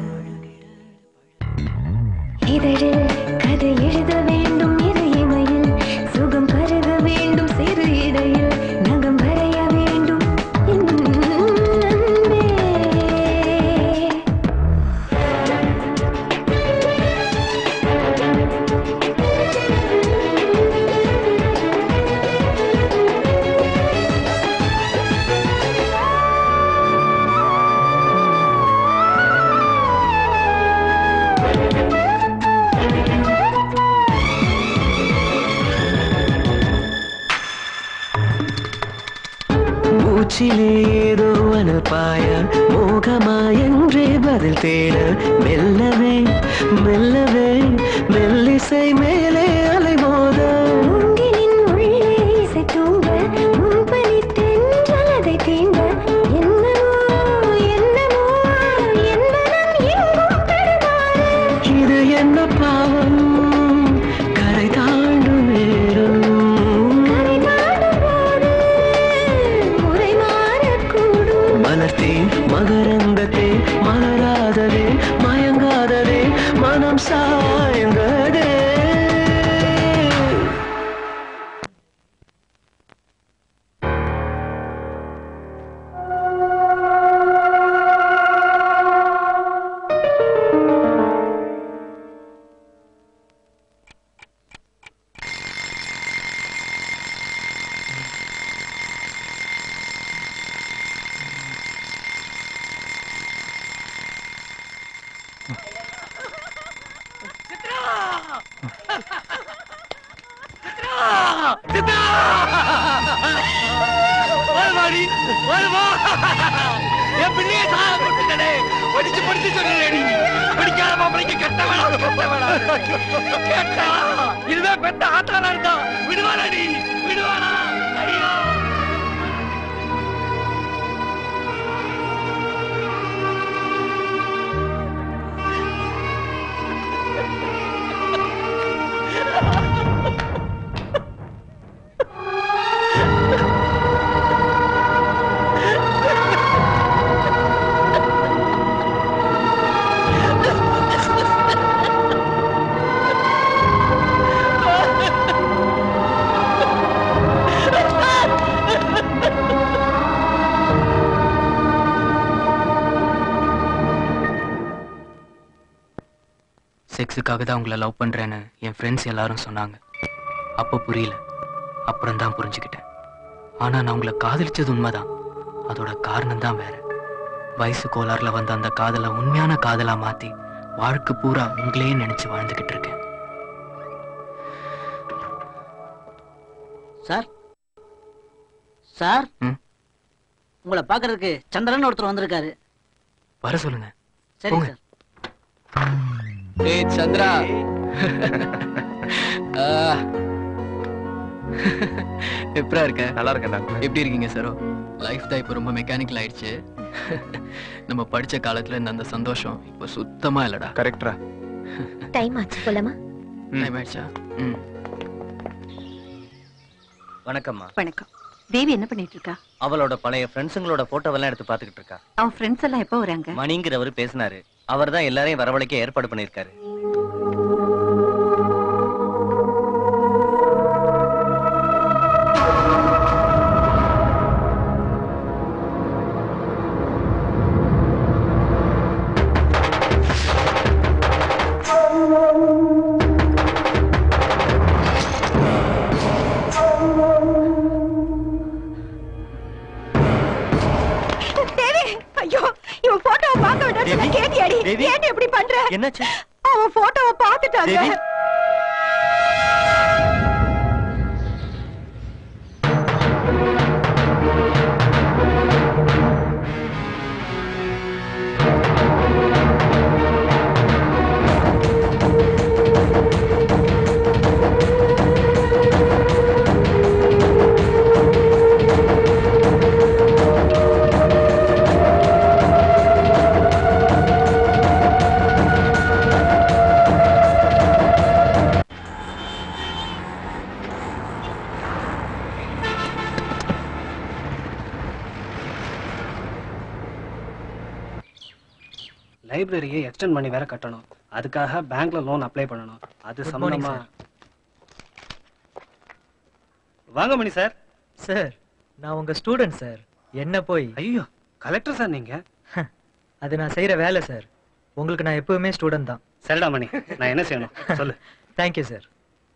இதழில் கதை எழுத வேண்டும் இரு இமையில் சுகம் பருக வேண்டும் சிறு இடையில் நகம் வரைய வேண்டும் என் அன்பே. மூச்சிலே ஏதோ அனப்பாயா மோகமா என்றே பதில் தேட மெல்லவே மெல்லவே மெல்லிசை மேலே அலைமோத மூங்கிலின் உள்ளே இசை தூங்க முன்பனி தென்றலதை தீண்ட என்னமோ என்னமோ என் மனம் எங்கும் தடுமாற இது என்ன பாவம் கரை தாண்டும் நேரம் கரை தாண்டும் போது முறை மாறக்கூடும் மலர்த்தேன் மகரந்தத்தே மலராததே மயங்காததே மனம் சாய்ந்ததே வருவாடி வருவா என் பிள்ளையை சாக கொடுத்துட்டே படிச்சு படிச்சு சொன்னேன் படிக்காத மாப்பிளைக்கு கெட்ட வேணாம் கெட்ட வேணாம் கேட்டா இதுவே பெத்த ஆத்தானா இருந்தா விடுவானடி விடுவானா ஐயோ செக்ஸுக்காக தான் உங்களை லவ் பண்றேன்னு என் ஃப்ரெண்ட்ஸ் எல்லாரும் சொன்னாங்க அப்போ புரியல அப்புறம் தான் புரிஞ்சுக்கிட்டேன் ஆனா நான் உங்களை காதலிச்சது உண்மைதான் அதோட காரணம் தான் வேற வயசு கோளாறுல வந்த அந்த காதலை உண்மையான காதலா மாத்தி வாழ்க்கை பூரா உங்களையே நினைச்சு வாழ்ந்துகிட்டு இருக்கேன் சார் சார் ம்? உங்களை பார்க்கறதுக்கு சந்திரன் ஒருத்தர் வந்திருக்காரு வர சொல்லுங்க சரி போங்க. சார் ஏய் சந்திரா எப்பரா இருக்க நல்லா இருக்கேன் டாக்டர் எப்படி இருக்கீங்க சரோ லைஃப் தான் இப்போ ரொம்ப மெக்கானிக்கல் ஆயிடுச்சு நம்ம படிச்ச காலத்துல இருந்த அந்த சந்தோஷம் இப்போ சுத்தமா இல்லடா கரெக்டா டைம் ஆச்சு போலாமா டைம் ஆயிடுச்சா ம் வணக்கம்மா வணக்கம் தேவி என்ன பண்ணிட்டு இருக்கா அவளோட பழைய ஃப்ரெண்ட்ஸுங்களோட போட்டோவெல்லாம் எடுத்து பார்த்துக்கிட்டு இருக்கா அவன் ஃப்ரெண்ட்ஸ் எல்லாம் எப்போ வராங்க மணிங்கிறவர் பேசினாரு அவர் தான் எல்லாரையும் வரவழைக்க ஏற்பாடு பண்ணியிருக்காரு தேவி ஐயோ இவன் போட்டோவை பார்க்க வேண்டாம் கேட்டியாடி தேவி? ஏன் இப்படி பண்ற என்னாச்சு அவன் போட்டோவை பார்த்துட்டாங்க தேவி? லைப்ரரியை எக்ஸ்டெண்ட் பண்ணி வேற கட்டணும் அதுக்காக பேங்க்ல லோன் அப்ளை பண்ணணும் அது Good morning, சம்பந்தமா வாங்க மணி சார் சார் நான் உங்க ஸ்டூடெண்ட் சார் என்ன போய் ஐயோ கலெக்டர் சார் நீங்க அது நான் செய்யற வேலை சார் உங்களுக்கு நான் எப்பவுமே ஸ்டூடெண்ட் தான் சரிடா மணி நான் என்ன செய்யணும் சொல்லு தேங்க்யூ சார்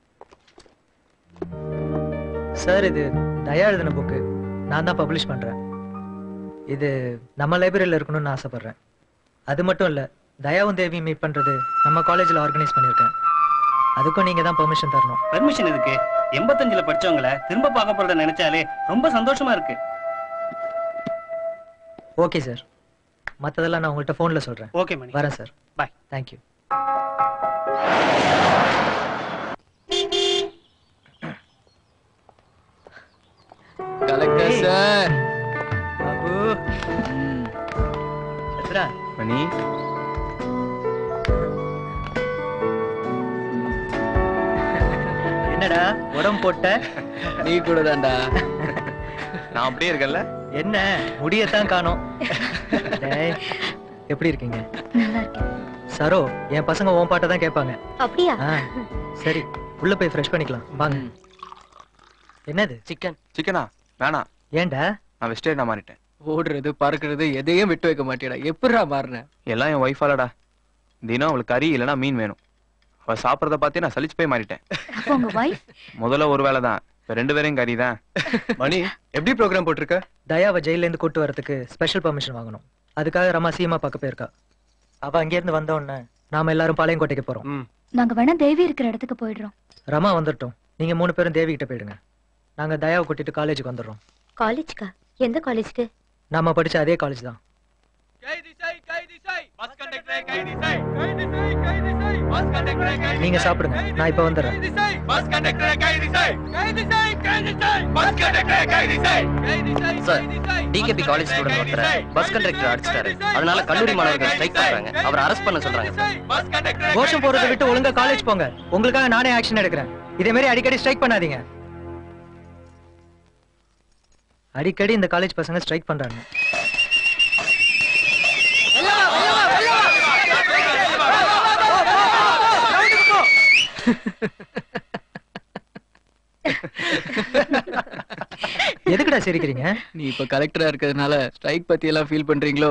சார் இது தயா எழுதின புக்கு நான் தான் பப்ளிஷ் பண்றேன் இது நம்ம லைப்ரரியில் இருக்கணும்னு ஆசைப்படுறேன் அது மட்டும் இல்ல தயாவும் தேவியும் மீட் பண்றது நம்ம காலேஜில் ஆர்கனைஸ் பண்ணியிருக்கேன் அதுக்கும் நீங்க தான் பெர்மிஷன் தரணும் பெர்மிஷன் இருக்கு எண்பத்தஞ்சுல படிச்சவங்கள திரும்ப பார்க்க போறத நினைச்சாலே ரொம்ப சந்தோஷமா இருக்கு ஓகே சார் மத்ததெல்லாம் நான் உங்கள்கிட்ட ஃபோன்ல சொல்றேன் ஓகே மணி வரேன் sir bye thank you collector sir Babu சத்ரா மணி என்னடா உடம்பு போட்ட நீ கூட தான்டா நான் அப்படியே இருக்கேன்ல என்ன முடியத்தான் காணோம் டேய், எப்படி இருக்கீங்க நல்லா இருக்கேன் சரோ என் பசங்க உன் பாட்டை தான் கேட்பாங்க அப்படியா ஆ, சரி உள்ள போய் ஃப்ரெஷ் பண்ணிக்கலாம் வாங்க என்னது சிக்கன் சிக்கனா வேணாம் ஏன்டா நான் வெஸ்டர்னா மாறிட்டேன் ஓடுறது பறக்கிறது எதையும் விட்டு வைக்க மாட்டேடா எப்படிடா மாறின எல்லாம் என் ஒய்ஃபாலடா தினம் அவளுக்கு கறி இல்லைன்னா மீன் வேணும் அவ சாப்பிட்றத பார்த்து நான் சலிச்சு போய் மாறிட்டேன் அப்போ உங்க வைஃப் முதல்ல ஒரு வேளை தான் இப்ப ரெண்டு பேரையும் கறி தான் மணி எப்படி ப்ரோக்ராம் போட்டிருக்க தயாவை ஜெயில இருந்து கூட்டு வரதுக்கு ஸ்பெஷல் பர்மிஷன் வாங்கணும் அதுக்காக ரமா சீமா பார்க்க போயிருக்கா அவ அங்கிருந்து வந்த உடனே நாம எல்லாரும் பாளையங்கோட்டைக்கு போறோம் நாங்க வேணா தேவி இருக்கிற இடத்துக்கு போயிடுறோம் ரமா வந்துட்டோம் நீங்க மூணு பேரும் தேவி கிட்ட போயிடுங்க நாங்க தயாவை கூட்டிட்டு காலேஜுக்கு வந்துடுறோம் காலேஜ்க்கா எந்த காலேஜ்க்கு நாம படிச்ச அதே காலேஜ் தான் நீங்க சாப்பிடுங்க நான் இப்ப வந்துடுறேன் சார் டிகேபி காலேஜ் ஸ்டூடெண்ட் ஒருத்தரை பஸ் கண்டக்டர் அடிச்சிட்டாரு அதனால கல்லூரி மாணவர்கள் ஸ்ட்ரைக் பண்றாங்க அவரை அரெஸ்ட் பண்ண சொல்றாங்க சார் கோஷம் போறதை விட்டு ஒழுங்கா காலேஜ் போங்க உங்களுக்காக நானே ஆக்ஷன் எடுக்கிறேன் இதே மாதிரி அடிக்கடி ஸ்ட்ரைக் பண்ணாதீங்க அடிக்கடி இந்த காலேஜ் பசங்க ஸ்ட்ரைக் பண்றாங்க எதுக்குடா சிரிக்கிறீங்க நீ இப்ப கலெக்டரா இருக்கிறதுனால ஸ்ட்ரைக் பத்தி எல்லாம் ஃபீல் பண்றீங்களோ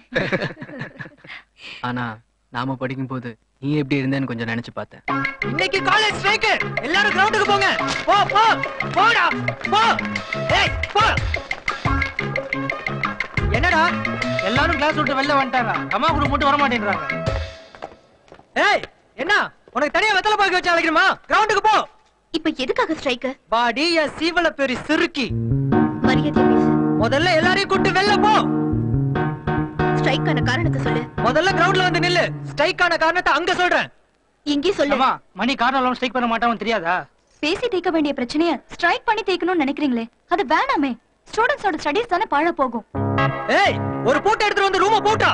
ஆனா நாம படிக்கும் போது நீ எப்படி இருந்தேன்னு கொஞ்சம் நினைச்சு பார்த்தேன் இன்னைக்கு காலேஜ் ஸ்ட்ரைக் எல்லாரும் கிரவுண்டுக்கு போங்க போ போ போடா போ ஏய் போ என்னடா எல்லாரும் கிளாஸ் விட்டு வெளில வந்துட்டாங்க அம்மா குரூப் மட்டும் வர மாட்டேன்றாங்க ஏய் என்ன உனக்கு தனியா வெத்தலை பாக்க வச்சு அழைக்கணுமா கிரவுண்டுக்கு போ இப்ப எதுக்காக ஸ்ட்ரைக் பாடி என் சீவல பெரிய சிறுக்கி மரியாதை பேசு முதல்ல எல்லாரையும் கூட்டு வெளில போ ஸ்ட்ரைக்கான காரணத்தை சொல்லு முதல்ல கிரவுண்ட்ல வந்து நில்லு ஸ்ட்ரைக்கான காரணத்தை அங்க சொல்றேன் இங்கே சொல்லு அம்மா மணி காரணம் ஸ்ட்ரைக் பண்ண மாட்டான் தெரியாதா பேசி தீர்க்க வேண்டிய பிரச்சனைய ஸ்ட்ரைக் பண்ணி தீர்க்கணும்னு நினைக்கிறீங்களே அது வேணாமே ஸ்டூடெண்ட்ஸோட ஸ்டடீஸ் தானே பாழ போகும் ஏய் ஒரு பூட்டை எடுத்துட்டு வந்து ரூம போட்டா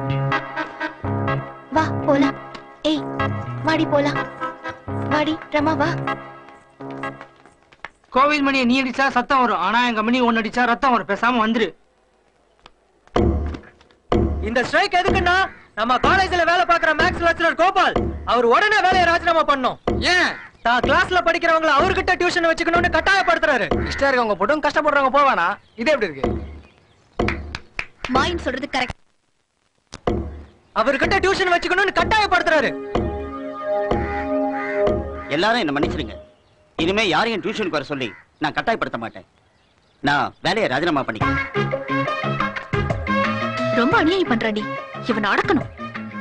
வா போலாம் ஏய் வாடி போலாம் வாடி ரமா வா கோவில் மணியை நீ அடிச்சா சத்தம் வரும் ஆனா எங்க மணி ஒன்னு அடிச்சா ரத்தம் வரும் பேசாம வந்துரு இந்த ஸ்ட்ரைக் எதுக்குன்னா நம்ம காலேஜ்ல வேலை பார்க்குற மேக்ஸ் லெக்சரர் கோபால் அவர் உடனே வேலையை ராஜினாமா பண்ணோம் ஏன் தான் கிளாஸ்ல படிக்கிறவங்கள அவர்கிட்ட டியூஷன் வச்சுக்கணும்னு கட்டாயப்படுத்துறாரு இஷ்டம் இருக்கவங்க போட்டும் கஷ்டப்படுறவங்க போவானா இது எப்படி இருக்கு மாயின் சொல்றது கரெக்ட் அவர்கிட்ட டியூஷன் வச்சுக்கணும்னு கட்டாயப்படுத்துறாரு எல்லாரும் என்ன மன்னிச்சிருங்க இனிமே யாரையும் டியூஷனுக்கு வர சொல்லி நான் கட்டாயப்படுத்த மாட்டேன் நான் வேலையை ராஜினாமா பண்ணிக்கிறேன் ரொம்ப அநியாயம் பண்றாடி இவன் அடக்கணும்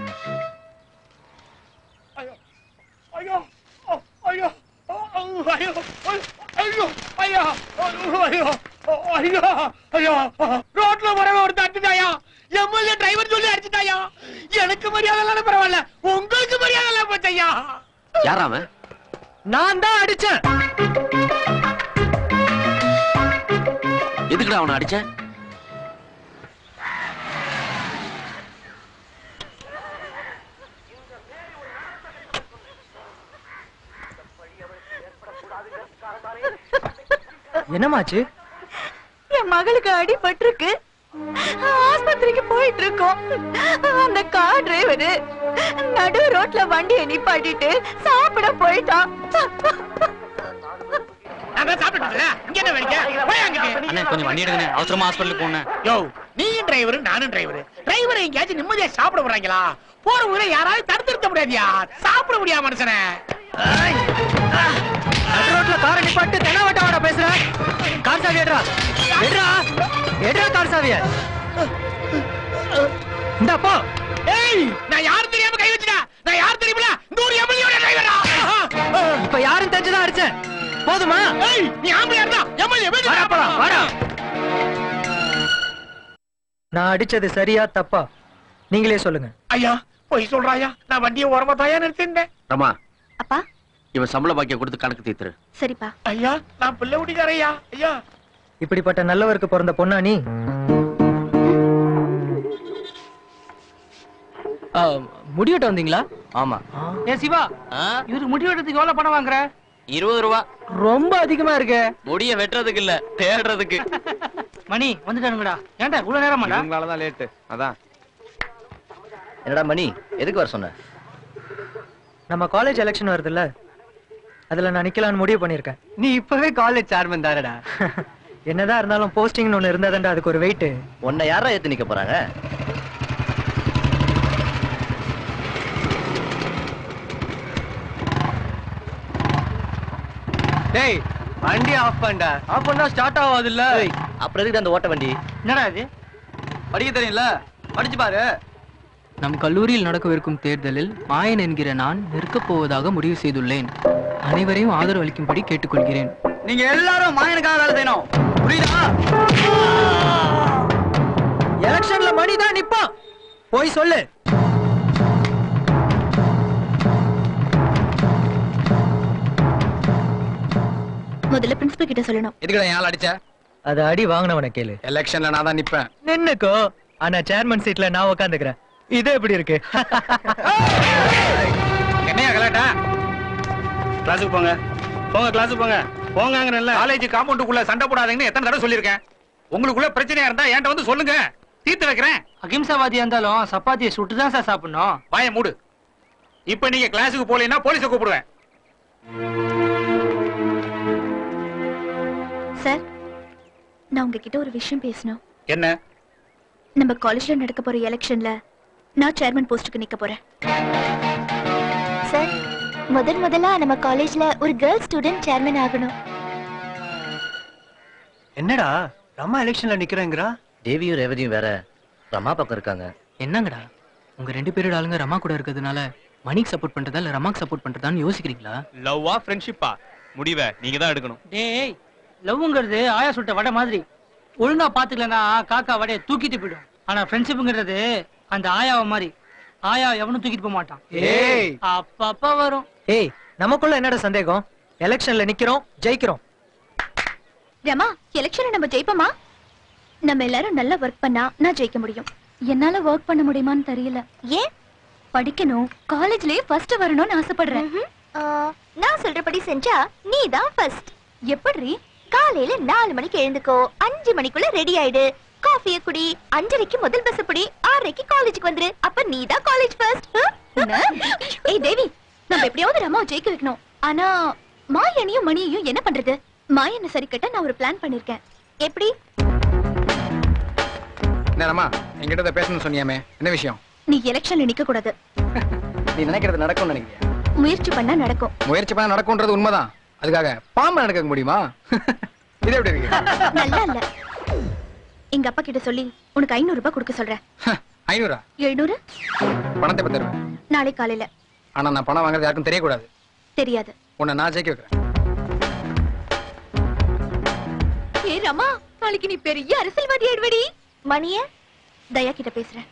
ஐயோ ஐயோ ஐயோ ஐயோ ஐயோ ஐயோ ஐயோ ஐயோ ரோட்ல வரவன் ஒரு தட்டுதாயா எம்எல்ஏ டிரைவர் சொல்லி அடிச்சுட்டாயா எனக்கு மரியாதை இல்லைன்னு பரவாயில்ல உங்களுக்கு மரியாதை இல்லாம போச்சையா யாராம நான் தான் அடிச்சேன் எதுக்குடா அவனை அடிச்ச என்னமாச்சு என் மகளுக்கு அடிபட்டிருக்கு ஆஸ்பத்திரிக்கு போயிட்டு இருக்கோம் அந்த கார் டிரைவரு நடு ரோட்ல வண்டியை நிப்பாட்டிட்டு சாப்பிட போயிட்டான் அதான் சாப்பிட்டுல இங்க என்ன வேடிக்கை போய் அங்கிட்டு அண்ணே கொஞ்சம் வண்டி எடுங்கண்ணே அவசரமா ஹாஸ்பிட்டலுக்கு போனேன் யோ நீயும் டிரைவர் நானும் டிரைவர் டிரைவர் எங்கேயாச்சும் நிம்மதியா சாப்பிட போறாங்களா போற ஊரை யாராவது தடுத்து நிறுத்த முடியாதியா சாப்பிட முடியாது மனுஷனே நடு ரோட்ல காரை நிப்பாட்டு தெனாவட்ட வாடா பேசுற கார் சாவி எடுறா எடுறா எடுறா கார் சாவிய இந்த போ ஏய் நான் யாரும் தெரியாம கை வச்சுட்டா நான் யாரும் தெரியுமில இந்த ஒரு எம்எல்ஏ டிரைவரா இப்ப யாரும் தெரிஞ்சுதான் அடிச்சேன் போதுமா ஏய் நீ ஆம்பளையா இருந்தா எம்எல்ஏ வாடா போலாம், வாடா நான் அடிச்சது சரியா தப்பா நீங்களே சொல்லுங்க ஐயா பொய் சொல்றாயா நான் வண்டியை ஓரமா தாயா நிறுத்திருந்தேன் ரமா அப்பா இவன் சம்பள பாக்கிய கொடுத்து கணக்கு தீத்துரு சரிப்பா ஐயா நான் பிள்ளை குடிக்காரையா ஐயா இப்படிப்பட்ட நல்லவருக்கு பிறந்த பொண்ணா நீ முடிவெட்ட வந்தீங்களா ஆமா ஏ சிவா இவருக்கு முடி வெட்டுறதுக்கு எவ்வளவு பணம் வாங்குற இருபது ரூபா ரொம்ப அதிகமா இருக்கு முடிய வெட்டுறதுக்கு இல்ல தேடுறதுக்கு மணி வந்துட்டானுங்கடா ஏன்டா இவ்வளவு நேரமாடா உங்களாலதான் லேட்டு அதான் என்னடா மணி எதுக்கு வர சொன்ன நம்ம காலேஜ் எலெக்ஷன் வருதுல்ல அதுல நான் நிக்கலாம்னு முடிவு பண்ணிருக்கேன் நீ இப்பவே காலேஜ் சேர்மன் தானடா என்னதான் இருந்தாலும் போஸ்டிங்னு ஒண்ணு இருந்தாதான்டா அதுக்கு ஒரு வெயிட் உன்னை யாரா ஏத்து நிக்க போறாங்க டேய் வண்டி ஆஃப் பண்ணடா ஆஃப் பண்ணா ஸ்டார்ட் ஆகாது இல்ல அப்புறம் எதுக்கு அந்த ஓட்ட வண்டி என்னடா இது படிக்க தெரியல படிச்சு பாரு நம் கல்லூரியில் நடக்கவிருக்கும் தேர்தலில் மாயன் என்கிற நான் நிற்கப் போவதாக முடிவு செய்துள்ளேன் அனைவரையும் ஆதரவு அளிக்கும்படி கேட்டுக்கொள்கிறேன் நீங்க எல்லாரும் மாயனுக்காக வேலை செய்யணும் புரியுதா எலெக்ஷன்ல மணி தான் நிப்பான் போய் சொல்லு முதல்ல பிரின்சிபல் கிட்ட சொல்லணும் எதுக்குடா ஏன் அடிச்ச அது அடி வாங்கினவன கேளு எலெக்ஷன்ல நான் தான் நிப்பேன் நின்னுக்கோ ஆனா சேர்மன் சீட்ல நான் உட்காந்துக்கிறேன் இது எப்படி இருக்கு என்னையா கலாட்டா கிளாஸுக்கு போங்க போங்க கிளாஸுக்கு போங்க போங்கங்கறல்ல காலேஜ் காம்பவுண்டுக்குள்ள சண்டை போடாதீங்கன்னு எத்தனை தடவை சொல்லியிருக்கேன் உங்களுக்குள்ள பிரச்சனையா இருந்தா என்கிட்ட வந்து சொல்லுங்க தீர்த்து வைக்கிறேன் அகிம்சாவாதியா இருந்தாலும் சப்பாத்தியை சுட்டு தான் சார் சாப்பிடணும் வாய மூடு இப்ப நீங்க கிளாஸுக்கு போலீங்கன்னா போலீஸை கூப்பிடுவேன் சார் நான் உங்ககிட்ட ஒரு விஷயம் பேசணும் என்ன நம்ம காலேஜ்ல நடக்க போற எலெக்ஷன்ல நான் சேர்மன் போஸ்டுக்கு நிக்க போறேன் சார் முதன் முதலா நம்ம காலேஜ்ல ஒரு கேர்ள் ஸ்டூடெண்ட் சேர்மன் ஆகணும் என்னடா ரமா எலெக்ஷன்ல நிக்கிறேங்கிறா தேவியும் ரேவதியும் வேற ரமா பக்கம் இருக்காங்க என்னங்கடா உங்க ரெண்டு பேரோட ஆளுங்க ரமா கூட இருக்கிறதுனால மணிக்கு சப்போர்ட் பண்றதா இல்ல ரமாக்கு சப்போர்ட் பண்றதான்னு யோசிக்கிறீங்களா லவ்வா ஃப்ரெண்ட்ஷிப்பா முடிவை நீங்க தான் எடுக்கணும் டேய் லவ்ங்கிறது ஆயா சுட்ட வடை மாதிரி ஒழுங்கா பாத்துக்கலன்னா காக்கா வடையை தூக்கிட்டு போயிடும் ஆனா ஃப்ரெண்ட்ஷிப்ங்கிறது அந்த ஆயாவை மாதிரி ஆயா எவனும் தூக்கிட்டு போக மாட்டான் ஏய். அப்பப்ப வரும் ஏய் நமக்குள்ள என்னடா சந்தேகம் எலெக்ஷன்ல நிக்கிறோம் ஜெயிக்கிறோம் ரமா எலெக்ஷன்ல நம்ம ஜெயிப்போமா நம்ம எல்லாரும் நல்லா ஒர்க் பண்ணா நான் ஜெயிக்க முடியும் என்னால ஒர்க் பண்ண முடியுமான்னு தெரியல ஏன் படிக்கணும் காலேஜ்லயே ஃபர்ஸ்ட் வரணும்னு ஆசைப்படுறேன் நான் சொல்றபடி செஞ்சா நீ தான் ஃபர்ஸ்ட் எப்படி காலையில நாலு மணிக்கு எழுந்துக்கோ அஞ்சு மணிக்குள்ள ரெடி ஆயிடு காஃபிய குடி அஞ்சரைக்கு முதல் பஸ் பிடி ஆறரைக்கு காலேஜுக்கு வந்துரு அப்ப நீ தான் காலேஜ் ஃபர்ஸ்ட் ஏய் தேவி நம்ம எப்படியாவது ரமாவை ஜெயிக்க வைக்கணும் ஆனா மாயனையும் மணியையும் என்ன பண்றது மாயனை சரி கட்ட நான் ஒரு பிளான் பண்ணிருக்கேன் எப்படி என்னம்மா என்கிட்ட இதை பேசணும்னு சொன்னியாமே என்ன விஷயம் நீ எலெக்ஷன்ல நிக்க கூடாது நீ நினைக்கிறது நடக்கும்னு நினைக்கிறியா முயற்சி பண்ணா நடக்கும் முயற்சி பண்ண நடக்கும்ன்றது உண்மைதான் அதுக்காக பாம்பு நடக்க முடியுமா இது எப்படி இருக்கு நல்லா இல்ல எங்க அப்பா கிட்ட சொல்லி உனக்கு ஐநூறு ரூபாய் கொடுக்க சொல்றேன் ஐநூறா எழுநூறு பணத்தை பத்தி தருவேன் நாளை காலையில ஆனா நான் பணம் வாங்குறது யாருக்கும் தெரியக்கூடாது தெரியாது உன்னை நான் ஜெயிக்க வைக்கிறேன் ஏ ரமா நாளைக்கு நீ பெரிய அரசியல்வாதி ஆயிடுவடி மணிய தயா கிட்ட பேசுறேன்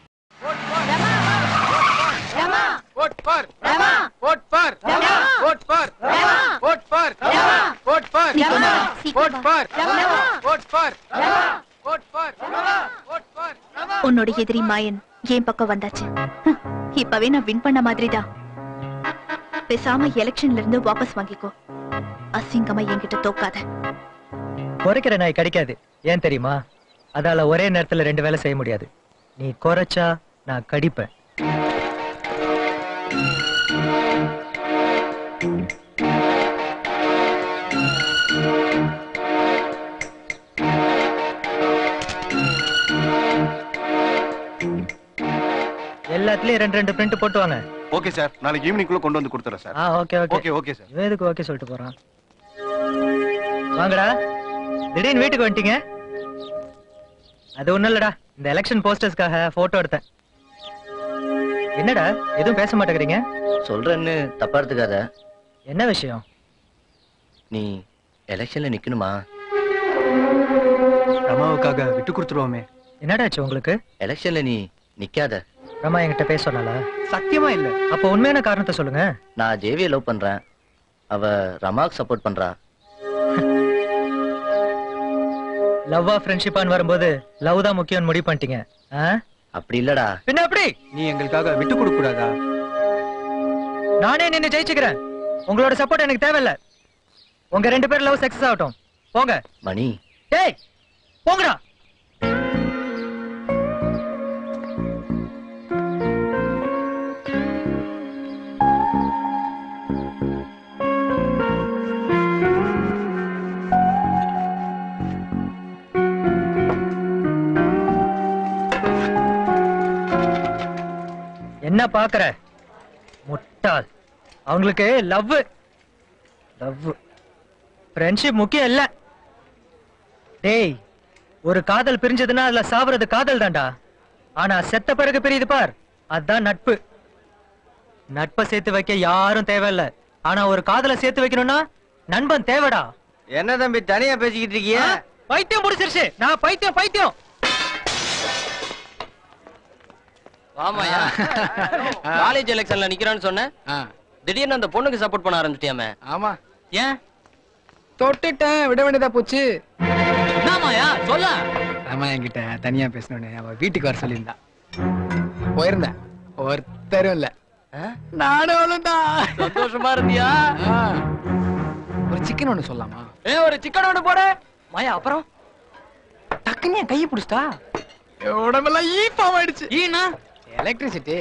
Rama vote for Rama vote for Rama vote for Rama vote for Rama vote for Rama vote for Rama vote for vote for vote for உன்னோட எதிரி மாயன் என் பக்கம் வந்தாச்சு ஹம், இப்பவே நான் வின் பண்ண மாதிரிதான் பேசாம எலெக்ஷன்ல இருந்து வாபஸ் வாங்கிக்கோ அசிங்கமா என்கிட்ட தோக்காத குறைக்கிற நாய் கிடைக்காது ஏன் தெரியுமா அதால ஒரே நேரத்துல ரெண்டு வேலை செய்ய முடியாது நீ குறைச்சா நான் கடிப்பேன் எல்லாத்துலயும் ரெண்டு ரெண்டு பிரிண்ட் போட்டு வாங்க ஓகே சார் நாளைக்கு ஈவினிங் குள்ள கொண்டு வந்து கொடுத்துறேன் சார் ஆ okay okay okay okay sir இவன் எதுக்கு ஓகே சொல்லிட்டு போறான் வாங்கடா திடீர்னு வீட்டுக்கு வந்துட்டீங்க அது ஒண்ணும் இல்லடா இந்த எலெக்ஷன் போஸ்டர்ஸ்க்காக போட்டோ எடுத்தேன் என்னடா எதுவும் பேச மாட்டேங்கிறீங்க சொல்றேன்னு தப்பா எடுத்துக்காத என்ன விஷயம் நீ எலெக்ஷன்ல நிக்கணுமா ரமாவுக்காக விட்டு கொடுத்துருவோமே என்னடாச்சு உங்களுக்கு எலெக்ஷன்ல நீ நிக்காத ரமா என்கிட்ட பேச சொன்னால சத்தியமா இல்ல அப்ப உண்மையான காரணத்தை சொல்லுங்க நான் ஜேவியை லவ் பண்றேன் அவ ரமாக்கு சப்போர்ட் பண்றா லவ்வா ஃப்ரெண்ட்ஷிப்பான்னு வரும்போது லவ் தான் முக்கியம் முடிவு பண்ணிட்டீங்க ஆ? அப்படி இல்லடா பின்ன எப்படி நீ எங்களுக்காக விட்டு கொடுக்க கூடாதா நானே நின்னு ஜெயிச்சுக்கிறேன் உங்களோட சப்போர்ட் எனக்கு தேவையில்ல உங்க ரெண்டு பேரும் லவ் சக்சஸ் ஆகட்டும் போங்க மணி டேய் போங்கடா என்ன பாக்குற முட்டாள் அவங்களுக்கு லவ் லவ் ஃப்ரெண்ட்ஷிப் முக்கியம் இல்ல டேய் ஒரு காதல் பிரிஞ்சதுன்னா அதுல சாவுறது காதல் தான்டா ஆனா செத்த பிறகு பிரியுது பார் அதான் நட்பு நட்பை சேர்த்து வைக்க யாரும் தேவையில்ல ஆனா ஒரு காதலை சேர்த்து வைக்கணும்னா நண்பன் தேவைடா என்ன தம்பி தனியா பேசிக்கிட்டு இருக்கீங்க பைத்தியம் முடிச்சிருச்சு நான் பைத்தியம் பைத்தியம் ஆமாயா காலேஜ் எலெக்ஷன்ல நிக்கிறான்னு சொன்னேன் திடீர்னு அந்த பொண்ணுக்கு சப்போர்ட் பண்ண ஆரம்பிச்சிட்டியாமே ஆமா ஏன் தொட்டுட்டேன் விட வேண்டியதா போச்சு ஆமாயா சொல்ல ஆமா என்கிட்ட தனியா பேசணும்னு அவ வீட்டுக்கு வர சொல்லியிருந்தா போயிருந்தேன் ஒருத்தரும் இல்ல நானும் அவளும் தான் சந்தோஷமா இருந்தியா ஒரு சிக்கன் ஒண்ணு சொல்லலாமா ஏ ஒரு சிக்கன் ஒன்று போடு மாயா அப்புறம் டக்குன்னு என் கையை பிடிச்சிட்டா உடம்பெல்லாம் ஈப்பாம் ஆயிடுச்சு ஈனா எலக்ட்ரிசிட்டி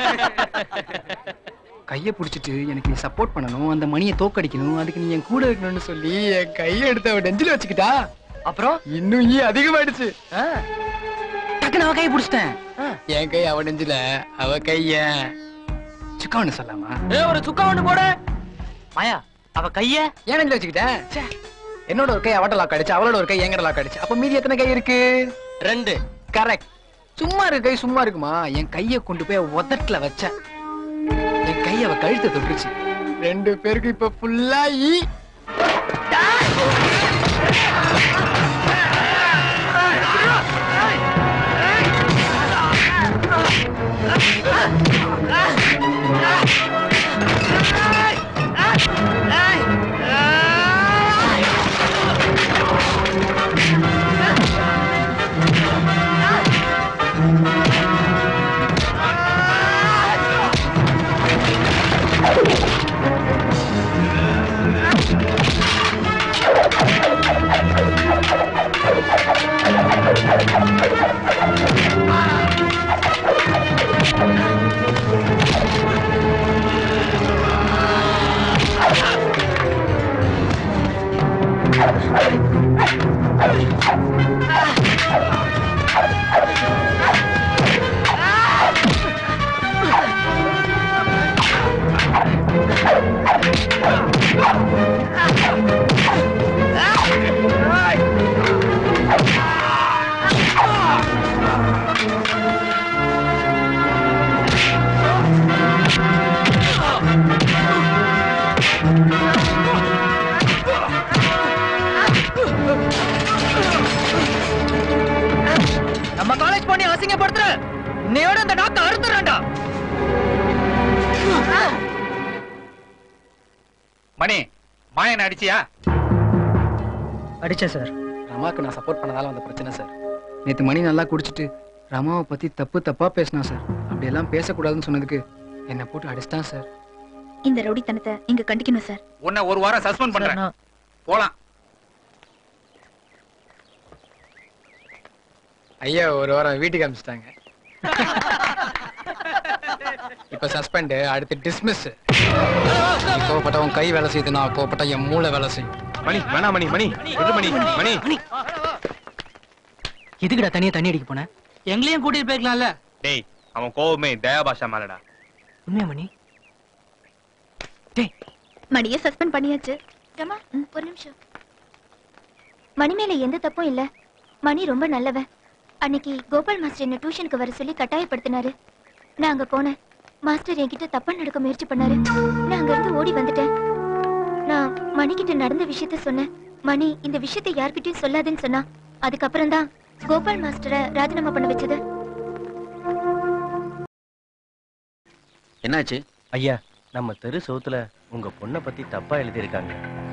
கையை பிடிச்சிட்டு எனக்கு நீ சப்போர்ட் பண்ணணும் அந்த மணியை தோக்கடிக்கணும் அதுக்கு நீ என் கூட இருக்கணும்னு சொல்லி என் கையை எடுத்து அவ நெஞ்சில வச்சுக்கிட்டா அப்புறம் இன்னும் ஈ அதிகமாயிடுச்சு டக்குன்னு அவ கையை பிடிச்சிட்டேன் என் கை அவ நெஞ்சில அவ கைய சுக்கா ஒண்ணு சொல்லாமா ஏ ஒரு சுக்கா ஒன்று போடு மாயா அவ கைய ஏன் நெஞ்சில வச்சுக்கிட்டேன் ச்சே. என்னோட ஒரு கை அவட்ட லாக் அடிச்சு அவளோட ஒரு கை எங்கட லாக் அடிச்சு அப்ப மீதி எத்தனை கை இருக்கு ரெண்டு கரெக்ட் சும்மா இருக்கு கை சும்மா இருக்குமா என் கைய கொண்டு போய் உதட்டுல வச்சேன் என் கை அவ கழுத்தை தொட்டுருச்சு ரெண்டு பேருக்கு இப்ப ஃபுல்லா ஈ நம்ம காலேஜ் பண்ணி அசிங்கப்படுத்துற இன்னையோட இந்த நாக்க அறுத்துறேன்டா மணி மாயன் அடிச்சியா அடிச்சேன் சார் ரமாக்கு நான் சப்போர்ட் பண்ணதால வந்த பிரச்சனை சார் நேத்து மணி நல்லா குடிச்சிட்டு ரமாவை பத்தி தப்பு தப்பா பேசினா சார் அப்படியெல்லாம் பேசக்கூடாதுன்னு சொன்னதுக்கு என்னை போட்டு அடிச்சிட்டான் சார் இந்த ரவுடித்தனத்தை இங்க கண்டிக்கணும் சார் உன்னை ஒரு வாரம் சஸ்பெண்ட் பண்றேன் போலாம் ஐயா ஒரு வாரம் வீட்டுக்கு அனுப்பிச்சிட்டாங்க இப்ப சஸ்பெண்ட் அடுத்து டிஸ்மிஸ் கோவப்பட்ட உன் கை வேலை செய்யுது நான் கோவப்பட்ட என் மூளை வேலை செய்யும் மணி வேணாம் மணி மணி விடு மணி மணி எதுக்குடா தனியா தண்ணி அடிக்க போன எங்களையும் கூட்டிட்டு போய்க்கலாம்ல டேய் அவன் கோவமே தயா பாஷா மேலடா உண்மையா மணி மணியை சஸ்பெண்ட் பண்ணியாச்சு ரமா ஒரு நிமிஷம் மணி மேல எந்த தப்பும் இல்ல மணி ரொம்ப நல்லவன் அன்னைக்கு கோபால் மாஸ்டர் என்ன டியூஷனுக்கு வர சொல்லி கட்டாயப்படுத்தினாரு நான் அங்க போனேன் மாஸ்டர் என்கிட்ட தப்பா நடக்க முயற்சி பண்ணாரு நான் அங்க இருந்து ஓடி வந்துட்டேன் நான் மணி கிட்ட நடந்த விஷயத்த சொன்னேன் மணி இந்த விஷயத்தை யார்கிட்டயும் சொல்லாதுன்னு சொன்னா அதுக்கப்புறம் தான் கோபால் மாஸ்டரை ராஜினாமா பண்ண வச்சது என்னாச்சு ஐயா நம்ம தெரு சோத்துல உங்க பொண்ணை பத்தி தப்பா எழுதியிருக்காங்க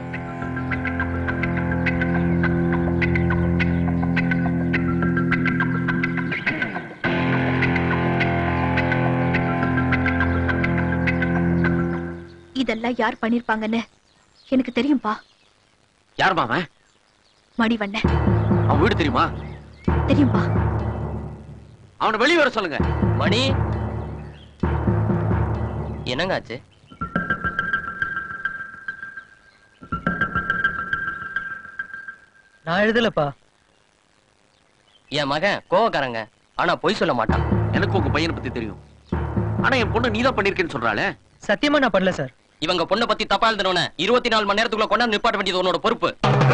இதெல்லாம் யார் பண்ணிருப்பாங்கன்னு எனக்கு தெரியும்பா யாருமா அவன் மணிவண்ணன் அவன் வீடு தெரியுமா தெரியும்பா அவனை வெளியே வர சொல்லுங்க மணி என்னங்க ஆச்சு நான் எழுதலப்பா என் மகன் கோவக்காரங்க ஆனா பொய் சொல்ல மாட்டான் எனக்கு உங்க பையனை பத்தி தெரியும் ஆனா என் பொண்ணு நீதான் பண்ணிருக்கேன்னு சொல்றாளே சத்தியமா நான் பண்ணல சார் இவங்க பொண்ணை பத்தி தப்பா எழுதணும்னு இருபத்தி நாலு மணி நேரத்துக்குள்ள கொண்டாந்து நிப்பாட்ட வேண்டியது உன்னோட பொறுப்பு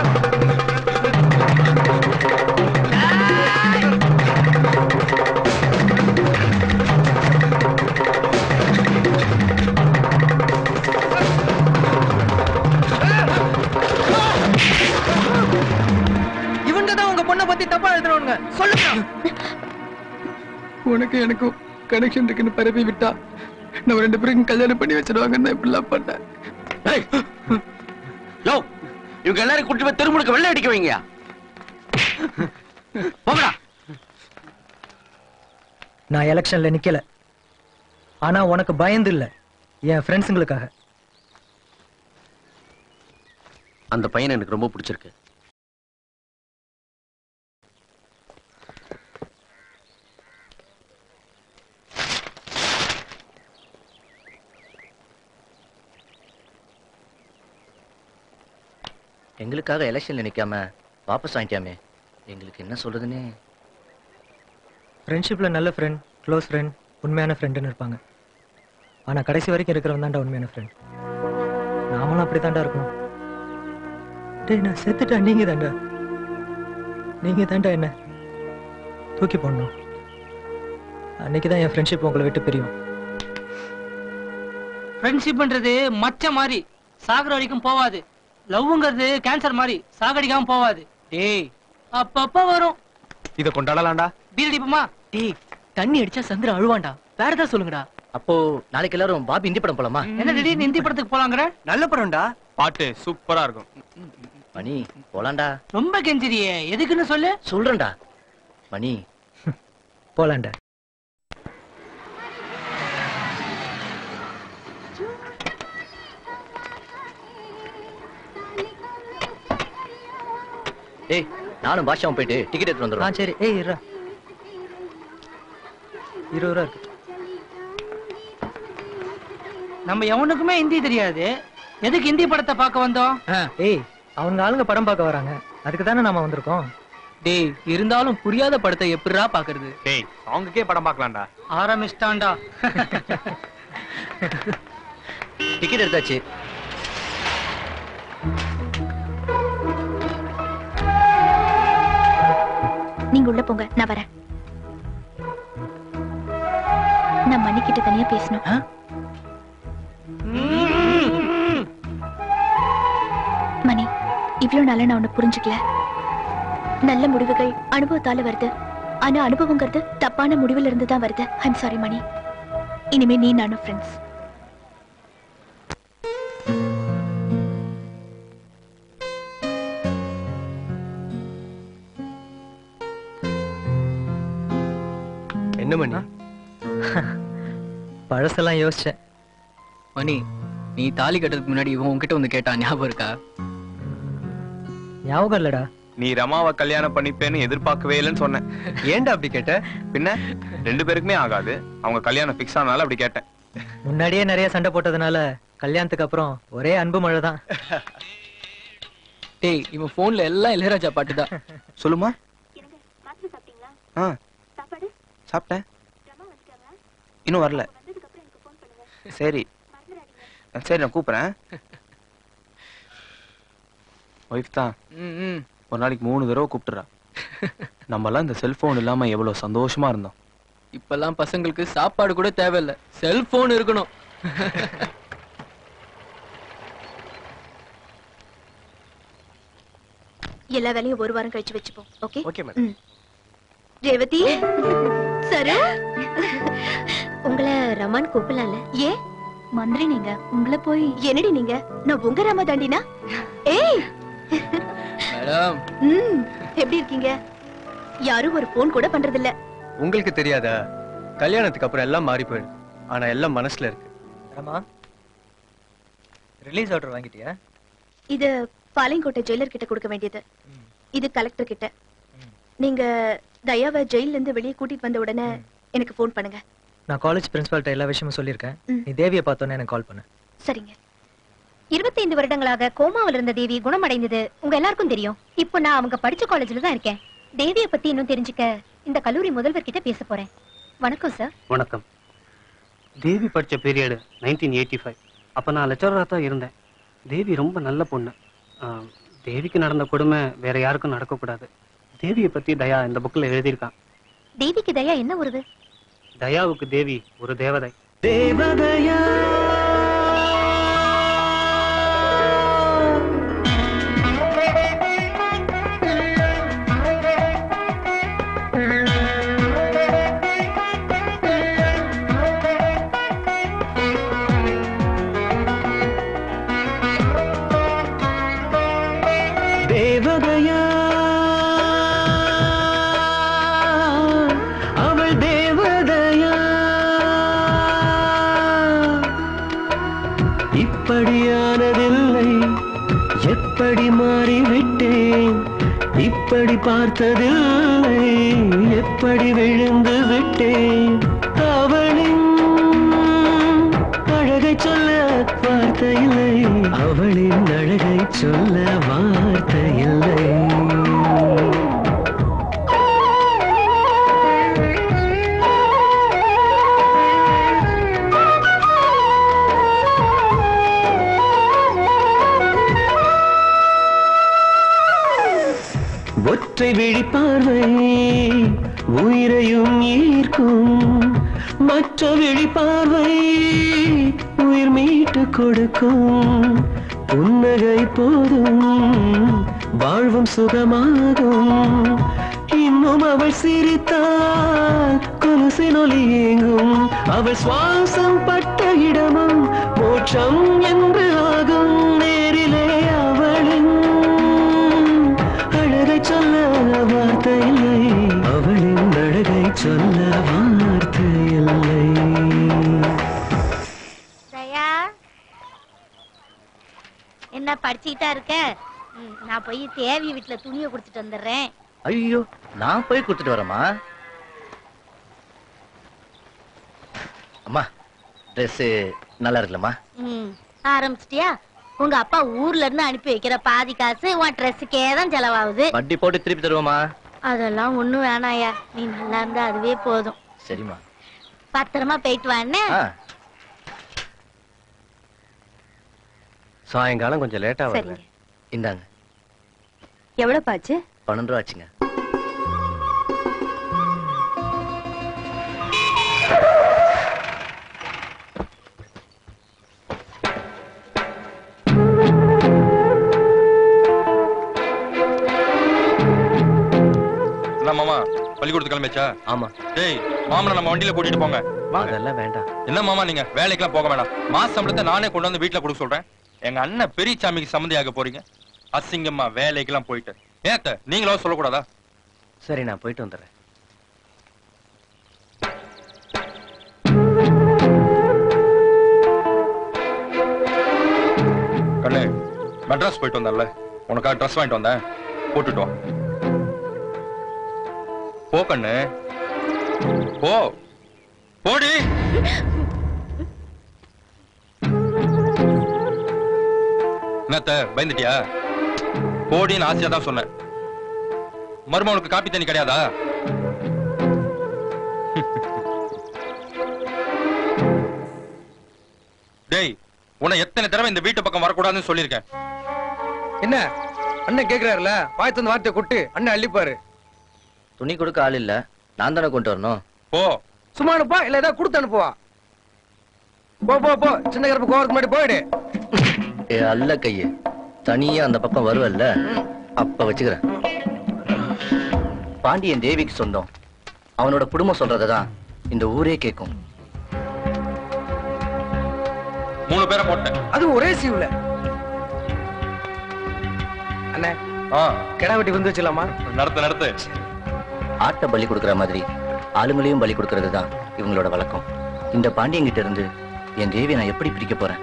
இவங்க தான் உங்க பொண்ணை பத்தி தப்பா எழுதுறவங்க சொல்லுங்க உனக்கு எனக்கும் கனெக்ஷன் இருக்குன்னு பரப்பி விட்டா நம்ம ரெண்டு பேரும் கல்யாணம் பண்ணி வச்சிருவாங்கன்னு இப்படிலாம் பண்ணேன் யோ இவங்க எல்லாரும் கூட்டிட்டு போய் தெருமுழுக்க வெள்ளை அடிக்க வைங்க போங்கடா நான் எலெக்ஷன்ல நிக்கல ஆனா உனக்கு பயந்து இல்ல என் ஃப்ரெண்ட்ஸுங்களுக்காக அந்த பையனை எனக்கு ரொம்ப பிடிச்சிருக்கு எங்களுக்காக எலெக்ஷன்ல நிக்காம வாபஸ் வாங்கிட்டாமே எங்களுக்கு என்ன சொல்றதுன்னு ஃப்ரெண்ட்ஷிப்ல நல்ல ஃப்ரெண்ட் க்ளோஸ் ஃப்ரெண்ட் உண்மையான ஃப்ரெண்டுன்னு இருப்பாங்க ஆனா கடைசி வரைக்கும் இருக்கிறவன் தான்டா உண்மையான ஃப்ரெண்ட் நாமளும் அப்படி தாண்டா இருக்கணும் டேய் நான் செத்துட்டா நீங்க தாண்டா நீங்க தாண்டா என்ன தூக்கி போடணும் அன்னைக்கு தான் என் ஃப்ரெண்ட்ஷிப் உங்களை விட்டு பிரியும் ஃப்ரெண்ட்ஷிப்ன்றது மச்ச மாதிரி சாகுற வரைக்கும் போவாது லவ்ங்கிறது கேன்சர் மாதிரி சாகடிக்காம போவாது டேய் அப்பப்ப வரும் இத கொண்டாடலாம்டா பீர் அடிப்போமா டேய் தண்ணி அடிச்சா சந்திரன் அழுவான்டா வேற ஏதாவது சொல்லுங்கடா அப்போ நாளைக்கு எல்லாரும் பாபி இந்தி படம் போலாமா என்ன திடீர்னு இந்தி படத்துக்கு போலாங்கிற நல்ல படம்டா பாட்டு சூப்பரா இருக்கும் மணி போலாம்டா ரொம்ப கெஞ்சிரியே எதுக்குன்னு சொல்லு சொல்றேன்டா மணி போலாண்டா டேய் நானும் பாஷாவும் போயிட்டு டிக்கெட் எடுத்து ஆ வந்துடுறோம் சரி ஏய் இருடா இருபது ரூபா இருக்கு நம்ம எவனுக்குமே ஹிந்தி தெரியாது எதுக்கு ஹிந்தி படத்தை பார்க்க வந்தோம் ஏய் அவங்க ஆளுங்க படம் பார்க்க வராங்க அதுக்கு தானே நாம வந்திருக்கோம் டேய் இருந்தாலும் புரியாத படத்தை எப்படிடா பாக்குறது டேய் சாங்குக்கே படம் பார்க்கலாம்டா ஆரம்பிச்சிட்டான்டா டிக்கெட் எடுத்தாச்சு நீங்க உள்ள போங்க நான் வரேன் நான் மணிக்கிட்ட தனியா பேசணும் மணி இவ்வளவு நாளா நான் உன்னை புரிஞ்சுக்கல நல்ல முடிவுகள் அனுபவத்தால வருது ஆனா அனுபவங்கிறது தப்பான முடிவுல இருந்து தான் வருது ஐம் சாரி மணி இனிமே நீ நானும் ஃப்ரெண்ட்ஸ் என்ன பண்ணி பழசெல்லாம் யோசிச்சேன் மணி நீ தாலி கட்டுறதுக்கு முன்னாடி இவன் உன்கிட்ட வந்து கேட்டான் ஞாபகம் இருக்கா ஞாபகம் இல்லடா நீ ரமாவை கல்யாணம் பண்ணிப்பேன்னு எதிர்பார்க்கவே இல்லைன்னு சொன்னேன் ஏன்டா அப்படி கேட்ட பின்ன ரெண்டு பேருக்குமே ஆகாது அவங்க கல்யாணம் ஃபிக்ஸ் ஆனால அப்படி கேட்டேன் முன்னாடியே நிறைய சண்டை போட்டதுனால கல்யாணத்துக்கு அப்புறம் ஒரே அன்பு மழை தான் டேய் இவன் போன்ல எல்லாம் இளையராஜா பாட்டு தான் சொல்லுமா ஆ சாப்பிட்டேன் இன்னும் வரல சரி சரி நான் கூப்பிடுறேன் ஒய்ஃப் தான் ம் ஒரு நாளைக்கு மூணு தடவை கூப்பிட்டுறா நம்மலாம் இந்த செல்போன் இல்லாம எவ்வளவு சந்தோஷமா இருந்தோம் இப்பெல்லாம் பசங்களுக்கு சாப்பாடு கூட தேவையில்ல செல்போன் இருக்கணும் எல்லா வேலையும் ஒரு வாரம் கழிச்சு வச்சுப்போம் ஓகே ஓகே மேடம் ரேவதி சரு உங்களை ரமான் கூப்பிடலாம்ல ஏ மந்திரி நீங்க உங்களை போய் என்னடி நீங்க நான் உங்க ராமா தாண்டினா ஏய் மேடம் ம் எப்படி இருக்கீங்க யாரும் ஒரு போன் கூட பண்றது இல்ல உங்களுக்கு தெரியாதா கல்யாணத்துக்கு அப்புறம் எல்லாம் மாறி போயிடும் ஆனா எல்லாம் மனசுல இருக்கு ரமா ரிலீஸ் ஆர்டர் வாங்கிட்டியா இது பாளையங்கோட்டை ஜெயிலர் கிட்ட கொடுக்க வேண்டியது இது கலெக்டர் கிட்ட நீங்க தயாவை ஜெயில இருந்து வெளியே கூட்டிட்டு வந்த உடனே எனக்கு ஃபோன் பண்ணுங்க நான் காலேஜ் பிரின்சிபால்கிட்ட எல்லா விஷயமும் சொல்லியிருக்கேன் நீ தேவியை பார்த்தோன்னே எனக்கு கால் பண்ணு சரிங்க இருபத்தைந்து வருடங்களாக கோமாவில் இருந்த தேவி குணமடைந்தது உங்க எல்லாருக்கும் தெரியும் இப்போ நான் அவங்க படிச்ச காலேஜ்ல தான் இருக்கேன் தேவியை பத்தி இன்னும் தெரிஞ்சுக்க இந்த கல்லூரி முதல்வர் கிட்ட பேச போறேன் வணக்கம் சார் வணக்கம் தேவி படித்த பீரியடு நைன்டீன் எயிட்டி ஃபைவ் அப்போ நான் லெக்சராக தான் இருந்தேன் தேவி ரொம்ப நல்ல பொண்ணு ஆ, தேவிக்கு நடந்த கொடுமை வேற யாருக்கும் நடக்கக்கூடாது தேவியை பற்றி தயா இந்த புக்கில் எழுதியிருக்கான் தேவிக்கு தயா என்ன உறவு தயாவுக்கு தேவி ஒரு தேவதை தேவதையா தேவதையா அவள் தேவதையா இப்படியானதில்லை எப்படி மாறிவிட்டேன் இப்படி பார்த்ததில்லை எப்படி விழுந்து விட்டேன் அவளின் அழகை சொல்ல வார்த்தை இல்லை அவளின் அழகை சொல்ல வார்த்தை இல்லை ஒற்றை விழி பார்வை உயிரையும் ஈர்க்கும் மற்ற விழி பார்வை உயிர் மீட்டு கொடுக்கும் புன்னகை போதும் வாழ்வும் சுகமாகும் இன்னும் அவள் சிரித்தால் கொலுசின் ஒலி ஏங்கும் அவள் சுவாசம் பட்ட இடமும் மோட்சம் என்று ஆகும் நேரிலே அவளின் அழகை சொல்ல வார்த்தை இல்லை அவளின் அழகை சொல்ல வார்த்தை இல்லை தயா என்ன படிச்சுக்கிட்டா இருக்க ம், நான் போய் தேவி வீட்டுல துணியை கொடுத்துட்டு வந்துடுறேன் ஐயோ நான் போய் கொடுத்துட்டு வரேம்மா அம்மா ட்ரெஸ் நல்லா இருக்குல்லம்மா ம் ஆரம்பிச்சிட்டியா உங்க அப்பா ஊர்ல இருந்து அனுப்பி வைக்கிற பாதி காசு உன் ட்ரெஸ்ஸுக்கே தான் செலவாகுது வட்டி போட்டு திருப்பி தருவோமா அதெல்லாம் ஒண்ணும் வேணாயா நீ நல்லா இருந்தா அதுவே போதும் சரிம்மா பத்திரமா போயிட்டு வான்னு ஆ சாயங்காலம் கொஞ்சம் லேட்டா வருவேன் இந்தாங்க எவ்வளவு பாச்சு பன்னெண்டு ரூபா ஆச்சுங்க என்ன மாமா பள்ளிக்கூடத்து கிளம்பிச்சா ஆமா டேய் மாமனை நம்ம வண்டியில கூட்டிட்டு போங்க அதெல்லாம் வேண்டாம் என்ன மாமா நீங்க வேலைக்கெல்லாம் போக வேண்டாம் மாச சம்பளத்தை நானே கொண்டு வந்து வீட்டுல கொடுக்க சொல்றேன் எங்க அண்ணன் பெரியசாமிக்கு சம்மந்தியாக போறீங்க அசிங்கம்மா வேலைக்கெல்லாம் போயிட்டு ஏத்த நீங்களும் சொல்லக்கூடாதா சரி நான் போயிட்டு வந்துடுறேன் கண்ணு மெட்ராஸ் போயிட்டு வந்தேன்ல உனக்காக ட்ரெஸ் வாங்கிட்டு வந்தேன் போட்டுட்டு வா போ கண்ணு போ போடி என்னத்த பயந்துட்டியா போடின்னு ஆசையா தான் சொன்னேன் மருமகனுக்கு காப்பி தண்ணி கிடையாதா டேய் உன்னை எத்தனை தடவை இந்த வீட்டு பக்கம் வரக்கூடாதுன்னு சொல்லியிருக்கேன் என்ன அண்ணன் கேக்குறாருல வாய் தந்து வார்த்தை கொட்டு அண்ணன் அள்ளிப்பாரு துணி கொடுக்க ஆள் இல்ல நான் தானே கொண்டு வரணும் போ சும்மா அனுப்பா இல்ல ஏதாவது கொடுத்து அனுப்புவா போ போ போ சின்ன கருப்பு கோவத்துக்கு முன்னாடி போயிடு ஏ அல்ல கையே தனியா அந்த பக்கம் வருவல்ல அப்ப வச்சுக்கிறேன் பாண்டியன் தேவிக்கு சொந்தம் அவனோட குடும்பம் சொல்றதான் இந்த ஊரே கேட்கும் மூணு பேரை போட்டேன் அது ஒரே சீவுல அண்ணே கிடா வெட்டி வந்து வச்சிடலாமா நடத்து நடத்து ஆட்டை பலி கொடுக்கிற மாதிரி ஆளுங்களையும் பலி கொடுக்கறது தான் இவங்களோட வழக்கம் இந்த பாண்டியங்கிட்ட இருந்து என் தேவியை நான் எப்படி பிரிக்க போறேன்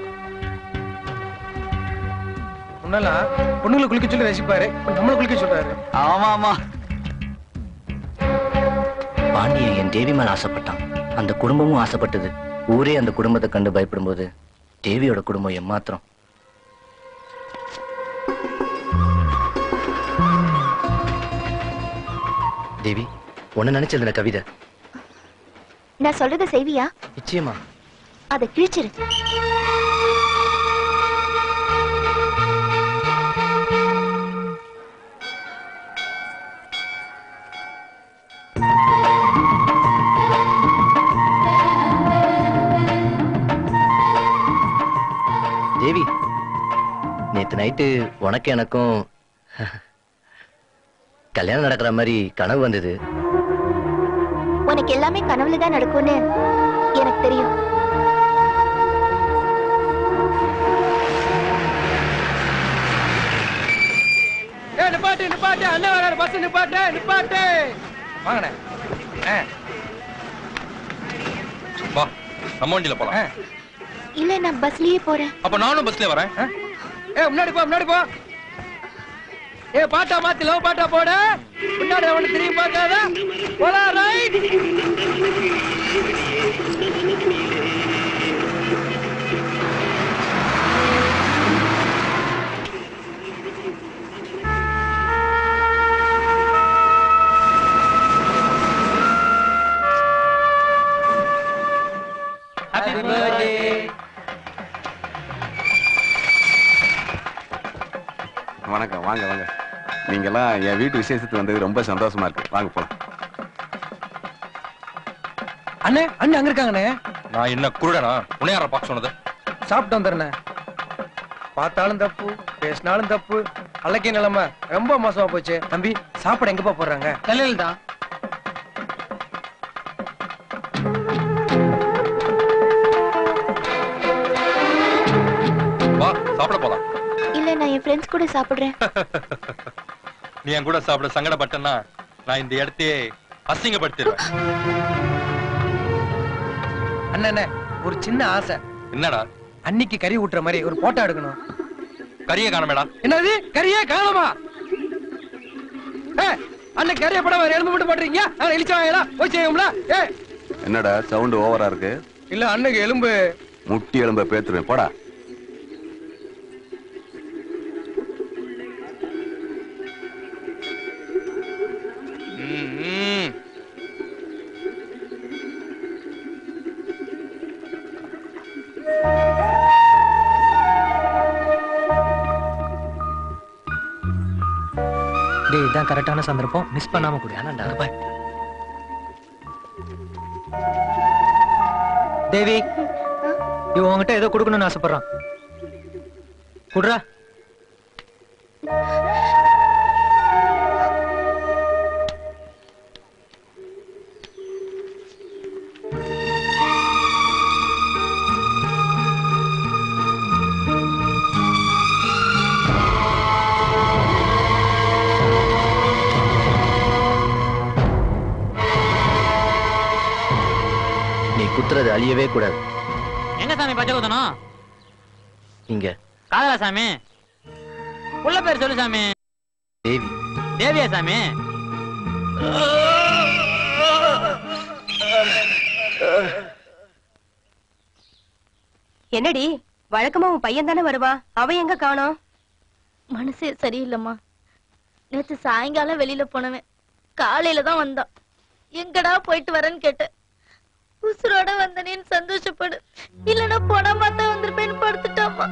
முன்னெல்லாம் பொண்ணுங்களை குளிக்க சொல்லி ரசிப்பாரு இப்ப நம்மளை குளிக்க சொல்றாரு ஆமா ஆமா பாண்டியன் என் தேவி மேல ஆசைப்பட்டான் அந்த குடும்பமும் ஆசைப்பட்டது ஊரே அந்த குடும்பத்தை கண்டு பயப்படும்போது தேவியோட குடும்பம் எம்மாத்திரம் தேவி உன்னை நினைச்சிருந்த கவிதை நான் சொல்றத செய்வியா நிச்சயமா அதை கிழிச்சிரு தேவி நேத்து நைட்டு உனக்கு எனக்கும் கல்யாணம் நடக்கிற மாதிரி கனவு வந்தது உனக்கு எல்லாமே கனவுல தான் நடக்கும்னு எனக்கு தெரியும் ஏ நிப்பாட்டு நிப்பாட்டு அண்ணன் வராரு பஸ் நிப்பாட்டு நிப்பாட்டு வாங்கண்ணே ஆ, வா நம்ம வண்டியில போலாம் இல்ல நான் பஸ்லயே போறேன் அப்ப நானும் பஸ்ல வரேன் ஏ முன்னாடி போ முன்னாடி போ ஏ பாட்டா மாத்தி லவ் பாட்டா போட முன்னாடி அவனை திரும்பி பார்க்காத போலாம் ரைட் ஹாப்பி பர்த்டே வணக்கம் வாங்க வாங்க நீங்கெல்லாம் என் வீட்டு விசேஷத்துக்கு வந்தது ரொம்ப சந்தோஷமா இருக்கு வாங்க போலாம் அண்ணே அண்ணன் அங்க இருக்காங்கண்ணே நான் என்ன குருடனா உன்னையார பார்க்க சொன்னது சாப்பிட்டு வந்துடுறேண்ணே பார்த்தாலும் தப்பு பேசினாலும் தப்பு அலக்கே நிலைமை ரொம்ப மோசமா போச்சு தம்பி சாப்பாடு எங்கப்பா போடுறாங்க தலையில் தான் வா சாப்பிட போலாம் இல்ல நான் என் ஃப்ரெண்ட்ஸ் கூட சாப்பிடுறேன் நீ என் கூட சாப்பிட சங்கடப்பட்டேன்னா நான் இந்த இடத்தையே அசிங்கப்படுத்திடுவேன் அண்ணே ஒரு சின்ன ஆசை என்னடா அன்னைக்கு கறி ஊட்டுற மாதிரி ஒரு போட்டோ எடுக்கணும் கறியை காணமேடா என்னது கறியே காணுமா ஏ அன்னைக்கு கறியை படம் வேற எலும்பு மட்டும் போட்டுறீங்க நான் இழிச்சா வாங்கலா போய் செய்யும்ல ஏ என்னடா சவுண்ட் ஓவரா இருக்கு இல்ல அன்னைக்கு எலும்பு முட்டி எலும்ப பேத்துருவேன் போடா டேய் இதான் கரெக்டான சந்தர்ப்பம் மிஸ் பண்ணாம குடி ஆனாண்டா பாய் தேவி இவன் உன்கிட்ட ஏதோ கொடுக்கணும்னு ஆசைப்படுறான் குடுறா நீ குத்துறது அழியவே கூடாது எங்க சாமி பச்சை குத்தணும் இங்க காதலா சாமி உள்ள பேர் சொல்லு சாமி தேவி தேவியா சாமி என்னடி வழக்கமா உன் பையன் தானே வருவா அவன் எங்க காணோம் மனசே சரியில்லைம்மா நேத்து சாயங்காலம் வெளியில போனவன் காலையில தான் வந்தான் எங்கடா போயிட்டு வரேன்னு கேட்டேன் உசுரோட வந்தனேன்னு சந்தோஷப்படு இல்லைன்னா போனா மாத்தா வந்திருப்பேன்னு படுத்துட்டாமா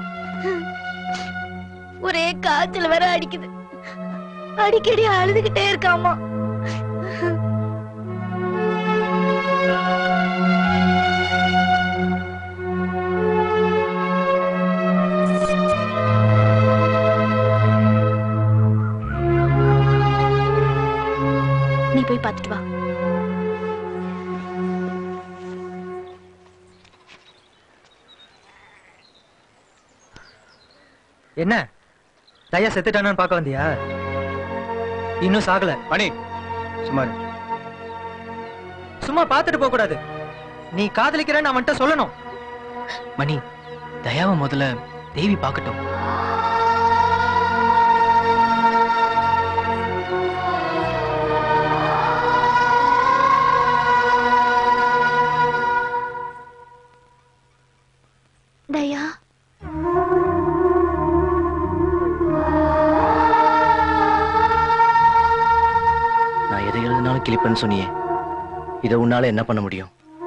ஒரே காய்ச்சல் வேற அடிக்குது அடிக்கடி அழுதுகிட்டே இருக்காமா நீ போய் பார்த்துட்டு வா என்ன தயா செத்துட்டானான்னு பார்க்க வந்தியா இன்னும் சாகல மணி சுமார் சும்மா பார்த்துட்டு போக கூடாது நீ காதலிக்கிறேன்னு அவன்கிட்ட சொல்லணும் மணி தயாவை முதல்ல தேவி பார்க்கட்டும் தயா நான் எதை எழுதினாலும் கிளிப்பேன்னு சொன்னியே இதை உன்னால என்ன பண்ண முடியும்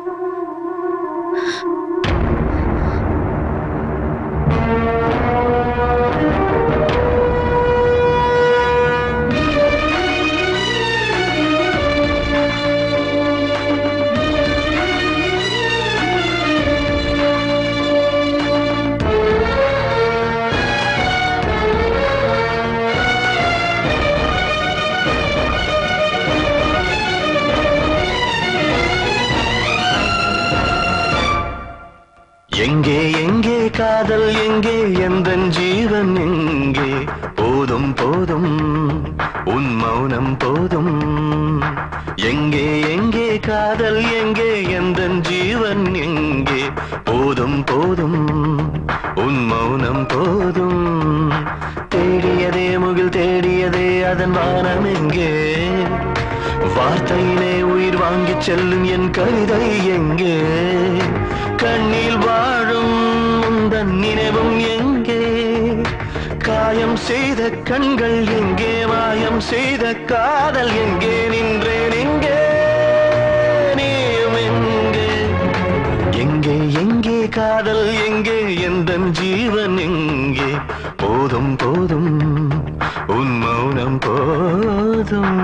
எங்கே எங்கே காதல் எங்கே எந்த ஜீவன் எங்கே போதும் போதும் உன் மௌனம் போதும் எங்கே எங்கே காதல் எங்கே எந்த ஜீவன் எங்கே போதும் போதும் உன் மௌனம் போதும் தேடியதே முகில் தேடியதே அதன் வானம் எங்கே வார்த்தையிலே உயிர் வாங்கிச் செல்லும் என் கவிதை எங்கே கண்ணில் வாழும் உந்தன் நினைவும் எங்கே காயம் செய்த கண்கள் எங்கே மாயம் செய்த காதல் எங்கே நின்றேன் எங்கே நீயும் எங்கே எங்கே எங்கே காதல் எங்கே எந்த ஜீவன் எங்கே போதும் போதும் உன் மௌனம் போதும்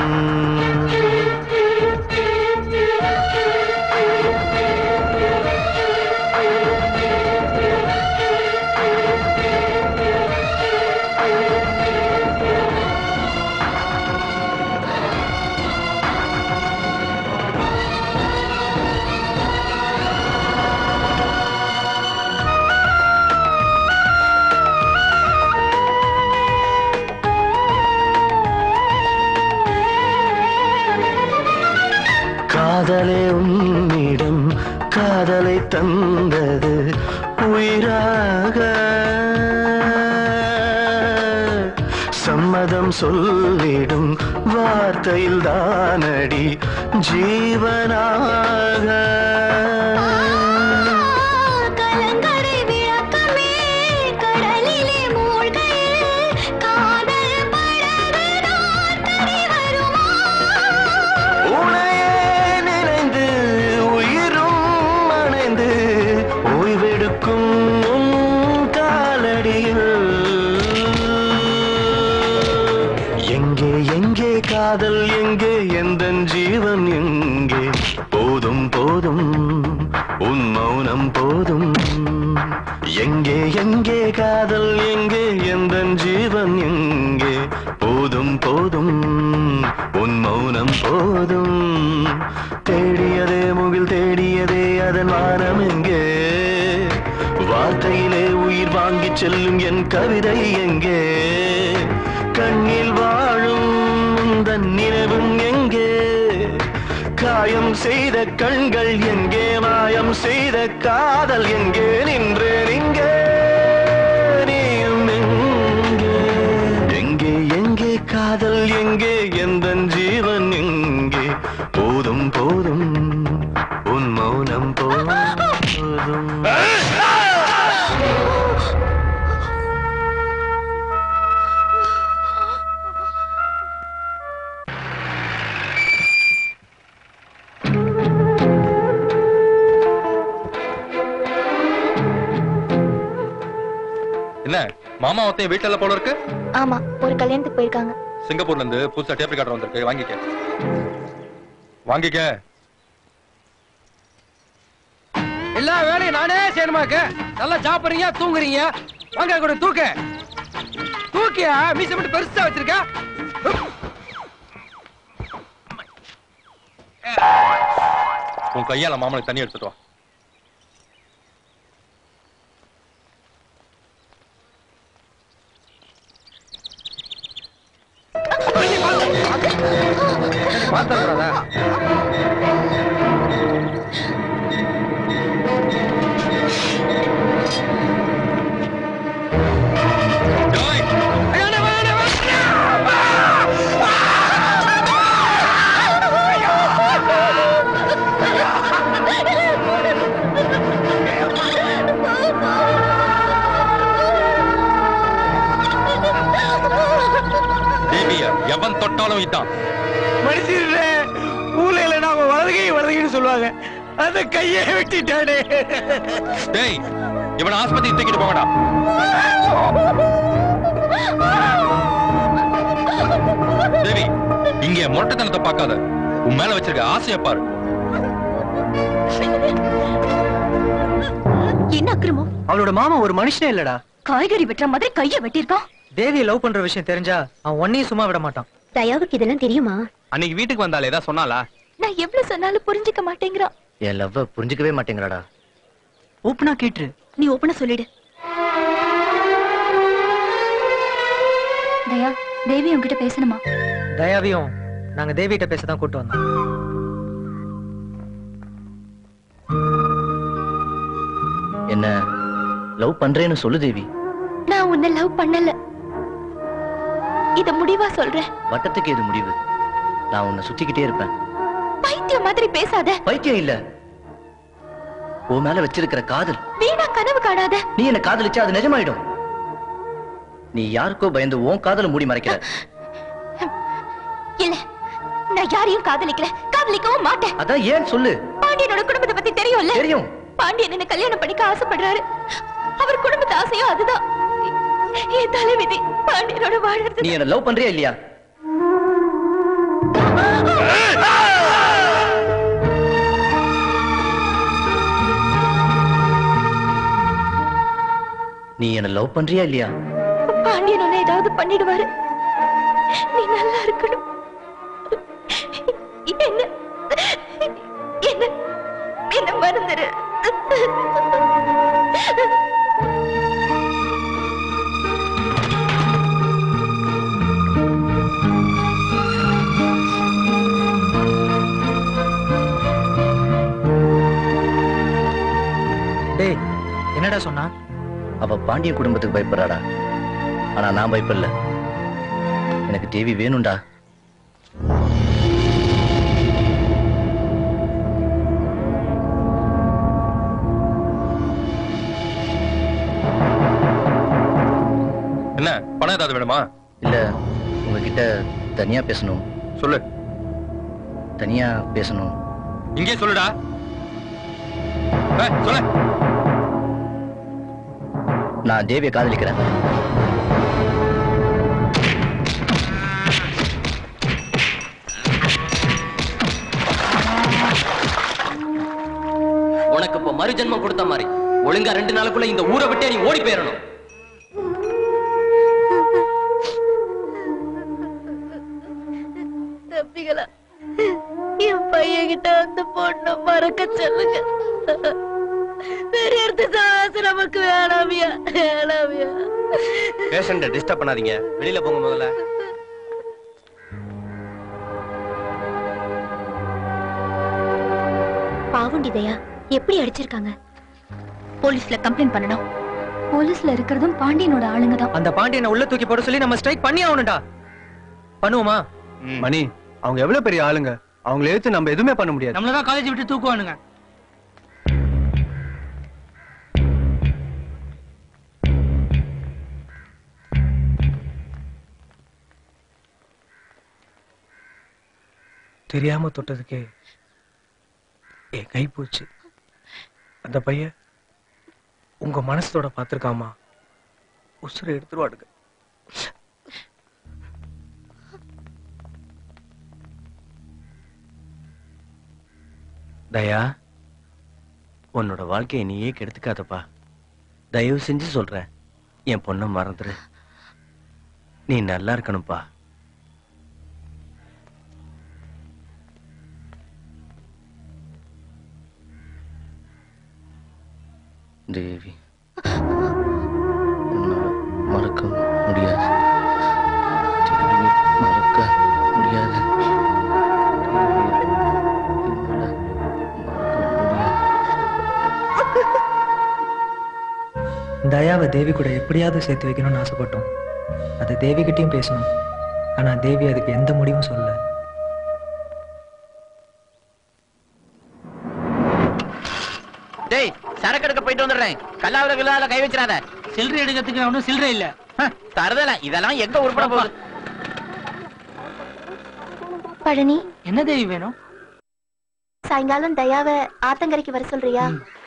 காதலே உன்னிடம் காதலை தந்தது உயிராக சம்மதம் சொல்லிடும் வார்த்தையில் தானடி ஜீவனாக கலங்கரை விளக்கமே கடலிலே மூழ்கையில் காதல் படகுதான் கரை வருமா உனையே நினைந்து உயிரும் அணைந்து ஓய்வெடுக்கும் உன் காலடியில் எங்கே எங்கே காதல் எங்கே எந்த ஜீவன் எங்கே போதும் போதும் உன் மௌனம் போதும் எங்கே எங்கே காதல் எங்கே எந்த ஜீவன் எங்கே போதும் போதும் உன் மௌனம் போதும் தேடியதே முகில் தேடியதே அதன் வானம் எங்கே வார்த்தையிலே உயிர் வாங்கிச் செல்லும் என் கவிதை எங்கே கண்ணில் வாழும் உந்தன் நினைவும் எங்கே காயம் செய்த கண்கள் எங்கே மாயம் செய்த காதல் எங்கே நின்றேன் இங்கே நீயும் எங்கே எங்கே எங்கே காதல் எங்கே எந்த ஜீவன் எங்கே போதும் போதும் உன் மௌனம் போதும் என்ன மாமா ஒருத்தையும் வீட்டுல போல இருக்கு ஆமா ஒரு கல்யாணத்துக்கு போயிருக்காங்க சிங்கப்பூர்ல இருந்து புதுசா டேப் ரெக்கார்டர் வந்திருக்கு வாங்கிக்க வாங்கிக்க எல்லா வேலையும் நானே செய்யணுமாக்க நல்லா சாப்பிடுறீங்க தூங்குறீங்க வாங்க கூட தூக்க தூக்கியா மீச மட்டும் பெருசா வச்சிருக்க உன் கையால மாமனுக்கு தண்ணி எடுத்துட்டு வா எவன் தொட்டாலும் இதான் மனுஷன் ஊர்ல நாம வலதுகை வலதுகைன்னு சொல்லுவாங்க அந்த கையை வெட்டிட்டானே டேய் இவன் ஆஸ்பத்திரி தூக்கிட்டு போங்கடா தேவி இங்க மொட்டைத்தனத்தை பார்க்காத உன் மேல வச்சிருக்க ஆசையை பாரு என்ன அக்கிரமம் அவளோட மாமா ஒரு மனுஷனே இல்லடா காய்கறி வெட்டுற மாதிரி கைய வெட்டியிருக்கான் தேவியை லவ் பண்ற விஷயம் தெரிஞ்சா அவன் ஒன்னையும் சும்மா விட மாட்டான் தயாவுக்கு இதெல்லாம் தெரியுமா அன்னைக்கு வீட்டுக்கு வந்தாலே ஏதாவது சொன்னாலா நான் எவ்வளவு சொன்னாலும் புரிஞ்சுக்க மாட்டேங்கிறான் என் லவ்வ புரிஞ்சுக்கவே மாட்டேங்கிறாடா ஓப்பனா கேட்டுரு நீ ஓப்பனா சொல்லிடு தயா தேவி உன்கிட்ட பேசணுமா தயாவையும் நாங்க தேவிகிட்ட பேச தான் கூட்டு வந்தோம் என்ன லவ் பண்றேன்னு சொல்லு தேவி நான் உன்னை லவ் பண்ணல இத முடிவா சொல்றேன் வட்டத்துக்கு எது முடிவு நான் உன்னை சுத்திக்கிட்டே இருப்பேன் பைத்தியம் மாதிரி பேசாத பைத்தியம் இல்ல உன் மேல வச்சிருக்கிற காதல் வீணா கனவு காணாத நீ என்ன காதலிச்சா அது நிஜமாயிடும் நீ யாருக்கோ பயந்து உன் காதல மூடி மறைக்கிற இல்ல நான் யாரையும் காதலிக்கல காதலிக்கவும் மாட்டேன் அதான் ஏன் சொல்லு பாண்டியனோட குடும்பத்தை பத்தி தெரியும்ல தெரியும் பாண்டியன் என்ன கல்யாணம் பண்ணிக்க ஆசைப்படுறாரு அவர் குடும்பத்து ஆசையும் அதுதான் என் தலைவிதி பாண்டியனோட வாழறது நீ என்ன லவ் பண்றியா இல்லையா நீ என்ன லவ் பண்றியா இல்லையா பாண்டியன் உன்னை ஏதாவது பண்ணிடுவாரு நீ நல்லா இருக்கணும் என்ன என்ன என்ன மறந்துரு டேய் என்னடா சொன்னா அவ பாண்டிய குடும்பத்துக்கு பயப்படுறாடா ஆனா நான் பயப்படல எனக்கு தேவி வேணும்டா என்ன பணம் ஏதாவது வேணுமா இல்ல உங்ககிட்ட தனியா பேசணும் சொல்லு தனியா பேசணும் இங்கே சொல்லுடா ஏய், சொல்லு நான் தேவியை காதலிக்கிறேன் உனக்கு இப்ப மறுஜென்மம் கொடுத்த மாதிரி ஒழுங்கா ரெண்டு நாளுக்குள்ள இந்த ஊரை விட்டே நீ ஓடி போயிடணும் தம்பிகளா என் பையன்கிட்ட அந்த பொண்ணை மறக்க சொல்லுங்க வேற இடத்து சாசு நமக்கு வேணாமியா வேணாமியா பேஷண்ட டிஸ்டர்ப் பண்ணாதீங்க வெளியில போங்க முதல்ல பாவுண்டி தயா எப்படி அடிச்சிருக்காங்க போலீஸ்ல கம்ப்ளைண்ட் பண்ணணும் போலீஸ்ல இருக்கிறதும் பாண்டியனோட ஆளுங்க தான் அந்த பாண்டியனை உள்ள தூக்கி போட சொல்லி நம்ம ஸ்ட்ரைக் பண்ணி ஆகணும்டா பண்ணுவோமா மணி அவங்க எவ்வளவு பெரிய ஆளுங்க அவங்கள எடுத்து நம்ம எதுவுமே பண்ண முடியாது நம்மளதான் காலேஜ் விட்டு தூக்குவானுங்க தெரியாம தொட்டதுக்கே என் கை போச்சு அந்த பையன் உங்க மனசோட பார்த்திருக்காமா உசுரை எடுத்துருவாடுங்க தயா உன்னோட வாழ்க்கையை நீயே கெடுத்துக்காதப்பா தயவு செஞ்சு சொல்றேன் என் பொண்ணை மறந்துரு நீ நல்லா இருக்கணும்ப்பா தேவி உன்னால மறக்க முடியாது தேவி மறக்க முடியாது தயாவை தேவி கூட எப்படியாவது சேர்த்து வைக்கணும்னு ஆசைப்பட்டோம் அது தேவி கிட்டயும் பேசணும் ஆனா தேவி அதுக்கு எந்த முடிவும் சொல்லல டேய் சரக்கு எடுக்க போயிட்டு வந்துடுறேன் கல்லாவில கில்லாவில கை வச்சிடாத சில்லறை எடுக்கிறதுக்கு ஒன்றும் சில்லறை இல்ல தருதல இதெல்லாம் எங்க உருப்பட போகுது பழனி என்ன தேவி வேணும் சாயங்காலம் தயாவை ஆத்தங்கரைக்கு வர சொல்றியா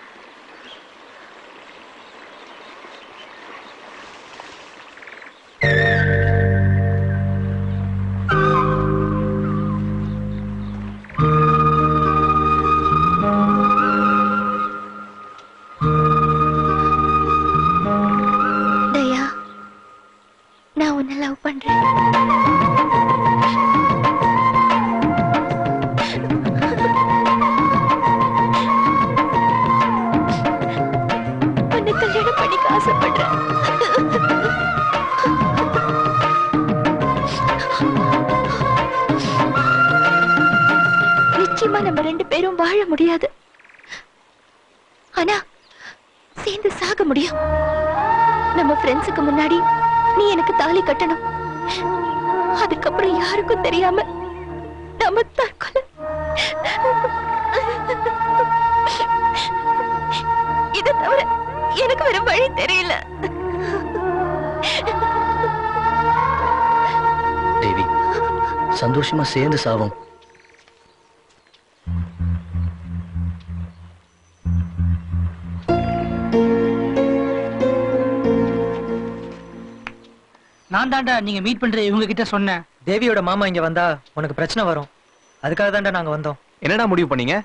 தயா நான் உன்னை லவ் பண்றேன் உன்னை கல்யாணம் பண்ணிக்க ஆசைப்படுறேன் நிச்சயமா நம்ம ரெண்டு பேரும் வாழ முடியாது ஆனா சேர்ந்து சாக முடியும் நம்ம ஃப்ரெண்ட்ஸுக்கு முன்னாடி நீ எனக்கு தாலி கட்டணும் அதுக்கப்புறம் யாருக்கும் தெரியாம நம்ம தற்கொலை இதை தவிர எனக்கு வேற வழி தெரியல தேவி சந்தோஷமா சேர்ந்து சாவோம் நான் தாண்டா நீங்க மீட் பண்ற இவங்க கிட்ட சொன்னேன் தேவியோட மாமா இங்க வந்தா உனக்கு பிரச்சனை வரும் அதுக்காக தான்டா நாங்க வந்தோம் என்னடா முடிவு பண்ணீங்க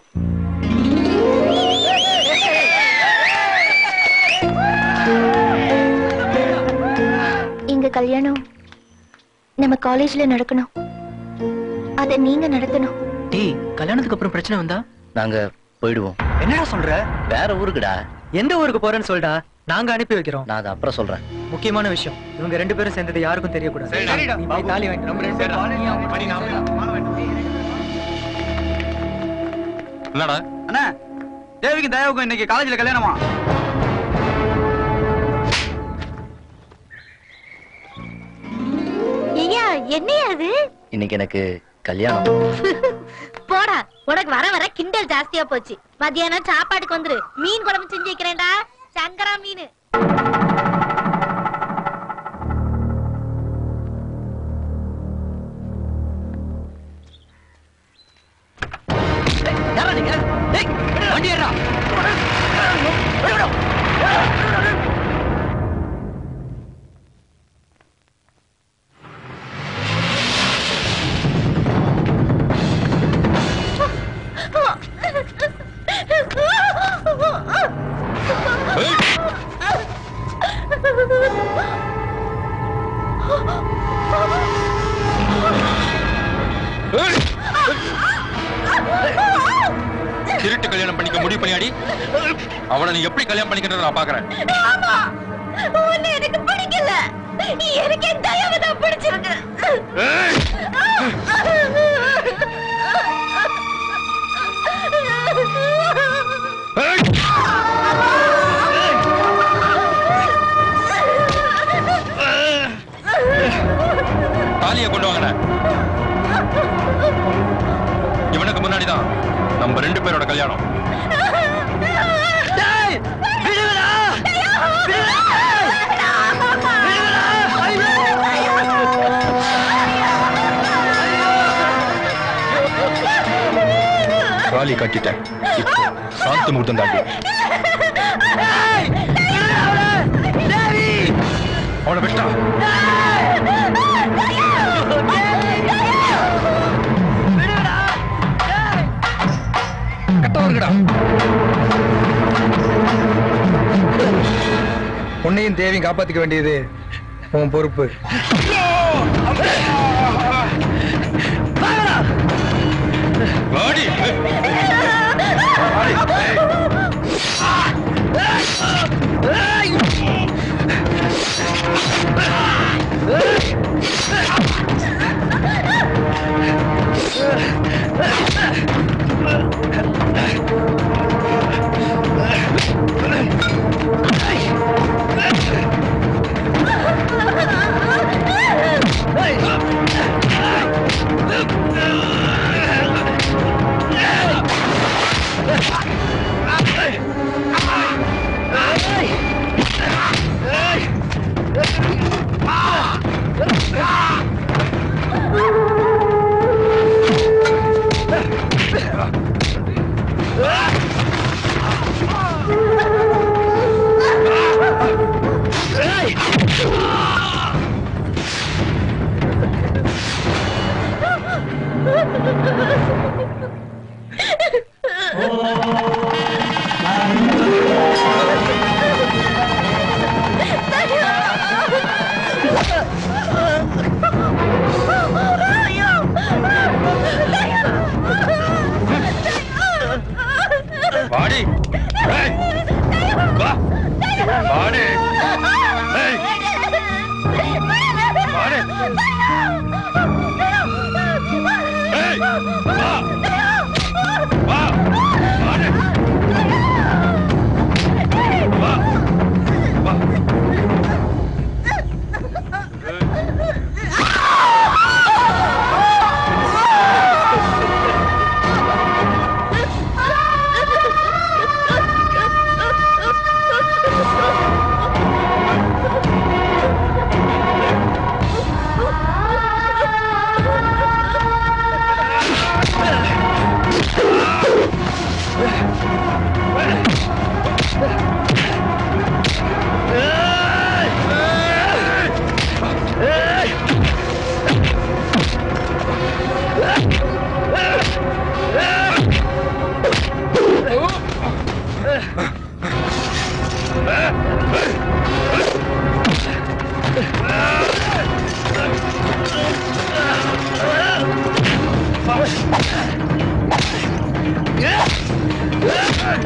எங்க கல்யாணம் நம்ம காலேஜ்ல நடக்கணும் அத நீங்க நடத்தணும் டேய் கல்யாணத்துக்கு அப்புறம் பிரச்சனை வந்தா நாங்க போயிடுவோம் என்னடா சொல்ற வேற ஊருக்குடா எந்த ஊருக்கு போறேன்னு சொல்டா நாங்க அனுப்பி வைக்கிறோம் நான் அதை அப்புறம் சொல்றேன் முக்கியமான விஷயம் இவங்க ரெண்டு பேரும் சேர்ந்தது யாருக்கும் தெரியக்கூடாது நீ போய் தாலி வாங்கிட்டு என்னடா அண்ணா தேவிக்கு தயாவுக்கும் இன்னைக்கு காலேஜ்ல கல்யாணமா ஐயா என்னையா அது இன்னைக்கு எனக்கு கல்யாணம் போடா உனக்கு வர வர கிண்டல் ஜாஸ்தியா போச்சு மத்தியானம் சாப்பாட்டுக்கு வந்துரு மீன் குழம்பு செஞ்சு வைக்கிறேன்டா சங்கரா மீன் யாரா நீங்க டேய் வண்டி ஏறா திருட்டு கல்யாணம் பண்ணிக்க முடிவு பண்ணியாடி அவனை நீ எப்படி கல்யாணம் பண்ணிக்கிறத நான் பாக்குறேன் ஆமா உன்னை எனக்கு பிடிக்கல எனக்கு என் தயவு தான் பிடிச்சிருக்கு தாலியை கொண்டு வாங்கண்ண இவனுக்கு முன்னாடி தான் நம்ம ரெண்டு பேரோட கல்யாணம் தாலி கட்டிட்டேன் இப்போ சாந்த முகூர்த்தம் தாண்டி அவனை விட்டா கட்டவர்களா உன்னையும் தேவியும் காப்பாத்திக்க வேண்டியது உன் பொறுப்பு வாடி Ah!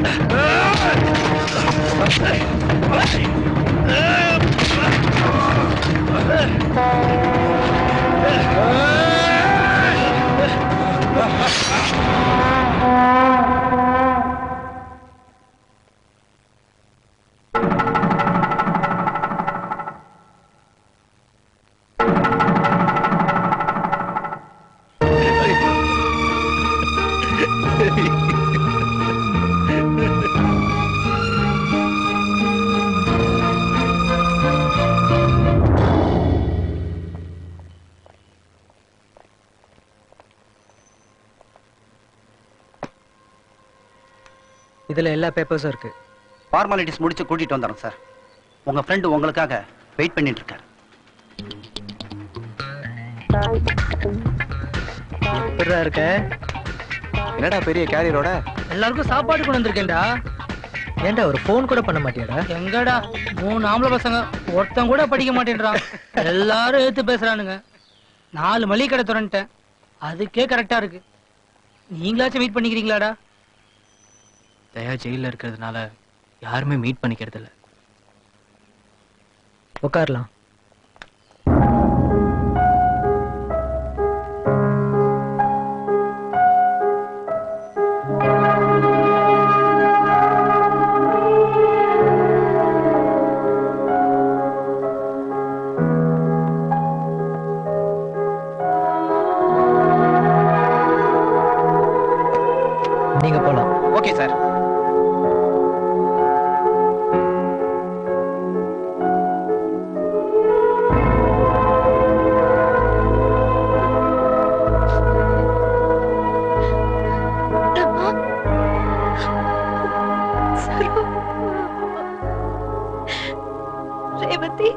இதுல எல்லா பேப்பர்ஸும் இருக்கு ஃபார்மாலிட்டிஸ் முடிச்சு கூட்டிட்டு வந்துடுறேன் சார் உங்க ஃப்ரெண்டு உங்களுக்காக வெயிட் பண்ணிட்டு இருக்காரு எப்படிடா இருக்க என்னடா பெரிய கேரியரோட எல்லாருக்கும் சாப்பாடு கொண்டு வந்திருக்கேன்டா ஏன்டா ஒரு ஃபோன் கூட பண்ண மாட்டியாடா எங்கடா மூணு ஆம்பளை பசங்க ஒருத்தன் கூட படிக்க மாட்டேன்றான் எல்லாரும் எடுத்து பேசுறானுங்க நாலு மளிகை கடை திறந்துட்டேன் அதுக்கே கரெக்டா இருக்கு நீங்களாச்சும் வெயிட் பண்ணிக்கிறீங்களாடா தயா ஜெயில இருக்கிறதுனால யாருமே மீட் பண்ணிக்கிறது இல்ல உட்காரலாம் நீங்க போலாம் ஓகே சார் ரேவதி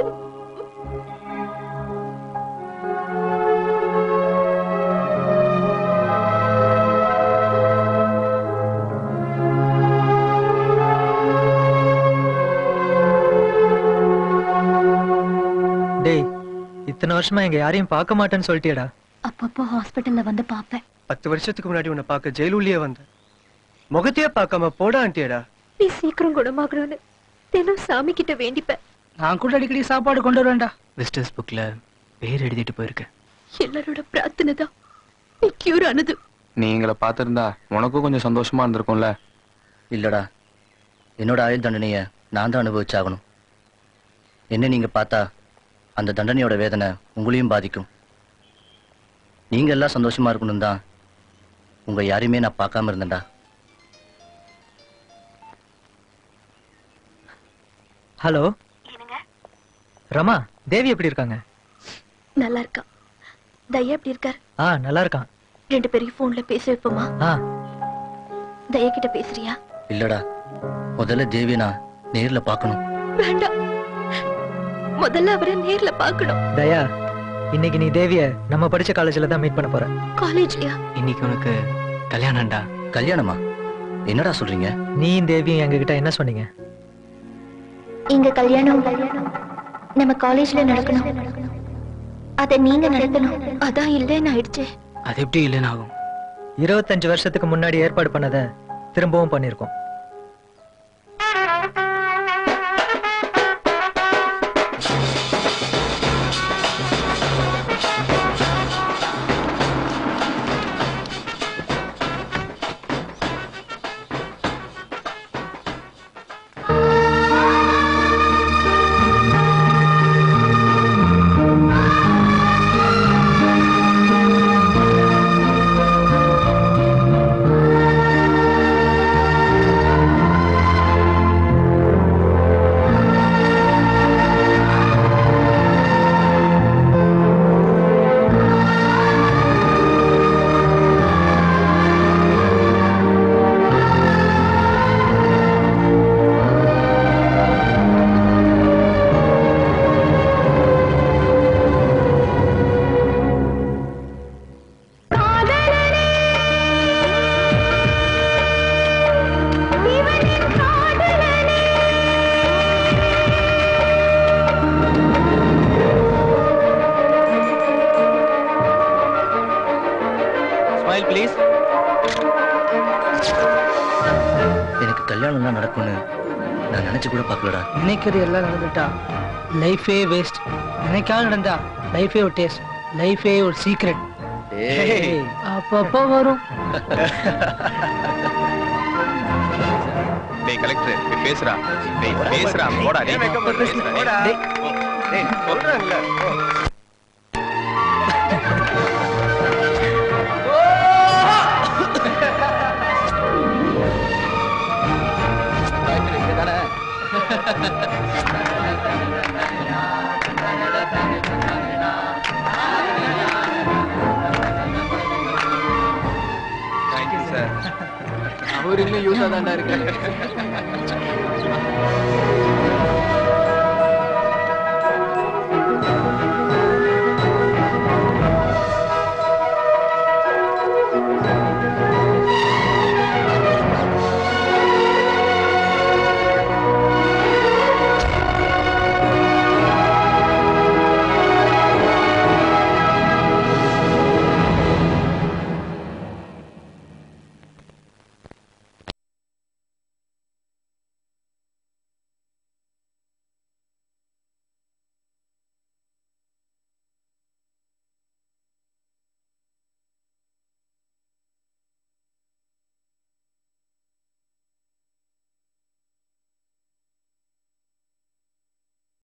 டேய் இத்தனை வருஷமா எங்க யாரையும் பார்க்க மாட்டேன்னு சொல்லிட்டியடா அப்பப்போ ஹாஸ்பிட்டல்ல வந்து பாப்பேன் பத்து வருஷத்துக்கு முன்னாடி உன்னை பார்க்க ஜெயிலுள்ளே வந்தேன் முகத்தையே பார்க்காம போடா ஆண்டியடா நீ சீக்கிரம் குணமாகணும்னு தினம் சாமி கிட்ட வேண்டிப்பேன் நான் கூட அடிக்கடி சாப்பாடு கொண்டு வருவேன்டா விசிட்டர்ஸ் புக்ல பேர் எழுதிட்டு போயிருக்கேன் எல்லாரோட பிரார்த்தனை தான் நீ கியூர் ஆனது நீ எங்களை பார்த்திருந்தா உனக்கும் கொஞ்சம் சந்தோஷமா இருந்திருக்கும்ல இல்லடா என்னோட ஆயுள் தண்டனைய நான் தான் அனுபவிச்சாகணும் என்ன நீங்க பார்த்தா அந்த தண்டனையோட வேதனை உங்களையும் பாதிக்கும் நீங்க எல்லாம் சந்தோஷமா இருக்கணும் தான் உங்க யாரையுமே நான் பார்க்காம இருந்தேன்டா ஹலோ ரமா தேவி எப்படி இருக்காங்க நல்லா இருக்கா தயா எப்படி இருக்கார் ஆ நல்லா இருக்கான் ரெண்டு பேரையும் போன்ல பேச வைப்போமா ஆ தயா கிட்ட பேசுறியா இல்லடா முதல்ல தேவியை நான் நேர்ல பார்க்கணும் வேண்டாம் முதல்ல அவரை நேர்ல பார்க்கணும் தயா இன்னைக்கு நீ தேவிய நம்ம படிச்ச காலேஜ்ல தான் மீட் பண்ண போற காலேஜ்லயா இன்னைக்கு உனக்கு கல்யாணம்டா கல்யாணமா என்னடா சொல்றீங்க நீயும் தேவியும் எங்ககிட்ட என்ன சொன்னீங்க இங்க கல்யாணம் நம்ம காலேஜ்ல நடக்கணும் அத நீங்க நடத்தணும் அதான் இல்லைன்னு ஆயிடுச்சு அது எப்படி இல்லைன்னு ஆகும் இருபத்தஞ்சு வருஷத்துக்கு முன்னாடி ஏற்பாடு பண்ணதை திரும்பவும் பண்ணிருக்கோம் நான் நினைச்சு கூட பார்க்கலடா நினைக்கிறது எல்லாம் நடந்துட்டா லைஃபே வேஸ்ட் நினைக்காம நடந்தா லைஃபே ஒரு டேஸ்ட் லைஃபே ஒரு சீக்ரெட் அப்பப்போ வரும் டேய் கலெக்டர் நீ பேசுறா டேய் பேசுறா போடா டேய் பேசுடா, டேய். சொல்றாங்கல்ல தேங்க்யூ சார் அவர் இன்னும் யூஸா தான்டா இருக்காரு